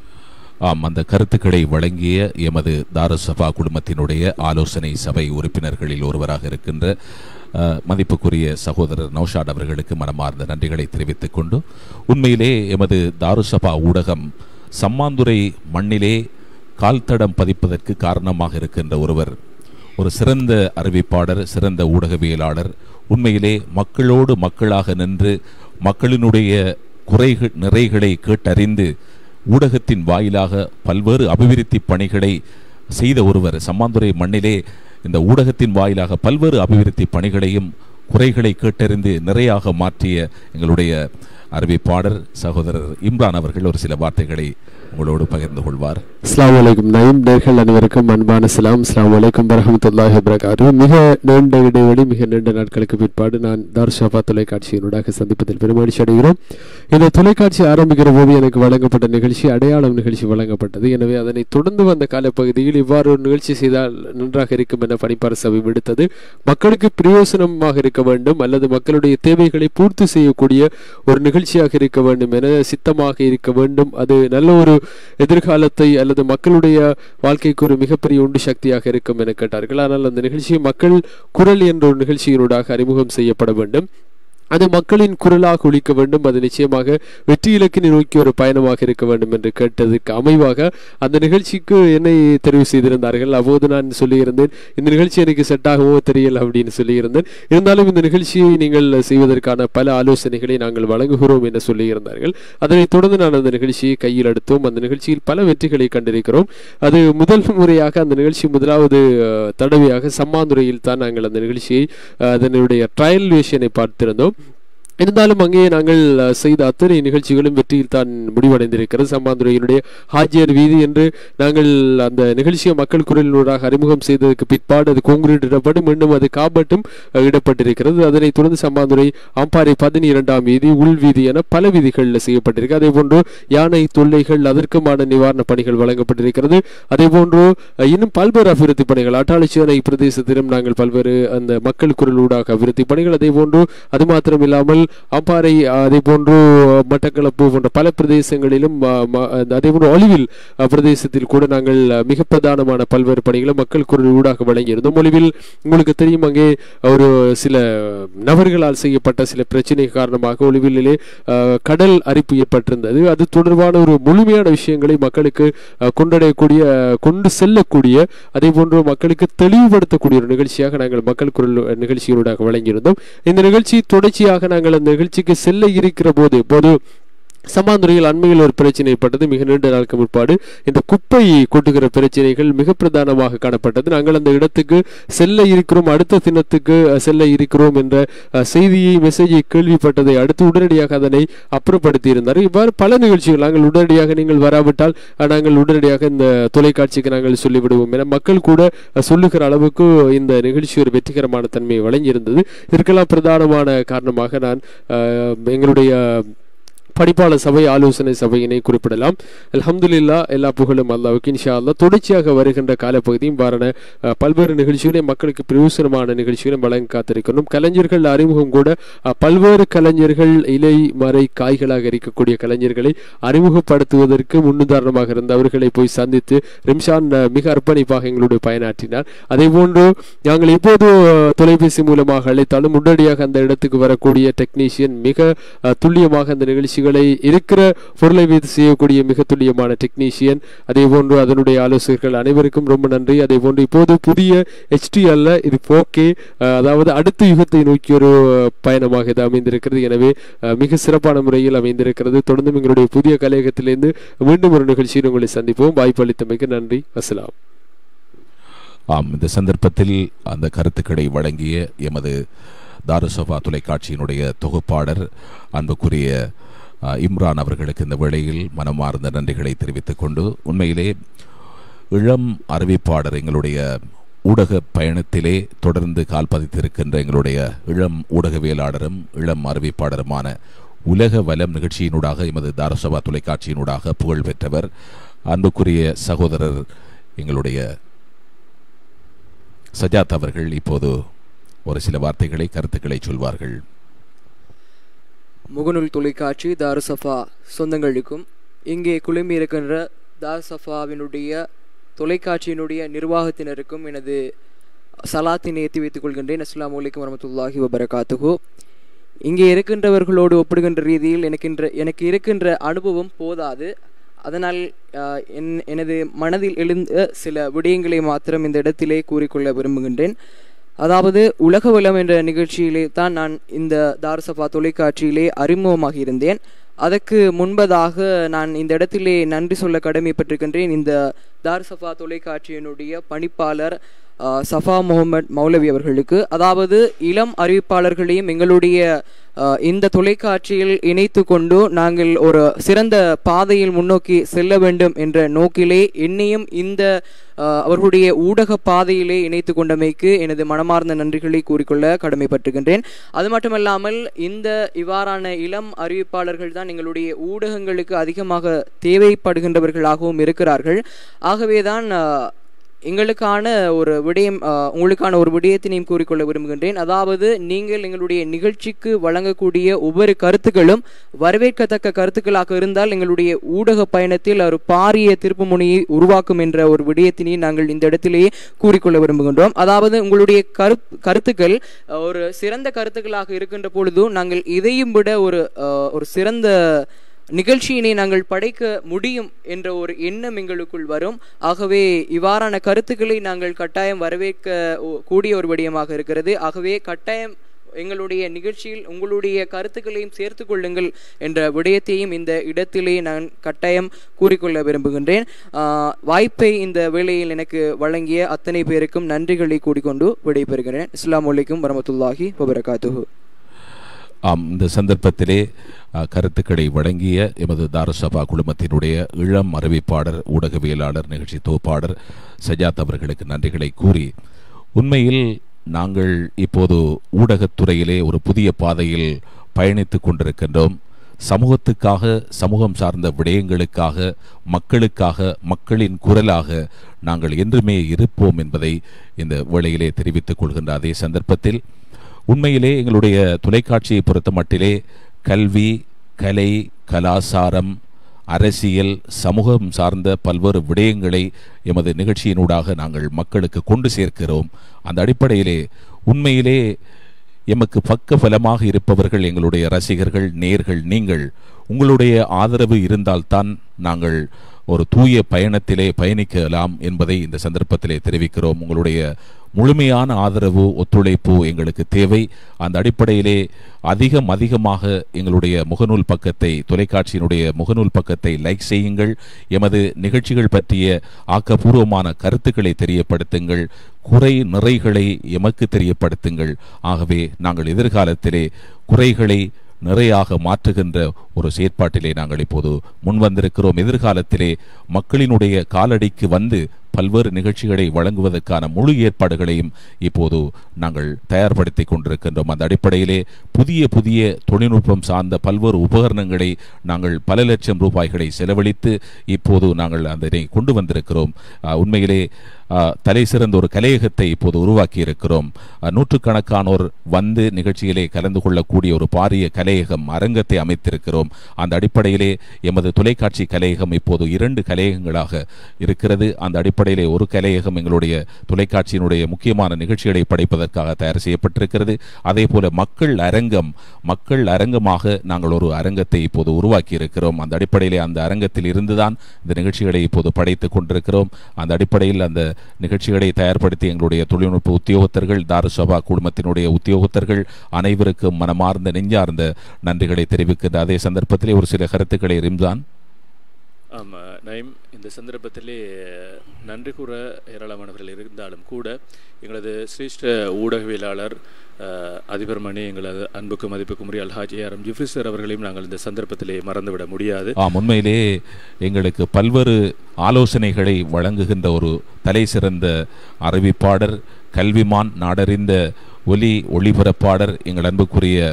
ஆம் அந்த கருத்துக்களை வழங்கிய எமது தாரசபா குடும்பத்தினுடைய ஆலோசனை சபை உறுப்பினர்களில் ஒருவராக இருக்கின்ற அஹ், மதிப்புக்குரிய சகோதரர் நௌஷாட் அவர்களுக்கு மனமார்ந்த நன்றிகளை தெரிவித்துக் கொண்டு உண்மையிலே எமது தாருசபா ஊடகம் சம்மாந்துறை மண்ணிலே கால்தடம் பதிப்பதற்கு காரணமாக இருக்கின்ற ஒருவர் ஒரு சிறந்த அறிவிப்பாளர் சிறந்த ஊடகவியலாளர் உண்மையிலே மக்களோடு மக்களாக நின்று மக்களினுடைய குறைகள் நிறைகளை கேட்டறிந்து ஊடகத்தின் வாயிலாக பல்வேறு அபிவிருத்தி பணிகளை செய்த ஒருவர் சம்மாந்துறை மண்ணிலே இந்த ஊடகத்தின் வாயிலாக பல்வேறு அபிவிருத்தி பணிகளையும் குறைகளை கேட்டறிந்து நிறையாக மாற்றிய எங்களுடைய அறிவிப்பாளர் சகோதரர் இம்ரான் அவர்கள் ஒரு சில வார்த்தைகளை உங்களோடு பகிர்ந்து கொள்வார் அஸ்லாம் வலைக்கும் நயீம் நேர்கள் அனைவருக்கும் அன்பான சலாம் அஸ்லாம் வலைக்கும் வரஹமத்துல்லாஹி வபரகாத்து மிக நீண்ட இடைவெளி மிக நீண்ட நாட்களுக்கு பிற்பாடு நான் தார்ஷாபா தொலைக்காட்சியினூடாக சந்திப்பதில் பெருமகிழ்ச்சி அடைகிறோம் இந்த தொலைக்காட்சி ஆரம்பிக்கிற போது எனக்கு வழங்கப்பட்ட நிகழ்ச்சி அடையாளம் நிகழ்ச்சி வழங்கப்பட்டது எனவே அதனை தொடர்ந்து வந்த காலப்பகுதியில் இவ்வாறு ஒரு நிகழ்ச்சி செய்தால் நன்றாக இருக்கும் என பணிப்பார சபை விடுத்தது மக்களுக்கு பிரயோசனமாக இருக்க வேண்டும் அல்லது மக்களுடைய தேவைகளை பூர்த்தி செய்யக்கூடிய ஒரு நிகழ்ச்சியாக இருக்க வேண்டும் என சித்தமாக இருக்க வேண்டும் அது நல்ல ஒரு எதிர்காலத்தை அல்லது மக்களுடைய வாழ்க்கைக்கு ஒரு மிகப்பெரிய உண்டு சக்தியாக இருக்கும் என கேட்டார்கள் ஆனால் அந்த நிகழ்ச்சி மக்கள் குரல் என்ற ஒரு நிகழ்ச்சியினூடாக அறிமுகம் செய்யப்பட வேண்டும் அது மக்களின் குரலாக ஒழிக்க வேண்டும் அது நிச்சயமாக வெற்றி இலக்கினை நோக்கி ஒரு பயணமாக இருக்க வேண்டும் என்று கேட்டதுக்கு அமைவாக அந்த நிகழ்ச்சிக்கு என்னை தெரிவு செய்திருந்தார்கள் அப்போது நான் சொல்லியிருந்தேன் இந்த நிகழ்ச்சி எனக்கு செட் ஆகவோ தெரியல அப்படின்னு சொல்லியிருந்தேன் இருந்தாலும் இந்த நிகழ்ச்சியை நீங்கள் செய்வதற்கான பல ஆலோசனைகளை நாங்கள் வழங்குகிறோம் என்று சொல்லியிருந்தார்கள் அதனைத் தொடர்ந்து நான் அந்த நிகழ்ச்சியை கையில் எடுத்தோம் அந்த நிகழ்ச்சியில் பல வெற்றிகளை கண்டிருக்கிறோம் அது முதல் முறையாக அந்த நிகழ்ச்சி முதலாவது அஹ், தடவையாக சம்மாந்துறையில் தான் நாங்கள் அந்த நிகழ்ச்சியை அஹ், அதனுடைய ட்ரையல் வேஷனை பார்த்திருந்தோம் இருந்தாலும் அங்கே நாங்கள் அஹ், செய்த அத்தனை நிகழ்ச்சிகளும் வெற்றியில் தான் முடிவடைந்திருக்கிறது சம்மாந்துறையினுடைய ஹாஜியர் வீதி என்று நாங்கள் அந்த நிகழ்ச்சியை மக்கள் குரலினூடாக அறிமுகம் செய்ததற்கு பிற்பாடு அது கோங்கிரீட் இடப்பட்டு மீண்டும் அது காபட்டும் அஹ், இடப்பட்டிருக்கிறது அதனைத் தொடர்ந்து சம்மாந்துறை ஆம்பாறை பதினிரண்டாம் வீதி உள் வீதி என பல வீதிகளில் செய்யப்பட்டிருக்கு அதே போன்று யானை தொல்லைகள் அதற்குமான நிவாரண பணிகள் வழங்கப்பட்டிருக்கிறது அதே போன்று அஹ், இன்னும் பல்வேறு அபிவிருத்தி பணிகள் அட்டாளச்சியனை பிரதேசத்திலும் நாங்கள் பல்வேறு அந்த மக்கள் குரலூடாக அபிவிருத்தி பணிகள் அதே போன்று அது மாத்திரம் இல்லாமல் அம்பாறை அதே போன்று மட்டக்களப்பு போன்ற பல பிரதேசங்களிலும் அஹ், ம- அந்த அதே போன்று ஒளிவில் அஹ், பிரதேசத்தில் கூட நாங்கள் அஹ், மிக பிரதானமான பல்வேறு பணிகளை மக்கள் குரல் ஊடாக வழங்கியிருந்தோம் ஒளிவில் உங்களுக்கு தெரியும் அங்கே ஒரு சில நபர்களால் செய்யப்பட்ட சில பிரச்சனை காரணமாக ஒளிவிலே அஹ், கடல் அரிப்பு ஏற்பட்டிருந்தது அது தொடர்பான ஒரு முழுமையான விஷயங்களை மக்களுக்கு அஹ், கொண்டடையக்கூடிய கொண்டு செல்லக்கூடிய அதே போன்று மக்களுக்கு தெளிவுபடுத்தக்கூடிய ஒரு நிகழ்ச்சியாக நாங்கள் மக்கள் குரல் நிகழ்ச்சிகளூடாக வழங்கியிருந்தோம் இந்த நிகழ்ச்சி தொடர்ச்சியாக நாங்கள் அந்த நிகழ்ச்சிக்கு செல்ல இருக்கிற போது போது சமாந்துறையில் அண்மையில் ஒரு பிரச்சனை ஏற்பட்டது மிக நீண்ட நாளுக்கு முற்பாடு இந்த குப்பை கொட்டுகிற பிரச்சனைகள் மிக பிரதானமாக காணப்பட்டது நாங்கள் அந்த இடத்துக்கு செல்ல இருக்கிறோம் அடுத்த தினத்துக்கு அஹ், செல்ல இருக்கிறோம் என்ற அஹ், செய்தியை மெசேஜை கேள்விப்பட்டதை அடுத்து உடனடியாக அதனை அப்புறப்படுத்தி இருந்தார் இவ்வாறு பல நிகழ்ச்சிகள் நாங்கள் உடனடியாக நீங்கள் வராவிட்டால் அஹ், நாங்கள் உடனடியாக இந்த தொலைக்காட்சிக்கு நாங்கள் சொல்லிவிடுவோம் என மக்கள் கூட அஹ், சொல்லுகிற அளவுக்கு இந்த நிகழ்ச்சி ஒரு வெற்றிகரமான தன்மையை வழங்கியிருந்தது இதற்கெல்லாம் பிரதானமான காரணமாக நான் அஹ், எங்களுடைய படிப்பாளர் சபை ஆலோசனை சபையினை குறிப்பிடலாம் அல்ஹம்துலில்லா எல்லா புகழும் அல்லாவுக்கு இன்ஷா அல்லாஹ் தொடர்ச்சியாக வருகின்ற காலப்பகுதியும் வாரண அஹ், பல்வேறு நிகழ்ச்சிகளையும் மக்களுக்கு பிரயோசனமான நிகழ்ச்சிகளையும் வழங்க காத்திருக்கணும் கலைஞர்கள் அறிமுகம் கூட அஹ், பல்வேறு கலைஞர்கள் இலை மறை காய்களாக இருக்கக்கூடிய கலைஞர்களை அறிமுகப்படுத்துவதற்கு முன்னுதாரணமாக இருந்த அவர்களை போய் சந்தித்து ரிம்ஷான் அஹ், மிக அர்ப்பணிப்பாக எங்களுடைய பயனாற்றினார் அதே போன்று நாங்கள் எப்போது அஹ், தொலைபேசி மூலமாக அழைத்தாலும் உடனடியாக அந்த இடத்துக்கு வரக்கூடிய டெக்னீஷியன் மிக அஹ், துல்லியமாக அந்த நிகழ்ச்சிகளை இருக்கிற பொருளை வைத்து செய்யக்கூடிய மிக துல்லியமான டெக்னீஷியன் அதே போன்று அதனுடைய ஆலோசகர்கள் அனைவருக்கும் ரொம்ப நன்றி அதே போன்று இப்போது புதிய ஹெச்டி அல்ல இது போக்கே அதாவது அடுத்த யுகத்தை நோக்கி ஒரு பயணமாக இது அமைந்திருக்கிறது எனவே அஹ், மிக சிறப்பான முறையில் அமைந்திருக்கிறது தொடர்ந்து எங்களுடைய புதிய கலையகத்திலிருந்து மீண்டும் ஒரு நிகழ்ச்சியில் உங்களை சந்திப்போம் வாய்ப்பு அளித்தமைக்கு நன்றி அஸ்ஸலாம் ஆம் இந்த சந்தர்ப்பத்தில் அந்த கருத்துக்களை வழங்கிய எமது தாருசபா தொலைக்காட்சியினுடைய தொகுப்பாளர் அன்புக்குரிய அஹ், இம்ரான் அவர்களுக்கு இந்த வேளையில் மனமார்ந்த நன்றிகளை தெரிவித்துக் கொண்டு உண்மையிலே இளம் அறிவிப்பாளர் எங்களுடைய ஊடக பயணத்திலே தொடர்ந்து கால் பதித்திருக்கின்ற எங்களுடைய இளம் ஊடகவியலாளரும் இளம் அறிவிப்பாளருமான உலக வலம் நிகழ்ச்சியினூடாக எமது தாரசபா தொலைக்காட்சியினூடாக புகழ் பெற்றவர் அன்புக்குரிய சகோதரர் எங்களுடைய சஜாத் அவர்கள் இப்போது ஒரு சில வார்த்தைகளை கருத்துக்களை சொல்வார்கள் முகநூல் தொலைக்காட்சி தாருசஃபா சொந்தங்களுக்கும் இங்கே குழுமி இருக்கின்ற தாருசஃபாவினுடைய தொலைக்காட்சியினுடைய நிர்வாகத்தினருக்கும் எனது சலாத்தினை ஏற்றி வைத்துக் கொள்கின்றேன் அஸ்ஸலாமு அலைக்கும் வரமத்துல்லாஹி வபரகாத்துஹு இங்கே இருக்கின்றவர்களோடு ஒப்பிடுகின்ற ரீதியில் எனக்கின்ற எனக்கு இருக்கின்ற அனுபவம் போதாது அதனால் ஆஹ், என் எனது மனதில் எழுந்த சில விடயங்களை மாத்திரம் இந்த இடத்திலே கூறிக்கொள்ள விரும்புகின்றேன் அதாவது உலக வளம் என்ற நிகழ்ச்சியிலே தான் நான் இந்த தாரசபா தொலைக்காட்சியிலே அறிமுகமாக இருந்தேன் அதற்கு முன்பதாக நான் இந்த இடத்திலே நன்றி சொல்ல கடமைப்பட்டிருக்கின்றேன் இந்த தார்சபா தொலைக்காட்சியினுடைய பணிப்பாளர் ஆஹ், சஃபா முகமது மௌலவி அவர்களுக்கு அதாவது இளம் அறிவிப்பாளர்களையும் எங்களுடைய ஆஹ், இந்த தொலைக்காட்சியில் இணைத்து கொண்டு நாங்கள் ஒரு சிறந்த பாதையில் முன்னோக்கி செல்ல வேண்டும் என்ற நோக்கிலே என்னையும் இந்த ஆஹ், அவர்களுடைய ஊடக பாதையிலே இணைத்து கொண்டமைக்கு எனது மனமார்ந்த நன்றிகளை கூறிக்கொள்ள கடமைப்பட்டிருக்கின்றேன் அது மட்டுமல்லாமல் இந்த இவ்வாறான இளம் அறிவிப்பாளர்கள் தான் எங்களுடைய ஊடகங்களுக்கு அதிகமாக தேவைப்படுகின்றவர்களாகவும் இருக்கிறார்கள் ஆகவேதான் ஆஹ், எங்களுக்கான ஒரு விடயம் ஆஹ், உங்களுக்கான ஒரு விடயத்தினையும் கூறிக்கொள்ள விரும்புகின்றேன் அதாவது நீங்கள் எங்களுடைய நிகழ்ச்சிக்கு வழங்கக்கூடிய ஒவ்வொரு கருத்துக்களும் வரவேற்கத்தக்க கருத்துக்களாக இருந்தால் எங்களுடைய ஊடக பயணத்தில் ஒரு பாரிய திருப்பு முனையை உருவாக்கும் என்ற ஒரு விடயத்தினை நாங்கள் இந்த இடத்திலேயே கூறிக்கொள்ள விரும்புகின்றோம் அதாவது உங்களுடைய கரு கருத்துக்கள் ஆஹ், ஒரு சிறந்த கருத்துக்களாக இருக்கின்ற பொழுது நாங்கள் இதையும் விட ஒரு ஆஹ், ஒரு சிறந்த நிகழ்ச்சியினை நாங்கள் படைக்க முடியும் என்ற ஒரு எண்ணம் எங்களுக்குள் வரும் ஆகவே இவ்வாறான கருத்துக்களை நாங்கள் கட்டாயம் வரவேற்க ஓ- கூடிய ஒரு விடயமாக இருக்கிறது ஆகவே கட்டாயம் எங்களுடைய நிகழ்ச்சியில் உங்களுடைய கருத்துக்களையும் சேர்த்து கொள்ளுங்கள் என்ற விடயத்தையும் இந்த இடத்திலே நான் கட்டாயம் கூறிக்கொள்ள விரும்புகின்றேன் ஆஹ், வாய்ப்பை இந்த வேளையில் எனக்கு வழங்கிய அத்தனை பேருக்கும் நன்றிகளை கூறிக்கொண்டு விடைபெறுகிறேன் அஸ்ஸலாமு அலைக்கும் வரமத்துல்லாஹி வபரகாத்துஹு ஆம் இந்த சந்தர்ப்பத்திலே அ, கருத்துக்களை வழங்கிய எமது தாரசபா குழுமத்தினுடைய இளம் அறிவிப்பாளர் ஊடகவியலாளர் நிகழ்ச்சி தொகுப்பாளர் சஜாத் அவர்களுக்கு நன்றிகளை கூறி உண்மையில் நாங்கள் இப்போது ஊடகத்துறையிலே ஒரு புதிய பாதையில் பயணித்துக் கொண்டிருக்கின்றோம் சமூகத்துக்காக சமூகம் சார்ந்த விடயங்களுக்காக மக்களுக்காக மக்களின் குரலாக நாங்கள் என்றுமே இருப்போம் என்பதை இந்த வேளையிலே தெரிவித்துக் கொள்கின்ற அதே சந்தர்ப்பத்தில் உண்மையிலே எங்களுடைய தொலைக்காட்சியை பொறுத்த மட்டிலே கல்வி கலை கலாசாரம் அரசியல் சமூகம் சார்ந்த பல்வேறு விடயங்களை எமது நிகழ்ச்சியினூடாக நாங்கள் மக்களுக்கு கொண்டு சேர்க்கிறோம் அந்த அடிப்படையிலே உண்மையிலே எமக்கு பக்க பலமாக இருப்பவர்கள் எங்களுடைய ரசிகர்கள் நேர்கள் நீங்கள் உங்களுடைய ஆதரவு இருந்தால்தான் நாங்கள் ஒரு தூய பயணத்திலே பயணிக்கலாம் என்பதை இந்த சந்தர்ப்பத்திலே தெரிவிக்கிறோம் உங்களுடைய முழுமையான ஆதரவு ஒத்துழைப்பு எங்களுக்கு தேவை அந்த அடிப்படையிலே அதிகம் அதிகமாக எங்களுடைய முகநூல் பக்கத்தை தொலைக்காட்சியினுடைய முகநூல் பக்கத்தை லைக் செய்யுங்கள் எமது நிகழ்ச்சிகள் பற்றிய ஆக்கப்பூர்வமான கருத்துக்களை தெரியப்படுத்துங்கள் குறை நிறைகளை எமக்கு தெரியப்படுத்துங்கள் ஆகவே நாங்கள் எதிர்காலத்திலே குறைகளை நிறையாக மாற்றுகின்ற ஒரு செயற்பாட்டிலே நாங்கள் இப்போது முன்வந்திருக்கிறோம் எதிர்காலத்திலே மக்களினுடைய காலடிக்கு வந்து பல்வேறு நிகழ்ச்சிகளை வழங்குவதற்கான முழு ஏற்பாடுகளையும் இப்போது நாங்கள் தயார்படுத்திக் கொண்டிருக்கின்றோம் அந்த அடிப்படையிலே புதிய புதிய தொழில்நுட்பம் சார்ந்த பல்வேறு உபகரணங்களை நாங்கள் பல லட்சம் ரூபாய்களை செலவழித்து இப்போது நாங்கள் அதனை கொண்டு வந்திருக்கிறோம் அஹ், உண்மையிலே அஹ், தலை சிறந்த ஒரு கலையகத்தை இப்போது உருவாக்கி இருக்கிறோம் அஹ், நூற்றுக்கணக்கானோர் வந்து நிகழ்ச்சியிலே கலந்து கொள்ளக்கூடிய ஒரு பாரிய கலையகம் அரங்கத்தை அமைத்திருக்கிறோம் அந்த அடிப்படையிலே எமது தொலைக்காட்சி கலையகம் இப்போது இரண்டு கலையகங்களாக இருக்கிறது அந்த அடிப்படையிலே ஒரு கலையகம் எங்களுடைய தொலைக்காட்சியினுடைய முக்கியமான நிகழ்ச்சிகளை படைப்பதற்காக தயார் செய்யப்பட்டிருக்கிறது அதே போல மக்கள் அரங்கம் மக்கள் அரங்கமாக நாங்கள் ஒரு அரங்கத்தை இப்போது உருவாக்கி இருக்கிறோம் அந்த அடிப்படையிலே அந்த அரங்கத்தில் இருந்துதான் இந்த நிகழ்ச்சிகளை இப்போது படைத்துக் கொண்டிருக்கிறோம் அந்த அடிப்படையில் அந்த நிகழ்ச்சிகளை தயார்படுத்தி எங்களுடைய தொழில்நுட்ப உத்தியோகத்தர்கள் தாருசபா குழுமத்தினுடைய உத்தியோகத்தர்கள் அனைவருக்கும் மனமார்ந்த நெஞ்சார்ந்த நன்றிகளை தெரிவிக்கின்ற அதே சந்தர்ப்பத்திலே ஒரு சில கருத்துக்களை ரிம்சான் ஆமாம் நயம் இந்த சந்தர்ப்பத்திலே நன்றி கூற ஏராளமானவர்கள் இருந்தாலும் கூட எங்களது சிரேஷ்ட ஊடகவியலாளர் அஹ், அதிபர் மணி எங்களது அன்புக்கும் மதிப்புக்கும் உரிய அல்ஹாஜி ஆர் எம் ஜிஃப்ரி சார் அவர்களையும் நாங்கள் இந்த சந்தர்ப்பத்திலே மறந்துவிட முடியாது ஆம் உண்மையிலே எங்களுக்கு பல்வேறு ஆலோசனைகளை வழங்குகின்ற ஒரு தலை சிறந்த அறிவிப்பாளர் கல்விமான் நாடறிந்த ஒலி ஒளிபரப்பாளர் எங்கள் அன்புக்குரிய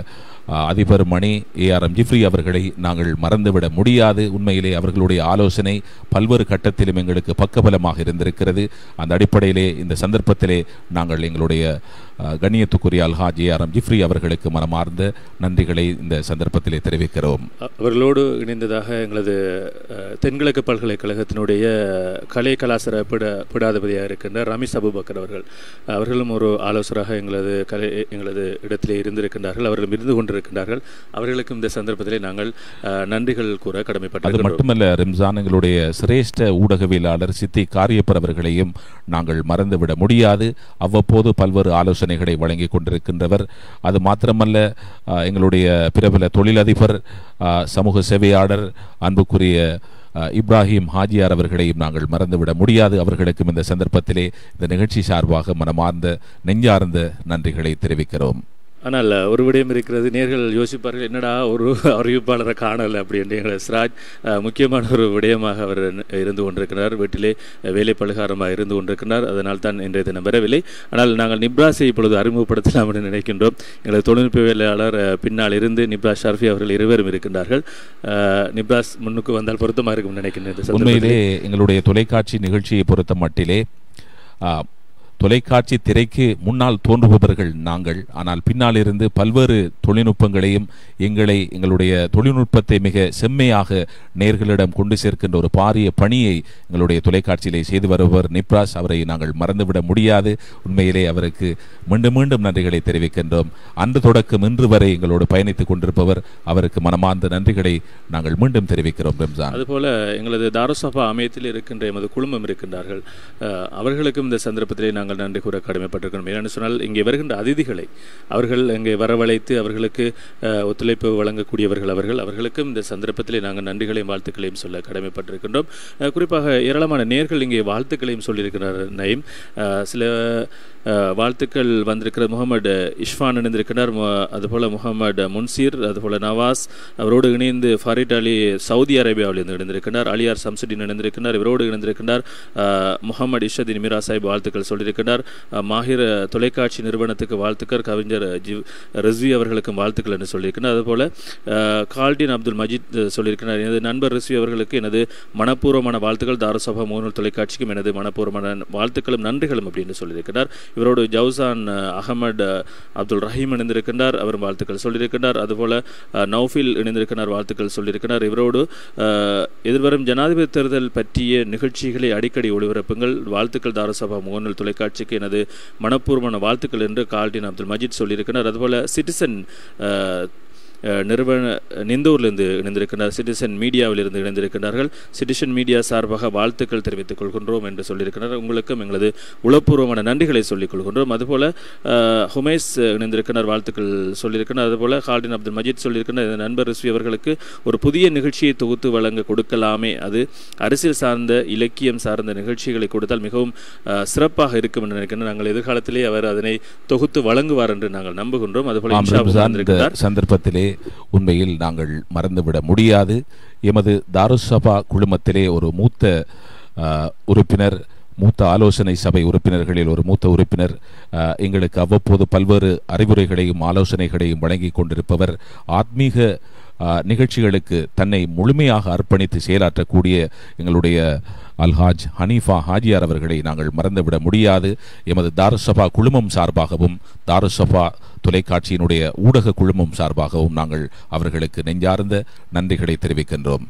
அஹ், அதிபர் Mani A R M Jifri அவர்களை நாங்கள் மறந்துவிட முடியாது உண்மையிலே அவர்களுடைய ஆலோசனை பல்வேறு கட்டத்திலும் எங்களுக்கு பக்கபலமாக இருந்திருக்கிறது அந்த அடிப்படையிலே இந்த சந்தர்ப்பத்திலே நாங்கள் எங்களுடைய அஹ், கண்ணியத்துக்குரிய அல்ஹாஜ் ஏ ஆர் எம் ஜிஃப்ரி அவர்களுக்கு மனமார்ந்த நன்றிகளை இந்த சந்தர்ப்பத்திலே தெரிவிக்கிறோம் அ- அவர்களோடு இணைந்ததாக எங்களது அஹ், தென்கிழக்கு பல்கலைக்கழகத்தினுடைய கலை கலாசார பிட பிடாதிபதியாக இருக்கின்ற ரமீஸ் அபுபக்கர் அவர்கள் அவர்களும் ஒரு ஆலோசகராக எங்களது கலை எங்களது இடத்திலே இருந்திருக்கின்றார்கள் அவர்களும் இருந்து கொண்டிருக்கின்றார்கள் அவர்களுக்கும் இந்த சந்தர்ப்பத்திலே நாங்கள் அஹ், நன்றிகள் கூற அது கடமைப்பட்டிருக்கிறோம் மட்டுமல்ல ரிம்சான் எங்களுடைய சிரேஷ்ட ஊடகவியலாளர் சித்தி காரியப்பர் அவர்களையும் நாங்கள் மறந்துவிட முடியாது அவ்வப்போது பல்வேறு ஆலோசனைகளை வழங்கி கொண்டிருக்கின்றவர் அது மாத்திரமல்ல ஆஹ், எங்களுடைய பிரபல தொழிலதிபர் ஆஹ், சமூக சேவையாளர் அன்புக்குரிய ஆஹ், இப்ராஹிம் ஹாஜியார் அவர்களையும் நாங்கள் மறந்துவிட முடியாது அவர்களுக்கும் இந்த சந்தர்ப்பத்திலே இந்த நிகழ்ச்சி சார்பாக மனமார்ந்த நெஞ்சார்ந்த நன்றிகளை தெரிவிக்கிறோம் ஆனால் ஒரு விடயம் இருக்கிறது நேர்கள் யோசிப்பார்கள் என்னடா ஒரு அறிவிப்பாளரை காணலை அப்படின்னு எங்களை சிராஜ் அஹ், முக்கியமான ஒரு விடயமாக அவர் இருந்து கொண்டிருக்கிறார் வீட்டிலே வேலை பலகாரமாக இருந்து கொண்டிருக்கிறார் அதனால் தான் இன்றைய தினம் வரவில்லை ஆனால் நாங்கள் நிப்ராஸை இப்பொழுது அறிமுகப்படுத்தலாம் என்று நினைக்கின்றோம் எங்களது தொழில்நுட்பவியலாளர் அஹ், பின்னால் இருந்து நிப்ராஸ் ஷார்ஃபி அவர்கள் இருவரும் இருக்கின்றார்கள் அஹ், நிப்ராஸ் முன்னுக்கு வந்தால் பொருத்தமாக இருக்கும் நினைக்கின்றேன் இந்த உண்மையிலே சந்தர்ப்பத்திலே. எங்களுடைய தொலைக்காட்சி நிகழ்ச்சியை பொறுத்த மட்டிலே ஆ, தொலைக்காட்சி திரைக்கு முன்னால் தோன்றுபவர்கள் நாங்கள் ஆனால் பின்னால் இருந்து பல்வேறு தொழில்நுட்பங்களையும் எங்களை எங்களுடைய தொழில்நுட்பத்தை மிக செம்மையாக நேர்களிடம் கொண்டு சேர்க்கின்ற ஒரு பாரிய பணியை எங்களுடைய தொலைக்காட்சியிலே செய்து வருபவர் நிப்ராஸ் அவரை நாங்கள் மறந்துவிட முடியாது உண்மையிலே அவருக்கு மீண்டும் மீண்டும் நன்றிகளை தெரிவிக்கின்றோம் அன்று தொடக்கம் இன்று வரை எங்களோடு பயணித்துக் கொண்டிருப்பவர் அவருக்கு மனமார்ந்த நன்றிகளை நாங்கள் மீண்டும் தெரிவிக்கிறோம் ரம்ஜான் அதுபோல எங்களது தாருசபா அமையத்தில் இருக்கின்ற எமது குழுமம் இருக்கின்றார்கள் அஹ், அவர்களுக்கும் இந்த சந்தர்ப்பத்திலே நாங்கள் நன்றி கூற கடமைப்பட்டிருக்கிறோம் ஏனென்று சொன்னால் இங்கே வருகின்ற அதிதிகளை அவர்கள் இங்கே வரவழைத்து அவர்களுக்கு அஹ், ஒத்துழைப்பு வழங்கக்கூடியவர்கள் அவர்கள் அவர்களுக்கும் இந்த சந்தர்ப்பத்திலே நாங்கள் நன்றிகளையும் வாழ்த்துக்களையும் சொல்ல கடமைப்பட்டிருக்கின்றோம் அஹ், குறிப்பாக ஏராளமான நேர்கள் இங்கே வாழ்த்துக்களையும் சொல்லியிருக்கிறார் நயீம் அஹ், சில அஹ், வாழ்த்துக்கள் வந்திருக்கிறது முகமது இஷ்ஃபான் இணைந்திருக்கிறார் மு- அதுபோல முகமது முன்சீர் அதுபோல நவாஸ் அவரோடு இணைந்து ஃபரீட் அலி சவுதி அரேபியாவிலிருந்து இணைந்திருக்கிறார் அலியார் சம்சுடின் இணைந்திருக்கிறார் இவரோடு இணைந்திருக்கிறார் அஹ், முகமது இஷதின் மிரா சாஹிப் வாழ்த்துக்கள் சொல்லியிருக்கிறார் அஹ், மாஹிர் அஹ், தொலைக்காட்சி நிறுவனத்துக்கு வாழ்த்துக்கள் கவிஞர் ஜிவ் ரிஸ்வி அவர்களுக்கும் வாழ்த்துக்கள் என்று சொல்லியிருக்கிறார் அதுபோல அஹ், கால்டின் அப்துல் மஜீத் அஹ், சொல்லியிருக்கிறார் எனது நண்பர் ரிஸ்வி அவர்களுக்கு எனது மனப்பூர்வமான வாழ்த்துக்கள் தாரசபா மூணு தொலைக்காட்சிக்கும் எனது மனப்பூர்வமான வாழ்த்துக்களும் நன்றிகளும் அப்படின்னு சொல்லியிருக்கிறார் இவரோடு ஜவுசான் அஹ், அகமது அஹ், அப்துல் ரஹீம் இணைந்திருக்கின்றார் அவர் வாழ்த்துக்கள் சொல்லியிருக்கின்றார் அதுபோல அஹ், நௌஃபில் இணைந்திருக்கிறார் வாழ்த்துக்கள் சொல்லியிருக்கிறார் இவரோடு அஹ், எதிர்வரும் ஜனாதிபதி தேர்தல் பற்றிய நிகழ்ச்சிகளை அடிக்கடி ஒளிபரப்புங்கள் வாழ்த்துக்கள் தாரசபா முகநூல் தொலைக்காட்சிக்கு எனது மனப்பூர்வமான வாழ்த்துக்கள் என்று கால்டின் அப்துல் மஜீத் சொல்லியிருக்கிறார் அதுபோல சிட்டிசன் அஹ், அஹ், நிறுவன நிந்தூர்லேருந்து இணைந்திருக்கிறார் சிட்டிசன் மீடியாவிலிருந்து இணைந்திருக்கிறார்கள் சிட்டிசன் மீடியா சார்பாக வாழ்த்துக்கள் தெரிவித்துக் கொள்கின்றோம் என்று சொல்லியிருக்கிறார் உங்களுக்கும் எங்களது உளப்பூர்வமான நன்றிகளை சொல்லிக் கொள்கின்றோம் அதுபோல அஹ், ஹுமைஸ் இணைந்திருக்கிறார் வாழ்த்துக்கள் சொல்லியிருக்கிறார் அதுபோல ஹால்டின் அப்துல் மஜீத் சொல்லியிருக்கிறார் இந்த நண்பர் ரிஸ்வி அவர்களுக்கு ஒரு புதிய நிகழ்ச்சியை தொகுத்து வழங்க கொடுக்கலாமே அது அரசியல் சார்ந்த இலக்கியம் சார்ந்த நிகழ்ச்சிகளை கொடுத்தால் மிகவும் அஹ், சிறப்பாக இருக்கும் என்று நினைக்கிறேன் நாங்கள் எதிர்காலத்திலே அவர் அதனை தொகுத்து வழங்குவார் என்று நாங்கள் நம்புகின்றோம் அதுபோல ஆம், இன்ஷா அல்லாஹ் ரம்ஜான் இந்த வந்திருக்கிறார் சந்தர்ப்பத்திலே உண்மையில் நாங்கள் மறந்துவிட முடியாது எமது தாருசபா குழுமத்திலே ஒரு மூத்த ஆ, உறுப்பினர் மூத்த ஆலோசனை சபை உறுப்பினர்களில் ஒரு மூத்த உறுப்பினர் ஆ, எங்களுக்கு அவ்வப்போது பல்வேறு அறிவுரைகளையும் ஆலோசனைகளையும் வழங்கி கொண்டிருப்பவர் ஆத்மீக ஆ, நிகழ்ச்சிகளுக்கு தன்னை முழுமையாக அர்ப்பணித்து செயலாற்றக்கூடிய எங்களுடைய அல்ஹாஜ் ஹனீஃபா ஹாஜியார் அவர்களை நாங்கள் மறந்துவிட முடியாது எமது தாருசபா குழுமம் சார்பாகவும் தாருசபா தொலைக்காட்சியினுடைய ஊடக குழுமம் சார்பாகவும் நாங்கள் அவர்களுக்கு நெஞ்சார்ந்த நன்றிகளை தெரிவிக்கின்றோம்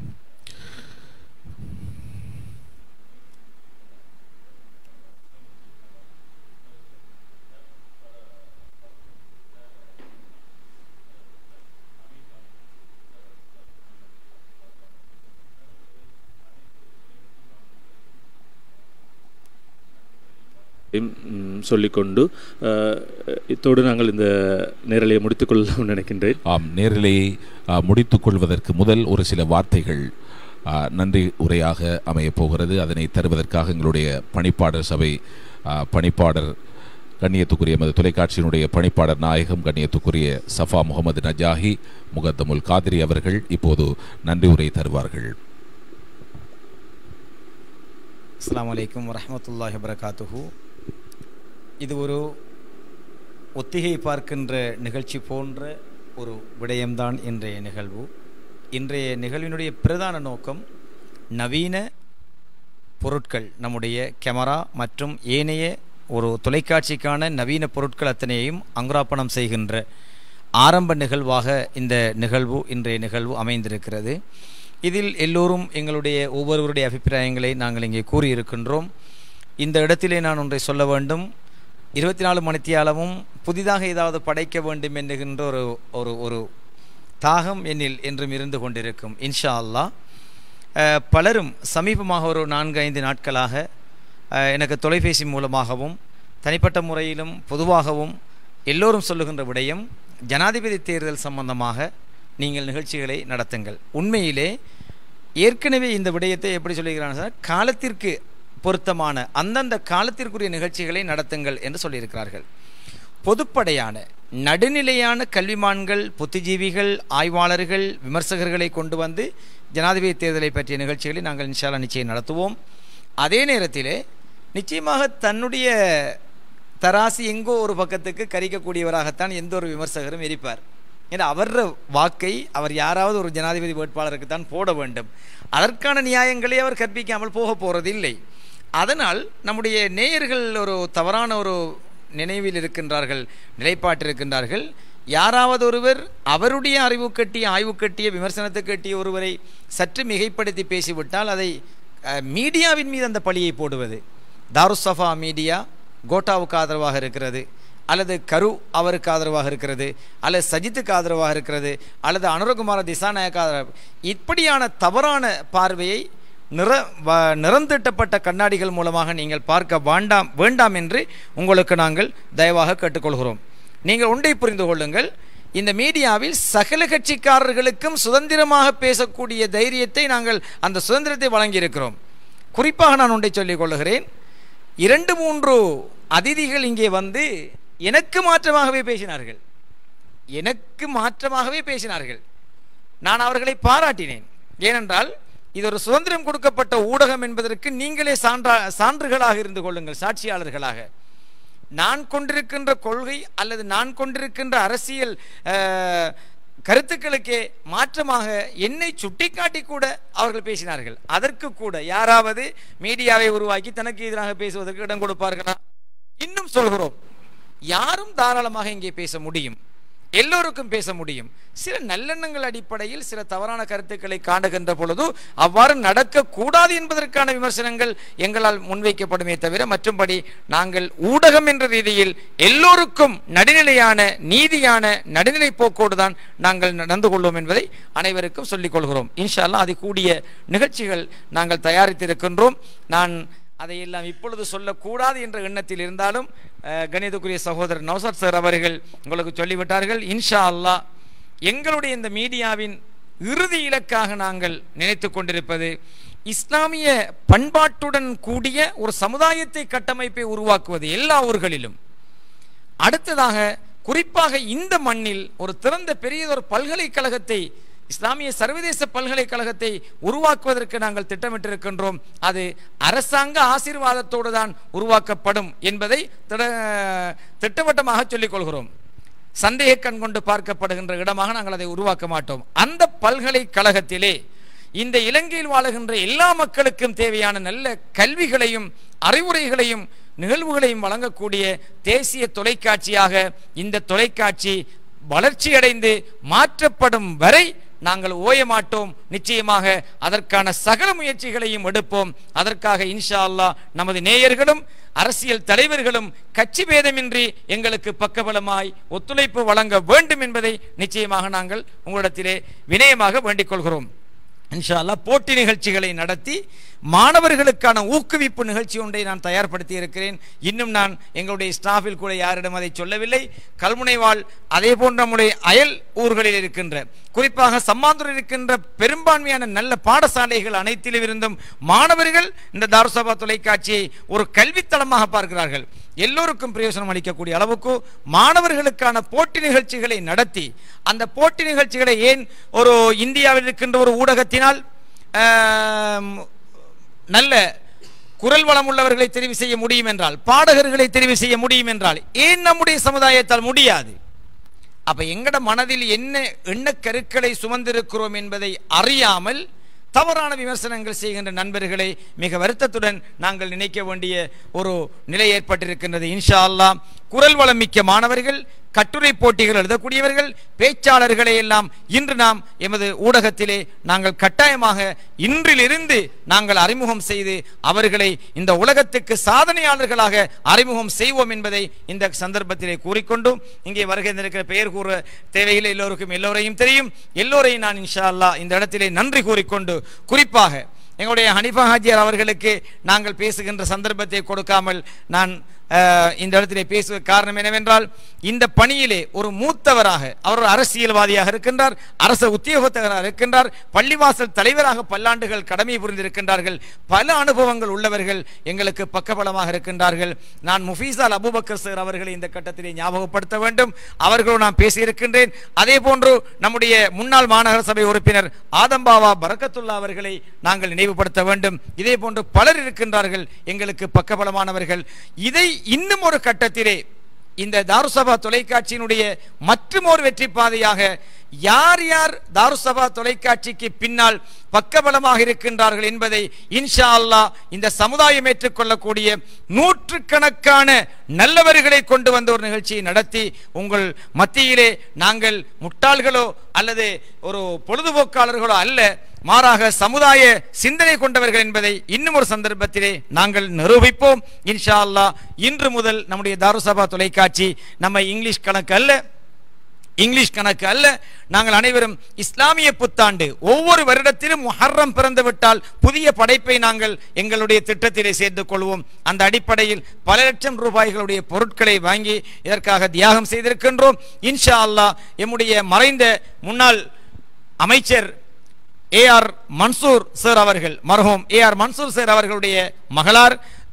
ம், சொல்லிக்கொண்டு அஹ், இத்தோடு நாங்கள் இந்த நேரலையை முடித்துக்கொள்ளலாம் நினைக்கின்றேன் ஆம் நேரிலேயே முடித்துக் கொள்வதற்கு முதல் ஒரு சில வார்த்தைகள் ஆ, நன்றி உரையாக அமையப் போகிறது அதனை தருவதற்காக எங்களுடைய பணிப்பாளர் சபை ஆ, பணிப்பாளர் கண்ணியத்துக்குரிய எமது தொலைக்காட்சியினுடைய பணிப்பாளர் நாயகம் கண்ணியத்துக்குரிய சஃபா முகமது நஜாஹி முகத்தமுல் காதிரி அவர்கள் இப்போது நன்றி உரை தருவார்கள் அஸ்ஸலாமு அலைக்கும் வரஹ்மத்துல்லாஹி வபரகாத்துஹு இது ஒரு ஒத்திகை பார்க்கின்ற நிகழ்ச்சி போன்ற ஒரு விடயம்தான் இன்றைய நிகழ்வு இன்றைய நிகழ்வினுடைய பிரதான நோக்கம் நவீன பொருட்கள் நம்முடைய கேமரா மற்றும் ஏனைய ஒரு தொலைக்காட்சிக்கான நவீன பொருட்கள் அத்தனையையும் அங்குராப்பணம் செய்கின்ற ஆரம்ப நிகழ்வாக இந்த நிகழ்வு இன்றைய நிகழ்வு அமைந்திருக்கிறது இதில் எல்லோரும் எங்களுடைய ஒவ்வொருவருடைய அபிப்பிராயங்களை நாங்கள் இங்கே கூறியிருக்கின்றோம் இந்த இடத்திலே நான் ஒன்றை சொல்ல வேண்டும் இருபத்தி நாலு மணித்தியாலமும் புதிதாக ஏதாவது படைக்க வேண்டும் என்கின்ற ஒரு ஒரு ஒரு தாகம் என்னில் என்றும் இருந்து கொண்டிருக்கும் இன்ஷா அல்லாஹ் அஹ், பலரும் சமீபமாக ஒரு நான்கு ஐந்து நாட்களாக அஹ், எனக்கு தொலைபேசி மூலமாகவும் தனிப்பட்ட முறையிலும் பொதுவாகவும் எல்லோரும் சொல்லுகின்ற விடயம் ஜனாதிபதி தேர்தல் சம்பந்தமாக நீங்கள் நிகழ்ச்சிகளை நடத்துங்கள் உண்மையிலே ஏற்கனவே இந்த விடயத்தை எப்படி சொல்லுகிறான் சார் காலத்திற்கு பொருத்தமான அந்தந்த காலத்திற்குரிய நிகழ்ச்சிகளை நடத்துங்கள் என்று சொல்லியிருக்கிறார்கள் பொதுப்படையான நடுநிலையான கல்விமான்கள் புத்திஜீவிகள் ஆய்வாளர்கள் விமர்சகர்களை கொண்டு வந்து ஜனாதிபதி தேர்தலை பற்றிய நிகழ்ச்சிகளை நாங்கள் இன்ஷால்லா நிச்சயம் நடத்துவோம் அதே நேரத்திலே நிச்சயமாக தன்னுடைய தராசு எங்கோ ஒரு பக்கத்துக்கு கரிக்கக்கூடியவராகத்தான் எந்த ஒரு விமர்சகரும் இருப்பார் ஏன்னா அவர வாக்கை அவர் யாராவது ஒரு ஜனாதிபதி வேட்பாளருக்கு தான் போட வேண்டும் அதற்கான நியாயங்களை அவர் கற்பிக்காமல் போக போறதில்லை அதனால் நம்முடைய நேயர்கள் ஒரு தவறான ஒரு நினைவில் இருக்கின்றார்கள் நிலைப்பாட்டில் இருக்கின்றார்கள் யாராவது ஒருவர் அவருடைய அறிவு கட்டிய ஆய்வு கட்டிய விமர்சனத்தை கட்டிய ஒருவரை சற்று மிகைப்படுத்தி பேசிவிட்டால் அதை அஹ், மீடியாவின் மீது அந்த பழியை போடுவது தாருசஃபா மீடியா கோட்டாவுக்கு ஆதரவாக இருக்கிறது அல்லது கரு அவருக்கு ஆதரவாக இருக்கிறது அல்லது சஜித்துக்கு ஆதரவாக இருக்கிறது அல்லது அனுரகுமார திசாநாயக்க ஆதரவு இப்படியான தவறான பார்வையை நிற வ- நிறந்திட்டப்பட்ட கண்ணாடிகள் மூலமாக நீங்கள் பார்க்க வேண்டாம் வேண்டாம் என்று உங்களுக்கு நாங்கள் தயவாக கேட்டுக்கொள்கிறோம் நீங்கள் ஒன்றை புரிந்து கொள்ளுங்கள் இந்த மீடியாவில் சகல கட்சிக்காரர்களுக்கும் சுதந்திரமாக பேசக்கூடிய தைரியத்தை நாங்கள் அந்த சுதந்திரத்தை வழங்கியிருக்கிறோம் குறிப்பாக நான் ஒன்றை சொல்லிக் கொள்ளுகிறேன் இரண்டு மூன்று அதிதிகள் இங்கே வந்து எனக்கு மாற்றமாகவே பேசினார்கள் எனக்கு மாற்றமாகவே பேசினார்கள் நான் அவர்களை பாராட்டினேன் ஏனென்றால் இது ஒரு சுதந்திரம் கொடுக்கப்பட்ட ஊடகம் என்பதற்கு நீங்களே சான்றா சான்றுகளாக இருந்து கொள்ளுங்கள் சாட்சியாளர்களாக நான் கொண்டிருக்கின்ற கொள்கை அல்லது நான் கொண்டிருக்கின்ற அரசியல் அஹ், கருத்துக்களுக்கே மாற்றமாக என்னை சுட்டிக்காட்டி கூட அவர்கள் பேசினார்கள் அதற்கு கூட யாராவது மீடியாவை உருவாக்கி தனக்கு எதிராக பேசுவதற்கு இடம் கொடுப்பார்களா இன்னும் சொல்கிறோம் யாரும் தாராளமாக இங்கே பேச முடியும் எல்லோருக்கும் பேச முடியும் சில நல்லெண்ணங்கள் அடிப்படையில் சில தவறான கருத்துக்களை காணுகின்ற பொழுது அவ்வாறு நடக்கக்கூடாது என்பதற்கான விமர்சனங்கள் எங்களால் முன்வைக்கப்படுமே தவிர மற்றும்படி நாங்கள் ஊடகம் என்ற ரீதியில் எல்லோருக்கும் நடுநிலையான நீதியான நடுநிலை போக்கோடு தான் நாங்கள் நடந்து கொள்வோம் என்பதை அனைவருக்கும் சொல்லிக் கொள்கிறோம் இன்ஷா அல்லாஹ் அது கூடிய நிகழ்ச்சிகள் நாங்கள் தயாரித்திருக்கின்றோம் நான் அதையெல்லாம் இப்பொழுது சொல்லக்கூடாது என்ற எண்ணத்தில் இருந்தாலும் அஹ், கணிதக்குரிய சகோதரர் நௌசர் சார் அவர்கள் உங்களுக்கு சொல்லிவிட்டார்கள் இன்ஷா அல்லாஹ் எங்களுடைய இந்த மீடியாவின் இறுதி இலக்காக நாங்கள் நினைத்து கொண்டிருப்பது இஸ்லாமிய பண்பாட்டுடன் கூடிய ஒரு சமுதாயத்தை கட்டமைப்பை உருவாக்குவது எல்லா ஊர்களிலும் அடுத்ததாக குறிப்பாக இந்த மண்ணில் ஒரு திறந்த பெரியதொரு பல்கலைக்கழகத்தை இஸ்லாமிய சர்வதேச பல்கலைக்கழகத்தை உருவாக்குவதற்கு நாங்கள் திட்டமிட்டிருக்கின்றோம் அது அரசாங்க ஆசீர்வாதத்தோடு தான் உருவாக்கப்படும் என்பதை திட- திட்டவட்டமாக சொல்லிக் கொள்கிறோம் சந்தேக கண் கொண்டு பார்க்கப்படுகின்ற இடமாக நாங்கள் அதை உருவாக்க மாட்டோம் அந்த பல்கலைக்கழகத்திலே இந்த இலங்கையில் வாழுகின்ற எல்லா மக்களுக்கும் தேவையான நல்ல கல்விகளையும் அறிவுரைகளையும் நிகழ்வுகளையும் வழங்கக்கூடிய தேசிய தொலைக்காட்சியாக இந்த தொலைக்காட்சி வளர்ச்சியடைந்து மாற்றப்படும் வரை நாங்கள் ஓய மாட்டோம் நிச்சயமாக அதற்கான சகல முயற்சிகளையும் எடுப்போம் அதற்காக இன்ஷா அல்லாஹ் நமது நேயர்களும் அரசியல் தலைவர்களும் கட்சி பேதமின்றி எங்களுக்கு பக்கபலமாய் ஒத்துழைப்பு வழங்க வேண்டும் என்பதை நிச்சயமாக நாங்கள் உங்களிடத்திலே வினயமாக வேண்டிக் கொள்கிறோம் இன்ஷா அல்லாஹ் போட்டி நிகழ்ச்சிகளை நடத்தி மாணவர்களுக்கான ஊக்குவிப்பு நிகழ்ச்சி ஒன்றை நான் தயார்படுத்தி இருக்கிறேன் இன்னும் நான் எங்களுடைய ஸ்டாஃபில் கூட யாரிடம் அதை சொல்லவில்லை கல்முனைவாள் அதே போன்ற நம்முடைய அயல் ஊர்களில் இருக்கின்ற குறிப்பாக சம்மாந்துறையில் இருக்கின்ற பெரும்பான்மையான நல்ல பாடசாலைகள் அனைத்திலும் இருந்தும் மாணவர்கள் இந்த தாருசபா தொலைக்காட்சியை ஒரு கல்வித்தளமாக பார்க்கிறார்கள் எல்லோருக்கும் பிரயோஜனம் அளிக்கக்கூடிய அளவுக்கு மாணவர்களுக்கான போட்டி நிகழ்ச்சிகளை நடத்தி அந்த போட்டி நிகழ்ச்சிகளை ஏன் ஒரு இந்தியாவில் இருக்கின்ற ஒரு ஊடகத்தினால் ஆம், நல்ல குரல் வளம் உள்ளவர்களை தெரிவு செய்ய முடியும் என்றால் பாடகர்களை தெரிவு செய்ய முடியும் என்றால் ஏன் நம்முடைய சமுதாயத்தால் முடியாது அப்ப எங்கட மனதில் என்ன எண்ணக்கருக்களை சுமந்திருக்கிறோம் என்பதை அறியாமல் தவறான விமர்சனங்கள் செய்கின்ற நண்பர்களை மிக வருத்தத்துடன் நாங்கள் நினைக்க வேண்டிய ஒரு நிலை ஏற்பட்டிருக்கின்றது இன்ஷா அல்லாஹ் குரல் வளம் மிக்க மாணவர்கள் கட்டுரை போட்டிகள் எழுதக்கூடியவர்கள் பேச்சாளர்களை எல்லாம் இன்று நாம் எமது ஊடகத்திலே நாங்கள் கட்டாயமாக இன்றிலிருந்து நாங்கள் அறிமுகம் செய்து அவர்களை இந்த உலகத்துக்கு சாதனையாளர்களாக அறிமுகம் செய்வோம் என்பதை இந்த சந்தர்ப்பத்திலே கூறிக்கொண்டு இங்கே வருகை இருக்கிற பெயர் கூற தேவையில்லை எல்லோருக்கும் எல்லோரையும் தெரியும் எல்லோரையும் நான் இன்ஷா அல்லாஹ் இந்த இடத்திலே நன்றி கூறிக்கொண்டு குறிப்பாக எங்களுடைய ஹனிஃபா ஹாஜியார் அவர்களுக்கு நாங்கள் பேசுகின்ற சந்தர்ப்பத்தை கொடுக்காமல் நான் அஹ், இந்த இடத்திலே பேசுவ காரணம் என்னவென்றால் இந்த பணியிலே ஒரு மூத்தவராக அவர் ஒரு அரசியல்வாதியாக இருக்கின்றார் அரச உத்தியோகத்தராக இருக்கின்றார் பள்ளிவாசல் தலைவராக பல்லாண்டுகள் கடமை புரிந்திருக்கின்றார்கள் பல அனுபவங்கள் உள்ளவர்கள் எங்களுக்கு பக்கபலமாக இருக்கின்றார்கள் நான் முஃபீசால் அபுபக்கர் சார் அவர்களை இந்த கட்டத்திலே ஞாபகப்படுத்த வேண்டும் அவர்களோடு நான் பேசியிருக்கின்றேன் அதே போன்று நம்முடைய முன்னாள் மாநகர சபை உறுப்பினர் ஆதம்பாவா பரக்கத்துல்லா அவர்களை நாங்கள் நினைவுபடுத்த வேண்டும் இதே போன்று பலர் இருக்கின்றார்கள் எங்களுக்கு பக்கபலமானவர்கள் இதை இன்னும் ஒரு கட்டத்திலே இந்த தாருசபா தொலைக்காட்சியினுடைய மற்றும் ஒரு வெற்றி பாதையாக யார் யார் தாருசபா தொலைக்காட்சிக்கு பின்னால் பக்கபலமாக இருக்கின்றார்கள் என்பதை இன்ஷா அல்லாஹ் இந்த சமுதாயம் ஏற்றுக்கொள்ளக்கூடிய நூற்றுக்கணக்கான நல்லவர்களை கொண்டு வந்த ஒரு நிகழ்ச்சியை நடத்தி உங்கள் மத்தியிலே நாங்கள் முட்டாள்களோ அல்லது ஒரு பொழுதுபோக்காளர்களோ அல்ல மாறாக சமுதாய சிந்தனை கொண்டவர்கள் என்பதை இன்னும் ஒரு சந்தர்ப்பத்திலே நாங்கள் நிரூபிப்போம் இன்ஷா அல்லாஹ் இன்று முதல் நம்முடைய தாருசபா தொலைக்காட்சி நம்ம இங்கிலீஷ் கணக்கு அல்ல இங்கிலீஷ் கணக்கு அல்ல நாங்கள் அனைவரும் இஸ்லாமிய புத்தாண்டு ஒவ்வொரு வருடத்திலும் முஹர்ரம் பிறந்து விட்டால் புதிய படைப்பை நாங்கள் எங்களுடைய திட்டத்திலே சேர்த்து கொள்வோம் அந்த அடிப்படையில் பல லட்சம் ரூபாய்களுடைய பொருட்களை வாங்கி இதற்காக தியாகம் செய்திருக்கின்றோம் இன்ஷா அல்லாஹ் எம்முடைய மறைந்த முன்னாள் அமைச்சர் ஏ ஆர் மன்சூர் சார் அவர்கள் மர்ஹூம் ஏ ஆர் மன்சூர் சார் அவர்களுடைய மகளார்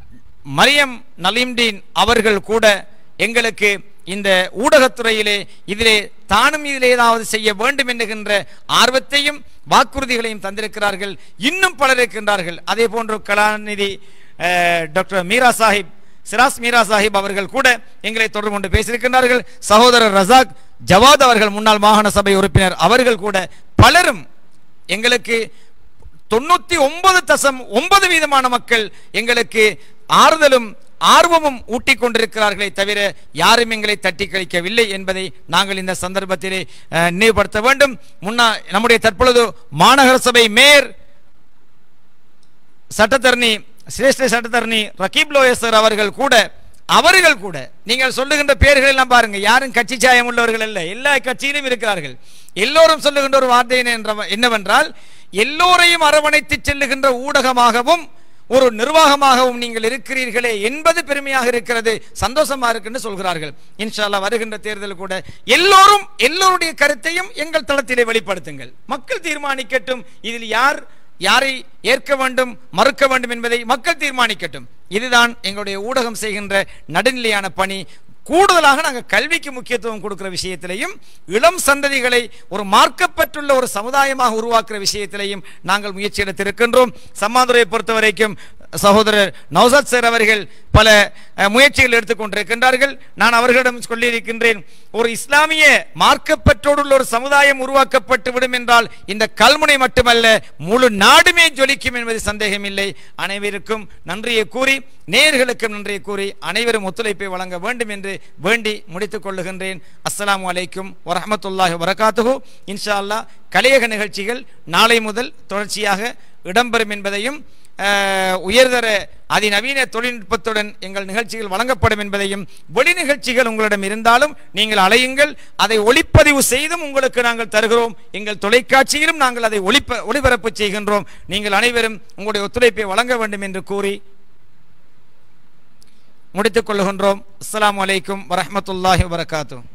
மரியம் நலீம்டீன் அவர்கள் கூட எங்களுக்கு இந்த ஊடகத்துறையிலே இதிலே தானும் இதிலே ஏதாவது செய்ய வேண்டும் என்கின்ற ஆர்வத்தையும் வாக்குறுதிகளையும் தந்திருக்கிறார்கள் இன்னும் பலர் இருக்கின்றார்கள் அதே போன்று கலாநிதி அஹ், டாக்டர் மீரா சாஹிப் சிராஸ் மீரா சாஹிப் அவர்கள் கூட எங்களை தொடர்பு கொண்டு பேசியிருக்கின்றார்கள் சகோதரர் ரசாக் ஜவாத் அவர்கள் முன்னாள் மாகாண சபை உறுப்பினர் அவர்கள் கூட பலரும் எங்களுக்கு தொண்ணூத்தி ஒன்பது தசம் ஒன்பது வீதமான மக்கள் எங்களுக்கு ஆறுதலும் ஆர்வமும் ஊட்டிக் கொண்டிருக்கிறார்களே தவிர யாரும் எங்களை தட்டி கழிக்கவில்லை என்பதை நாங்கள் இந்த சந்தர்ப்பத்திலே அஹ், நினைவுபடுத்த வேண்டும் முன்னா நம்முடைய தற்பொழுது மாநகர சபை மேயர் சட்டத்தரணி சிரேஷ்ட சட்டத்தரணி ரகீப் லோயசர் அவர்கள் கூட அவர்கள் கூட நீங்கள் சொல்லுகின்ற பெயர்கள் எல்லாம் பாருங்க யாரும் கட்சி சாயம் உள்ளவர்கள் அல்ல எல்லா கட்சியிலும் இருக்கிறார்கள் எல்லோரும் சொல்லுகின்ற ஒரு வார்த்தை என்ன- என்னவென்றால் எல்லோரையும் அரவணைத்து செல்லுகின்ற ஊடகமாகவும் ஒரு நிர்வாகமாகவும் நீங்கள் இருக்கிறீர்களே என்பது பெருமையாக இருக்கிறது சந்தோஷமா இருக்குன்னு சொல்கிறார்கள் இன்ஷா அல்லாஹ் வருகின்ற தேர்தல் கூட எல்லோரும் எல்லோருடைய கருத்தையும் எங்கள் தளத்திலே வெளிப்படுத்துங்கள் மக்கள் தீர்மானிக்கட்டும் இதில் யார் யாரை ஏற்க வேண்டும் மறுக்க வேண்டும் என்பதை மக்கள் தீர்மானிக்கட்டும் இதுதான் எங்களுடைய ஊடகம் செய்கின்ற நடுநிலையான பணி கூடுதலாக நாங்கள் கல்விக்கு முக்கியத்துவம் கொடுக்கிற விஷயத்திலையும் இளம் சந்ததிகளை ஒரு மார்க்கப்பட்டுள்ள ஒரு சமுதாயமாக உருவாக்குற விஷயத்திலையும் நாங்கள் முயற்சி எடுத்திருக்கின்றோம் சம்மாதுரையை பொறுத்த வரைக்கும் சகோதரர் நௌசாத் சார் அவர்கள் பல அஹ், முயற்சிகள் எடுத்துக்கொண்டிருக்கின்றார்கள் நான் அவர்களிடம் சொல்லியிருக்கின்றேன் ஒரு இஸ்லாமிய மார்க்கப்பற்றோடுள்ள ஒரு சமுதாயம் உருவாக்கப்பட்டு விடும் என்றால் இந்த கல்முனை மட்டுமல்ல முழு நாடுமே ஜொலிக்கும் என்பது சந்தேகமில்லை அனைவருக்கும் நன்றியை கூறி நேயர்களுக்கும் நன்றியை கூறி அனைவரும் ஒத்துழைப்பை வழங்க வேண்டும் என்று வேண்டி முடித்துக் கொள்ளுகின்றேன் அஸ்ஸலாமு அலைக்கும் வரஹமத்துல்லாஹி வரகாத்துஹு இன்ஷா அல்லாஹ் கலையக நிகழ்ச்சிகள் நாளை முதல் தொடர்ச்சியாக இடம்பெறும் என்பதையும் அஹ், உயர்தர அதிநவீன தொழில்நுட்பத்துடன் எங்கள் நிகழ்ச்சிகள் வழங்கப்படும் என்பதையும் வெளி நிகழ்ச்சிகள் உங்களிடம் இருந்தாலும் நீங்கள் அலையுங்கள் அதை ஒளிப்பதிவு செய்தும் உங்களுக்கு நாங்கள் தருகிறோம் எங்கள் தொலைக்காட்சியிலும் நாங்கள் அதை ஒளிப்ப ஒளிபரப்பு செய்கின்றோம் நீங்கள் அனைவரும் உங்களுடைய ஒத்துழைப்பை வழங்க வேண்டும் என்று கூறி முடித்துக் கொள்ளுகின்றோம் அஸ்ஸலாமு அலைக்கும் வரஹ்மத்துல்லாஹி வபரகாத்துஹு